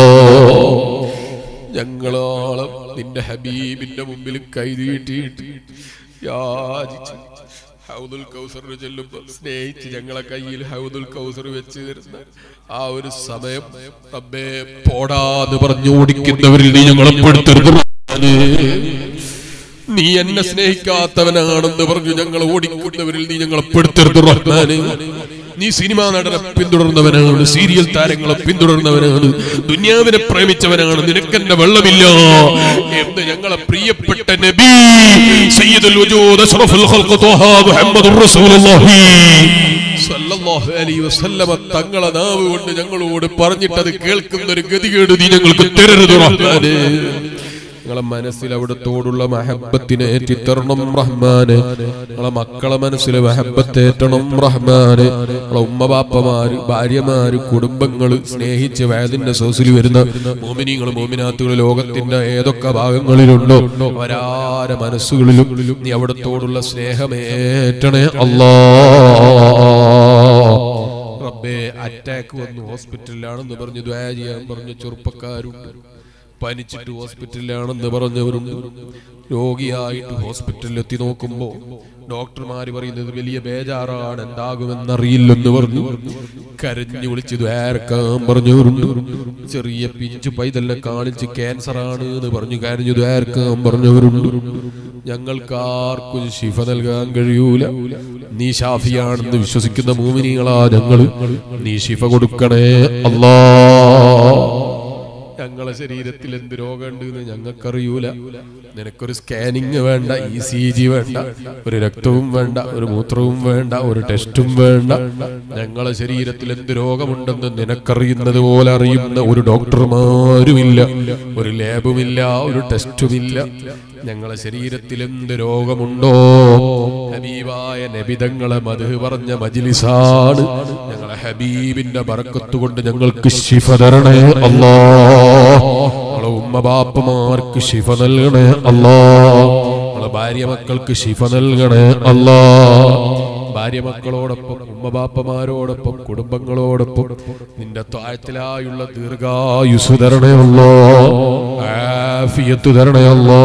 ഞങ്ങളോളം നിന്റെ ഹബീബിന്റെ മുമ്പിൽ കൈനീട്ടിയിട്ട് യാചിച്ച് ഹൗദുൽ കൗസറിന് ചെല്ലുമ്പോൾ സ്നേഹിച്ച് ഞങ്ങളെ കയ്യിൽ ഹൗദുൽ കൗസർ വെച്ച് തരുന്ന ആ ഒരു സമയം റബ്ബേ പോടാന്ന് പറഞ്ഞു ഓടിക്കുന്നവരിൽ നീ ഞങ്ങളെ പെടുത്തരുത് റഹ്മാനേ. നീ എന്നെ സ്നേഹിക്കാത്തവനാണെന്ന് പറഞ്ഞു ഞങ്ങൾ ഓടിക്കുന്നവരിൽ നീ ഞങ്ങളെ പെടുത്തരുത് റഹ്മാനെ നീ സിനിമാ നടനെ പിന്തുടർന്നവനാണ് സീരിയൽ താരങ്ങളെ പിന്തുടർന്നവനാണ് ദുന്യാവിനെ പ്രേമിച്ചവനാണ് നിനക്കെന്നെ വെള്ളമില്ല എന്ന് ഞങ്ങളെ പ്രിയപ്പെട്ട നബി സയ്യിദുൽ വജൂദ് അഷ്റഫുൽ ഖൽഖ് ത്വഹ മുഹമ്മദുർ റസൂലുള്ളാഹി സല്ലല്ലാഹു അലൈഹി വസല്ലമ തങ്ങളെ നാവ് കൊണ്ട് ഞങ്ങളോട് പറഞ്ഞിട്ടത് കേൾക്കുന്ന ഒരു ഗതികേട് നീ ഞങ്ങൾക്ക് തരരുത് റഹ്മാനേ നിങ്ങളെ മനസ്സിൽ അവിടത്തോടുള്ള മഹബത്തിനെ ഏറ്റിത്തരണം റഹ്മാന് നിങ്ങളെ മക്കളെ മനസ്സിൽ മഹബത്തേറ്റണം റഹ്മാന് നിങ്ങളെ ഉമ്മബാപ്പമാര് ഭാര്യമാര് കുടുംബങ്ങള് സ്നേഹിച്ച് വയതിന്റെ സോസിൽ വരുന്ന മോമിനികൾ മോമിനാത്തുകൾ ലോകത്തിന്റെ ഏതൊക്കെ ഭാഗങ്ങളിലുണ്ടോ അവരാരെ മനസ്സുകളിലും നീ അവിടത്തോടുള്ള സ്നേഹമേറ്റണേ അല്ലാ റബ്ബേ അറ്റാക്ക് വന്നു ഹോസ്പിറ്റലിലാണെന്ന് പറഞ്ഞ് ദ്വാ ചെയ്യാൻ പറഞ്ഞ ചെറുപ്പക്കാരുണ്ട് പനിച്ചിട്ട് ഹോസ്പിറ്റലിലാണെന്ന് പറഞ്ഞവരുണ്ട് രോഗിയായിട്ട് ഹോസ്പിറ്റലിൽ എത്തി നോക്കുമ്പോ ഡോക്ടർമാര് പറയുന്നത് വലിയ ബേജാറാണ് എന്താകുമെന്നറിയില്ലെന്ന് പറഞ്ഞു കരഞ്ഞു വിളിച്ച് ദ്വാരക്കാൻ പറഞ്ഞവരുണ്ട് ചെറിയ പിഞ്ചു പൈതലിനെ കാണിച്ച് ക്യാൻസർ ആണ് എന്ന് പറഞ്ഞു കരഞ്ഞു ദ്വാരക്കാൻ പറഞ്ഞവരുണ്ട് ഞങ്ങൾക്ക് ആർക്കും ശിഫ നൽകാൻ കഴിയൂല നീ ഷാഫിയാണെന്ന് വിശ്വസിക്കുന്ന മൂമിനികളാ ഞങ്ങള് നീ ശിഫ കൊടുക്കണേ അല്ലാ ഞങ്ങളെ ശരീരത്തിൽ എന്ത് രോഗമുണ്ട് എന്ന് ഞങ്ങൾക്കറിയൂല നിനക്കൊരു സ്കാനിങ് വേണ്ട ഇ സി ജി വേണ്ട ഒരു രക്തവും വേണ്ട ഒരു മൂത്രവും വേണ്ട ഒരു ടെസ്റ്റും വേണ്ട ഞങ്ങളെ ശരീരത്തിൽ എന്ത് രോഗമുണ്ടെന്ന് നിനക്കറിയുന്നത് പോലെ അറിയുന്ന ഒരു ഡോക്ടർമാരുമില്ല ഒരു ലാബുമില്ല ഒരു ടെസ്റ്റുമില്ല ഞങ്ങളെ ശരീരത്തിൽ എന്ത് രോഗമുണ്ടോ ഹബീബായ നബിതങ്ങളെ മധു പറഞ്ഞ മജിലിസാണ് ഞങ്ങളെ ഹബീബിന്റെ ബറക്കത്ത് കൊണ്ട് ഞങ്ങൾക്ക് ശിഫ തരണേ അല്ലാ ഞങ്ങളെ ഉമ്മ ബാപ്പമാർക്ക് ശിഫ നൽകണേ അല്ലാ ഞങ്ങളെ ഭാര്യ മക്കൾക്ക് ശിഫ നൽകണേ അല്ലാ ഭാര്യ മക്കളോടൊപ്പം ഉമ്മ ബാപ്പമാരോടൊപ്പം കുടുംബങ്ങളോടൊപ്പം നിന്റെ താഴത്തിലായുള്ള ദീർഘായുസ് തരണേ അല്ലോ ആഫിയത്ത് തരണേ അല്ലോ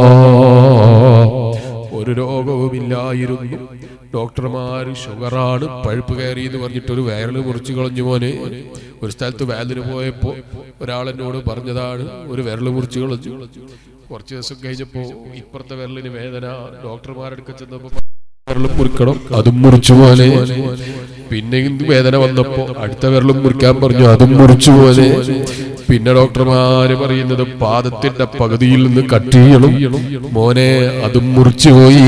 ഒരു രോഗവുമില്ലായിരുന്നു ഡോക്ടർമാർ ഷുഗറാണ് പഴുപ്പ് കയറി എന്ന് പറഞ്ഞിട്ട് ഒരു വയറിൽ മുറിച്ചു കളഞ്ഞു മോനെ ഒരു സ്ഥലത്ത് വേദന പോയപ്പോ ഒരാളെന്നോട് പറഞ്ഞതാണ് ഒരു വിരൽ മുറിച്ചു കളഞ്ഞു കുറച്ച് ദിവസം കഴിഞ്ഞപ്പോ ഇപ്പുറത്തെ വിരലിന് വേദന ഡോക്ടർമാരെടുക്ക ചെന്നപ്പോ വിരലും മുറിക്കണം അതും മുറിച്ചു പോലെ പിന്നെ ഇത് വേദന വന്നപ്പോ അടുത്ത വിരലും മുറിക്കാൻ പറഞ്ഞു അതും മുറിച്ചു പോലെ പിന്നെ ഡോക്ടർമാര് പറയുന്നത് പാദത്തിന്റെ പകുതിയിൽ നിന്ന് കട്ട് ചെയ്യണം മോനെ അതും മുറിച്ചു പോയി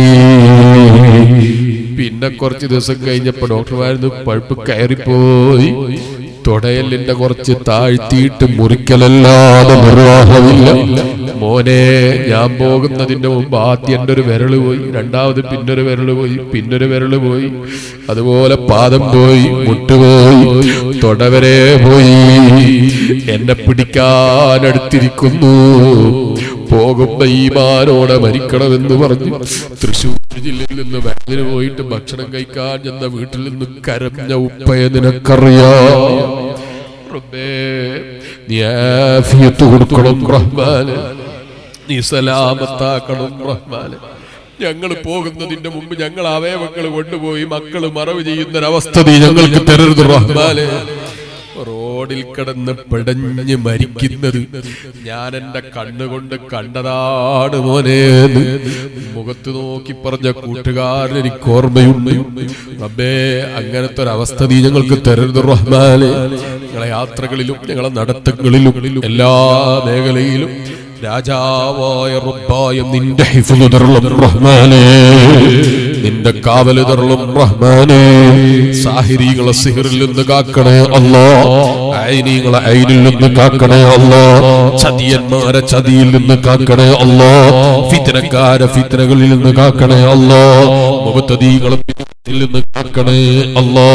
പിന്നെ കുറച്ച് ദിവസം കഴിഞ്ഞപ്പോ ഡോക്ടർമാരിന്ന് പഴുപ്പ് കയറിപ്പോയി തുടയലിന്റെ കുറച്ച് താഴ്ത്തിയിട്ട് മുറിക്കലല്ലാതെ നിർവാഹമില്ല മോനെ ഞാൻ പോകുന്നതിന്റെ മുമ്പ് ആദ്യം എൻ്റെ ഒരു വിരല് പോയി രണ്ടാമത് പിന്നൊരു വിരല് പോയി പിന്നൊരു വിരല് പോയി അതുപോലെ പാദം പോയി മുട്ടുപോയി തൊടവരെ പോയി എന്നെ പിടിക്കാനടുത്തിരിക്കുന്നു പോകുമ്പോ ഈ മാനോടെ മരിക്കണമെന്ന് പറഞ്ഞു തൃശൂർ ജില്ലയിൽ നിന്ന് വേദന പോയിട്ട് ഭക്ഷണം കഴിക്കാൻ ചെന്ന വീട്ടിൽ നിന്ന് കരഞ്ഞ ഉപ്പയെ നിനക്കറിയാം റബ്ബേ നീ ആഫിയത്ത് കൊടുക്കണം റഹ്മാനെ നീ സലാമത്താക്കണം റഹ്മാനെ ഞങ്ങൾ പോകുന്നതിന്റെ മുമ്പ് ഞങ്ങൾ അവയവങ്ങൾ കൊണ്ടുപോയി മക്കള് മറവ് ചെയ്യുന്നൊരവസ്ഥ നീ ഞങ്ങൾക്ക് തരരുത് റഹ്മാനെ റോഡിൽ കിടന്ന് പിടഞ്ഞ് മരിക്കുന്നത് ഞാൻ എന്റെ കണ്ണുകൊണ്ട് കണ്ടതാണ് മോനെ എന്ന് മുഖത്ത് നോക്കി പറഞ്ഞ കൂട്ടുകാരൻ എനിക്ക് ഓർമ്മയുണ്ട് റബ്ബേ അങ്ങനത്തെ ഒരു അവസ്ഥ നീ ഞങ്ങൾക്ക് തരരുത് റഹ്മാനെ ഞങ്ങളെ യാത്രകളിലും ഞങ്ങളെ നടത്തങ്ങളിലും എല്ലാ മേഖലയിലും രാജാവായ റബ്ബായ നിന്റെ ഹിഫ്ള് തരളും റഹ്മാനേ നിന്റെ കാവല് തരളും റഹ്മാനേ സാഹിരികളെ സിഹറിൽ നിന്ന് കാക്കണേ അല്ലാ ഐനീങ്ങളെ ഐനിൽ നിന്ന് കാക്കണേ അല്ലാ ചതിയന്മാരെ ചതിയിൽ നിന്ന് കാക്കണേ അല്ലാ ഫിത്തനക്കാരെ ഫിത്തനകളിൽ നിന്ന് കാക്കണേ അല്ലാ മുഖത്തതീകളെ നിന്ന് കാക്കണേ അല്ലാ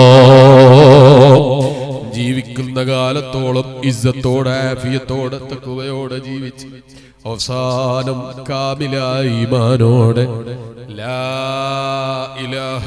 ജീവിക്കുന്ന കാലത്തോളം ഇസ്സത്തോടെ ആഫിയത്തോടെ തക്കുവയോടെ ജീവിച്ച് അവസാനം കാമിലായ ഈമാനോടെ ലാ ഇലാഹ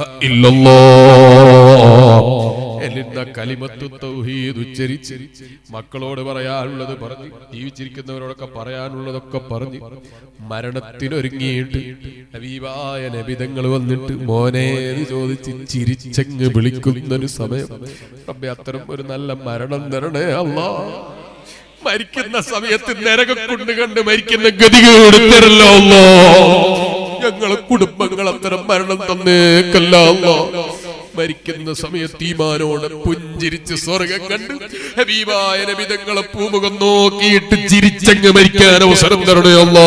ഇല്ലല്ലാഹ് എന്ന കലിമത്ത് തൗഹീദ് ഉച്ചരിച്ച് മക്കളോട് പറയാനുള്ളത് പറഞ്ഞ് ജീവിച്ചിരിക്കുന്നവരോടൊക്കെ പറയാനുള്ളതൊക്കെ പറഞ്ഞ് മരണത്തിനൊരുങ്ങിയിട്ട് ഹബീബായ നബിതങ്ങൾ വന്നിട്ട് മോനെ എന്ന് ചോദിച്ച് ചിരിച്ചങ്ങ് വിളിക്കുന്നൊരു സമയം റബ്ബെ അത്തരം ഒരു നല്ല മരണം തരണേ അല്ലാ മരിക്കുന്ന സമയത്ത് നരകം കൊണ്ട് കണ്ട് മരിക്കുന്ന ഗതികേട് തരല്ലോ അല്ലാ ഞങ്ങളെ കുടുംബങ്ങൾ അത്തരം മരണം തന്നേക്കല്ല അല്ലാ മരിക്കുന്ന സമയത്ത് ഈമാനോടെ പുഞ്ചിരിച്ച് സ്വർഗം കണ്ട് ഹബീബായ നബിതങ്ങളെ പൂമുഖം നോക്കിയിട്ട് ചിരിച്ചങ്ങ് മരിക്കാൻ അവസരം തരണേ അല്ലാ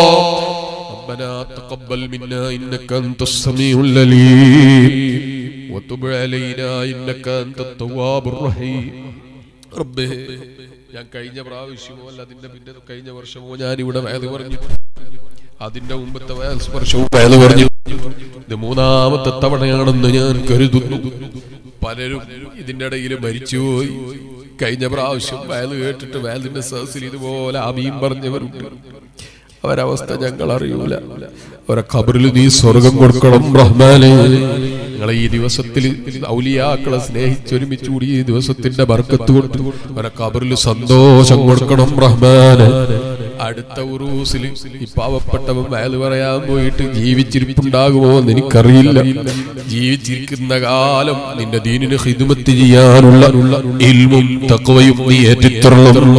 ربنا تقبل منا انك انت السميع العليم وتب علينا انك انت التواب الرحيم റബ്ബേ ഞാൻ കഴിഞ്ഞ പ്രാവശ്യമോ അല്ല അതിന്റെ പിന്നെ കഴിഞ്ഞ വർഷമോ ഞാൻ ഇവിടെ വയത് പറഞ്ഞു അതിന്റെ മുമ്പത്തെ വയസ്സ് വർഷവും വയത് പറഞ്ഞു ഇത് മൂന്നാമത്തെ തവണയാണെന്ന് ഞാൻ കരുതുന്നു പലരും ഇതിന്റെ ഇടയിൽ മരിച്ചുപോയി കഴിഞ്ഞ പ്രാവശ്യം വയല് കേട്ടിട്ട് വയലിന്റെ സഹസിൽ ഇതുപോലെ അമീം പറഞ്ഞവരുണ്ട് അവരവസ്ഥ ഞങ്ങൾ അറിയൂല അവരെ ഖബറിൽ നീ സ്വർഗം കൊടുക്കണം റഹ്മാനെ നിങ്ങളെ ഈ ദിവസത്തിൽ ഔലിയാക്കളെ സ്നേഹിച്ചൊരുമിച്ച് കൂടി ഈ ദിവസത്തിന്റെ ബർക്കത്ത് കൊണ്ട് അവരെ ഖബറിൽ സന്തോഷം കൊടുക്കണം റഹ്മാനെ അടുത്ത ഉറൂസിൽ ഈ പാവപ്പെട്ടവൻ വയല് പറയാൻ പോയിട്ട് ജീവിച്ചിരിപ്പുണ്ടാകുമോ എന്ന് എനിക്കറിയില്ല ജീവിച്ചിരിക്കുന്ന കാലം നിന്റെ ദീനിന് ഹിദുമത്ത് ചെയ്യാനുള്ള ഇൽമും തക്കവയും നീ ഏറ്റിത്തരണം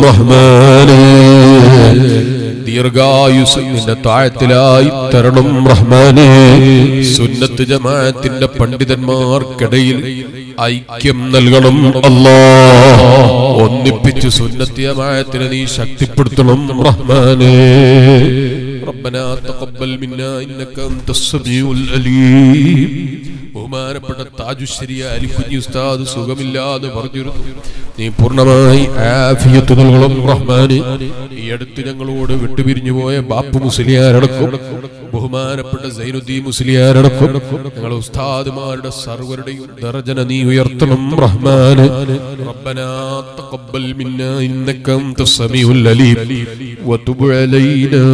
റഹ്മാനെ ദീർഘായുസ് നിന്റെ താഴത്തിലായി തരണം റഹ്മാനെ സുന്നത്ത് ജമാഅത്തിന്റെ പണ്ഡിതന്മാർക്കിടയിൽ ഐക്യം നൽകണം അല്ലാ ഒന്നിപ്പിച്ച് സുന്നത്ത് ജമാഅത്തിനെ നീ ശക്തിപ്പെടുത്തണം റഹ്മാനെ ربنا تقبل منا انك انت السميع العليم ബഹുമാനപ്പെട്ട താജുശ്ശേരി അലിക്കുഞ്ഞി ഉസ്താദ് സുഖമില്ലാതെ പറഞ്ഞിരുന്നു നീ പൂർണ്ണമായി ആഫിയത്ത് നൽകണം റഹ്മാന് ഈ അടുത്ത് ഞങ്ങളോട് വിട്ടുപിരിഞ്ഞു പോയ ബാപ്പു മുസ്ലിയാരടക്കം ബഹുമാനപ്പെട്ട സൈനുദ്ദീൻ മുസ്ലിയാരടക്കം ഞങ്ങളെ ഉസ്താദുമാരുടെ സർവരുടെയും ദർജന നീ ഉയർത്തണം റഹ്മാന് ربنا تقبل منا انك انت السميع العليم وتب علينا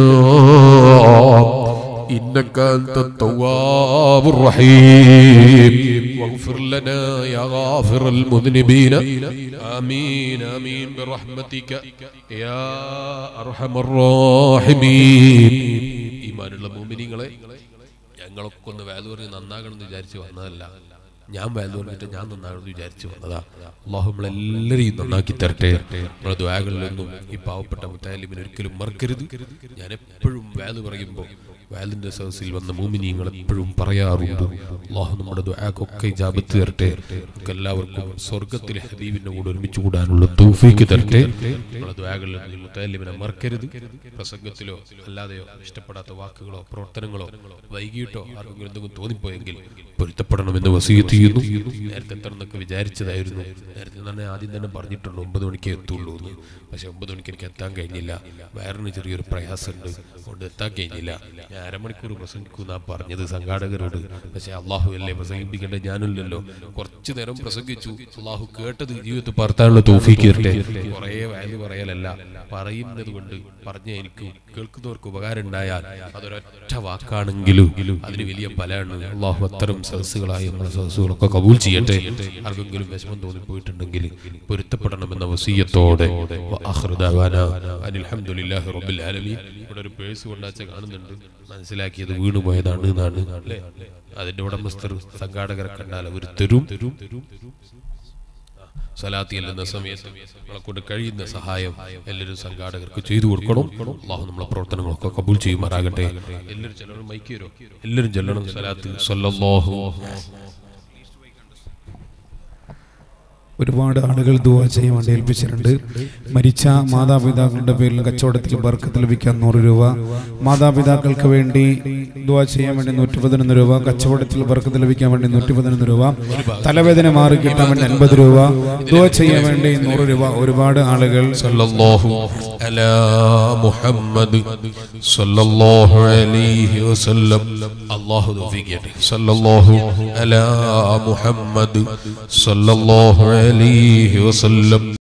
إنك أنت التواب الرحيم واغفر لنا يا غافر المذنبين آمين آمين برحمتك يا أرحم الراحمين ഈമാനുള്ള മോമിനിങ്ങളെ ഞങ്ങളൊക്കെ ഒന്ന് വേല പറഞ്ഞ് നന്നാകണമെന്ന് വിചാരിച്ച് വന്നതല്ല ഞാൻ വേല പറഞ്ഞിട്ട് ഞാൻ നന്നാകണമെന്ന് വിചാരിച്ച് വന്നതാ അള്ളാഹു നമ്മളെല്ലാരെയും നന്നാക്കി തരട്ടെ നമ്മളെ ദ്വാകളിലൊന്നും ഈ പാവപ്പെട്ട മുത്താലിമിന് ഒരിക്കലും മറക്കരുത് ഞാൻ എപ്പോഴും വേല പറയുമ്പോൾ വാലിന്റെ സദസ്സിൽ വന്ന മൂമിനിയങ്ങൾ എപ്പോഴും പറയാറുണ്ട് അള്ളാഹു നമ്മുടെ ദ്വാക്കൊക്കെ ജാപത്ത് തരട്ടെ നമുക്ക് എല്ലാവർക്കും സ്വർഗത്തിൽ ഹബീബിന്റെ കൂടെ ഒരുമിച്ച് കൂടാനുള്ള തൗഫീക്ക് തരട്ടെ നമ്മുടെ ദ്വാകളിൽ മുത്താലിമിനെ മറക്കരുത് പ്രസംഗത്തിലോ അല്ലാതെയോ ഇഷ്ടപ്പെടാത്ത വാക്കുകളോ പ്രവർത്തനങ്ങളോ വൈകിട്ടോ ആർക്കെങ്കിലും എന്തെങ്കിലും തോന്നിപ്പോയെങ്കിൽ പൊരുത്തപ്പെടണമെന്ന് വസീത്ത് ചെയ്യുന്നു നേരത്തെ എത്തണമെന്നൊക്കെ വിചാരിച്ചതായിരുന്നു നേരത്തെ തന്നെ ആദ്യം തന്നെ പറഞ്ഞിട്ടുണ്ട് ഒമ്പത് മണിക്ക് എത്തുള്ളൂ എന്ന് പക്ഷെ ഒമ്പത് മണിക്ക് എനിക്ക് എത്താൻ കഴിഞ്ഞില്ല വയറിന് ചെറിയൊരു പ്രയാസമുണ്ട് അതുകൊണ്ട് എത്താൻ കഴിഞ്ഞില്ല ഞാൻ അരമണിക്കൂർ പ്രസംഗിക്കൂ എന്നാ പറഞ്ഞത് സംഘാടകരോട് പക്ഷെ അള്ളാഹു അല്ലേ പ്രസംഗിപ്പിക്കേണ്ടത് ഞാനില്ലല്ലോ കുറച്ചു നേരം പ്രസംഗിച്ചു അള്ളാഹു കേട്ടത് ജീവിതത്തിൽ പറത്താനുള്ള തോഫീക്ക് തരട്ടെ കുറേ വയത് പറയലല്ല പറയുന്നത് കൊണ്ട് പറഞ്ഞ എനിക്ക് കേൾക്കുന്നവർക്ക് ഉപകാരം ഉണ്ടായാൽ അതൊരൊറ്റ വാക്കാണെങ്കിലും അതിന് വലിയ ഫലമാണ് അള്ളാഹു അത്തരം സദസ്സുകളായി നമ്മുടെ സദസ്സുകളൊക്കെ കബൂൽ ചെയ്യട്ടെ ആർക്കെങ്കിലും വിഷമം തോന്നിപ്പോയിട്ടുണ്ടെങ്കിൽ പൊരുത്തപ്പെടണമെന്ന വസീയത്തോടെ വആഖിറു ദഅവാനാ അനിൽ ഹംദുലില്ലാഹി റബ്ബിൽ ആലമീൻ ഇവിടെ ഒരു പേഴ്സ് കൊണ്ടാച്ച കാണുന്നുണ്ട് മനസ്സിലാക്കിയത് വീണുപോയതാണ് എന്നാണ് അല്ലേ അതിന്റെ ഉടമസ്ഥർ സംഘാടകരെ കണ്ടാൽ അവർ തരും സലാത്തി എല്ലുന്ന സമയത്ത് നമ്മളെ കൊണ്ട് കഴിയുന്ന സഹായം എല്ലാവരും സംഘാടകർക്ക് ചെയ്തു കൊടുക്കണം അള്ളാഹു നമ്മളെ പ്രവർത്തനങ്ങളൊക്കെ കബൂൽ ചെയ്യുമാറാകട്ടെ എല്ലാവരും ചെല്ലണം മൈക്ക് തരോ എല്ലാവരും ചെല്ലണം സലാത്ത് സല്ലല്ലാഹു ഒരുപാട് ആളുകൾ ദുവാ ചെയ്യാൻ വേണ്ടി ഏൽപ്പിച്ചിട്ടുണ്ട് മരിച്ച മാതാപിതാക്കളുടെ പേരിൽ കച്ചവടത്തിൽ ബർക്കത്ത് ലഭിക്കാൻ നൂറ് രൂപ മാതാപിതാക്കൾക്ക് വേണ്ടി ദുവാ ചെയ്യാൻ വേണ്ടി നൂറ്റി പതിനൊന്ന് രൂപ കച്ചവടത്തിൽ ബർക്കത്ത് ലഭിക്കാൻ വേണ്ടി നൂറ്റി പതിനൊന്ന് രൂപ തലവേദന മാറി കിട്ടാൻ വേണ്ടി അൻപത് രൂപ ദുവാ ചെയ്യാൻ വേണ്ടി നൂറ് രൂപ ഒരുപാട് ആളുകൾ صلى الله على محمد صلى الله عليه وسلم الله توفيق يدي صلى الله على محمد صلى الله عليه وسلم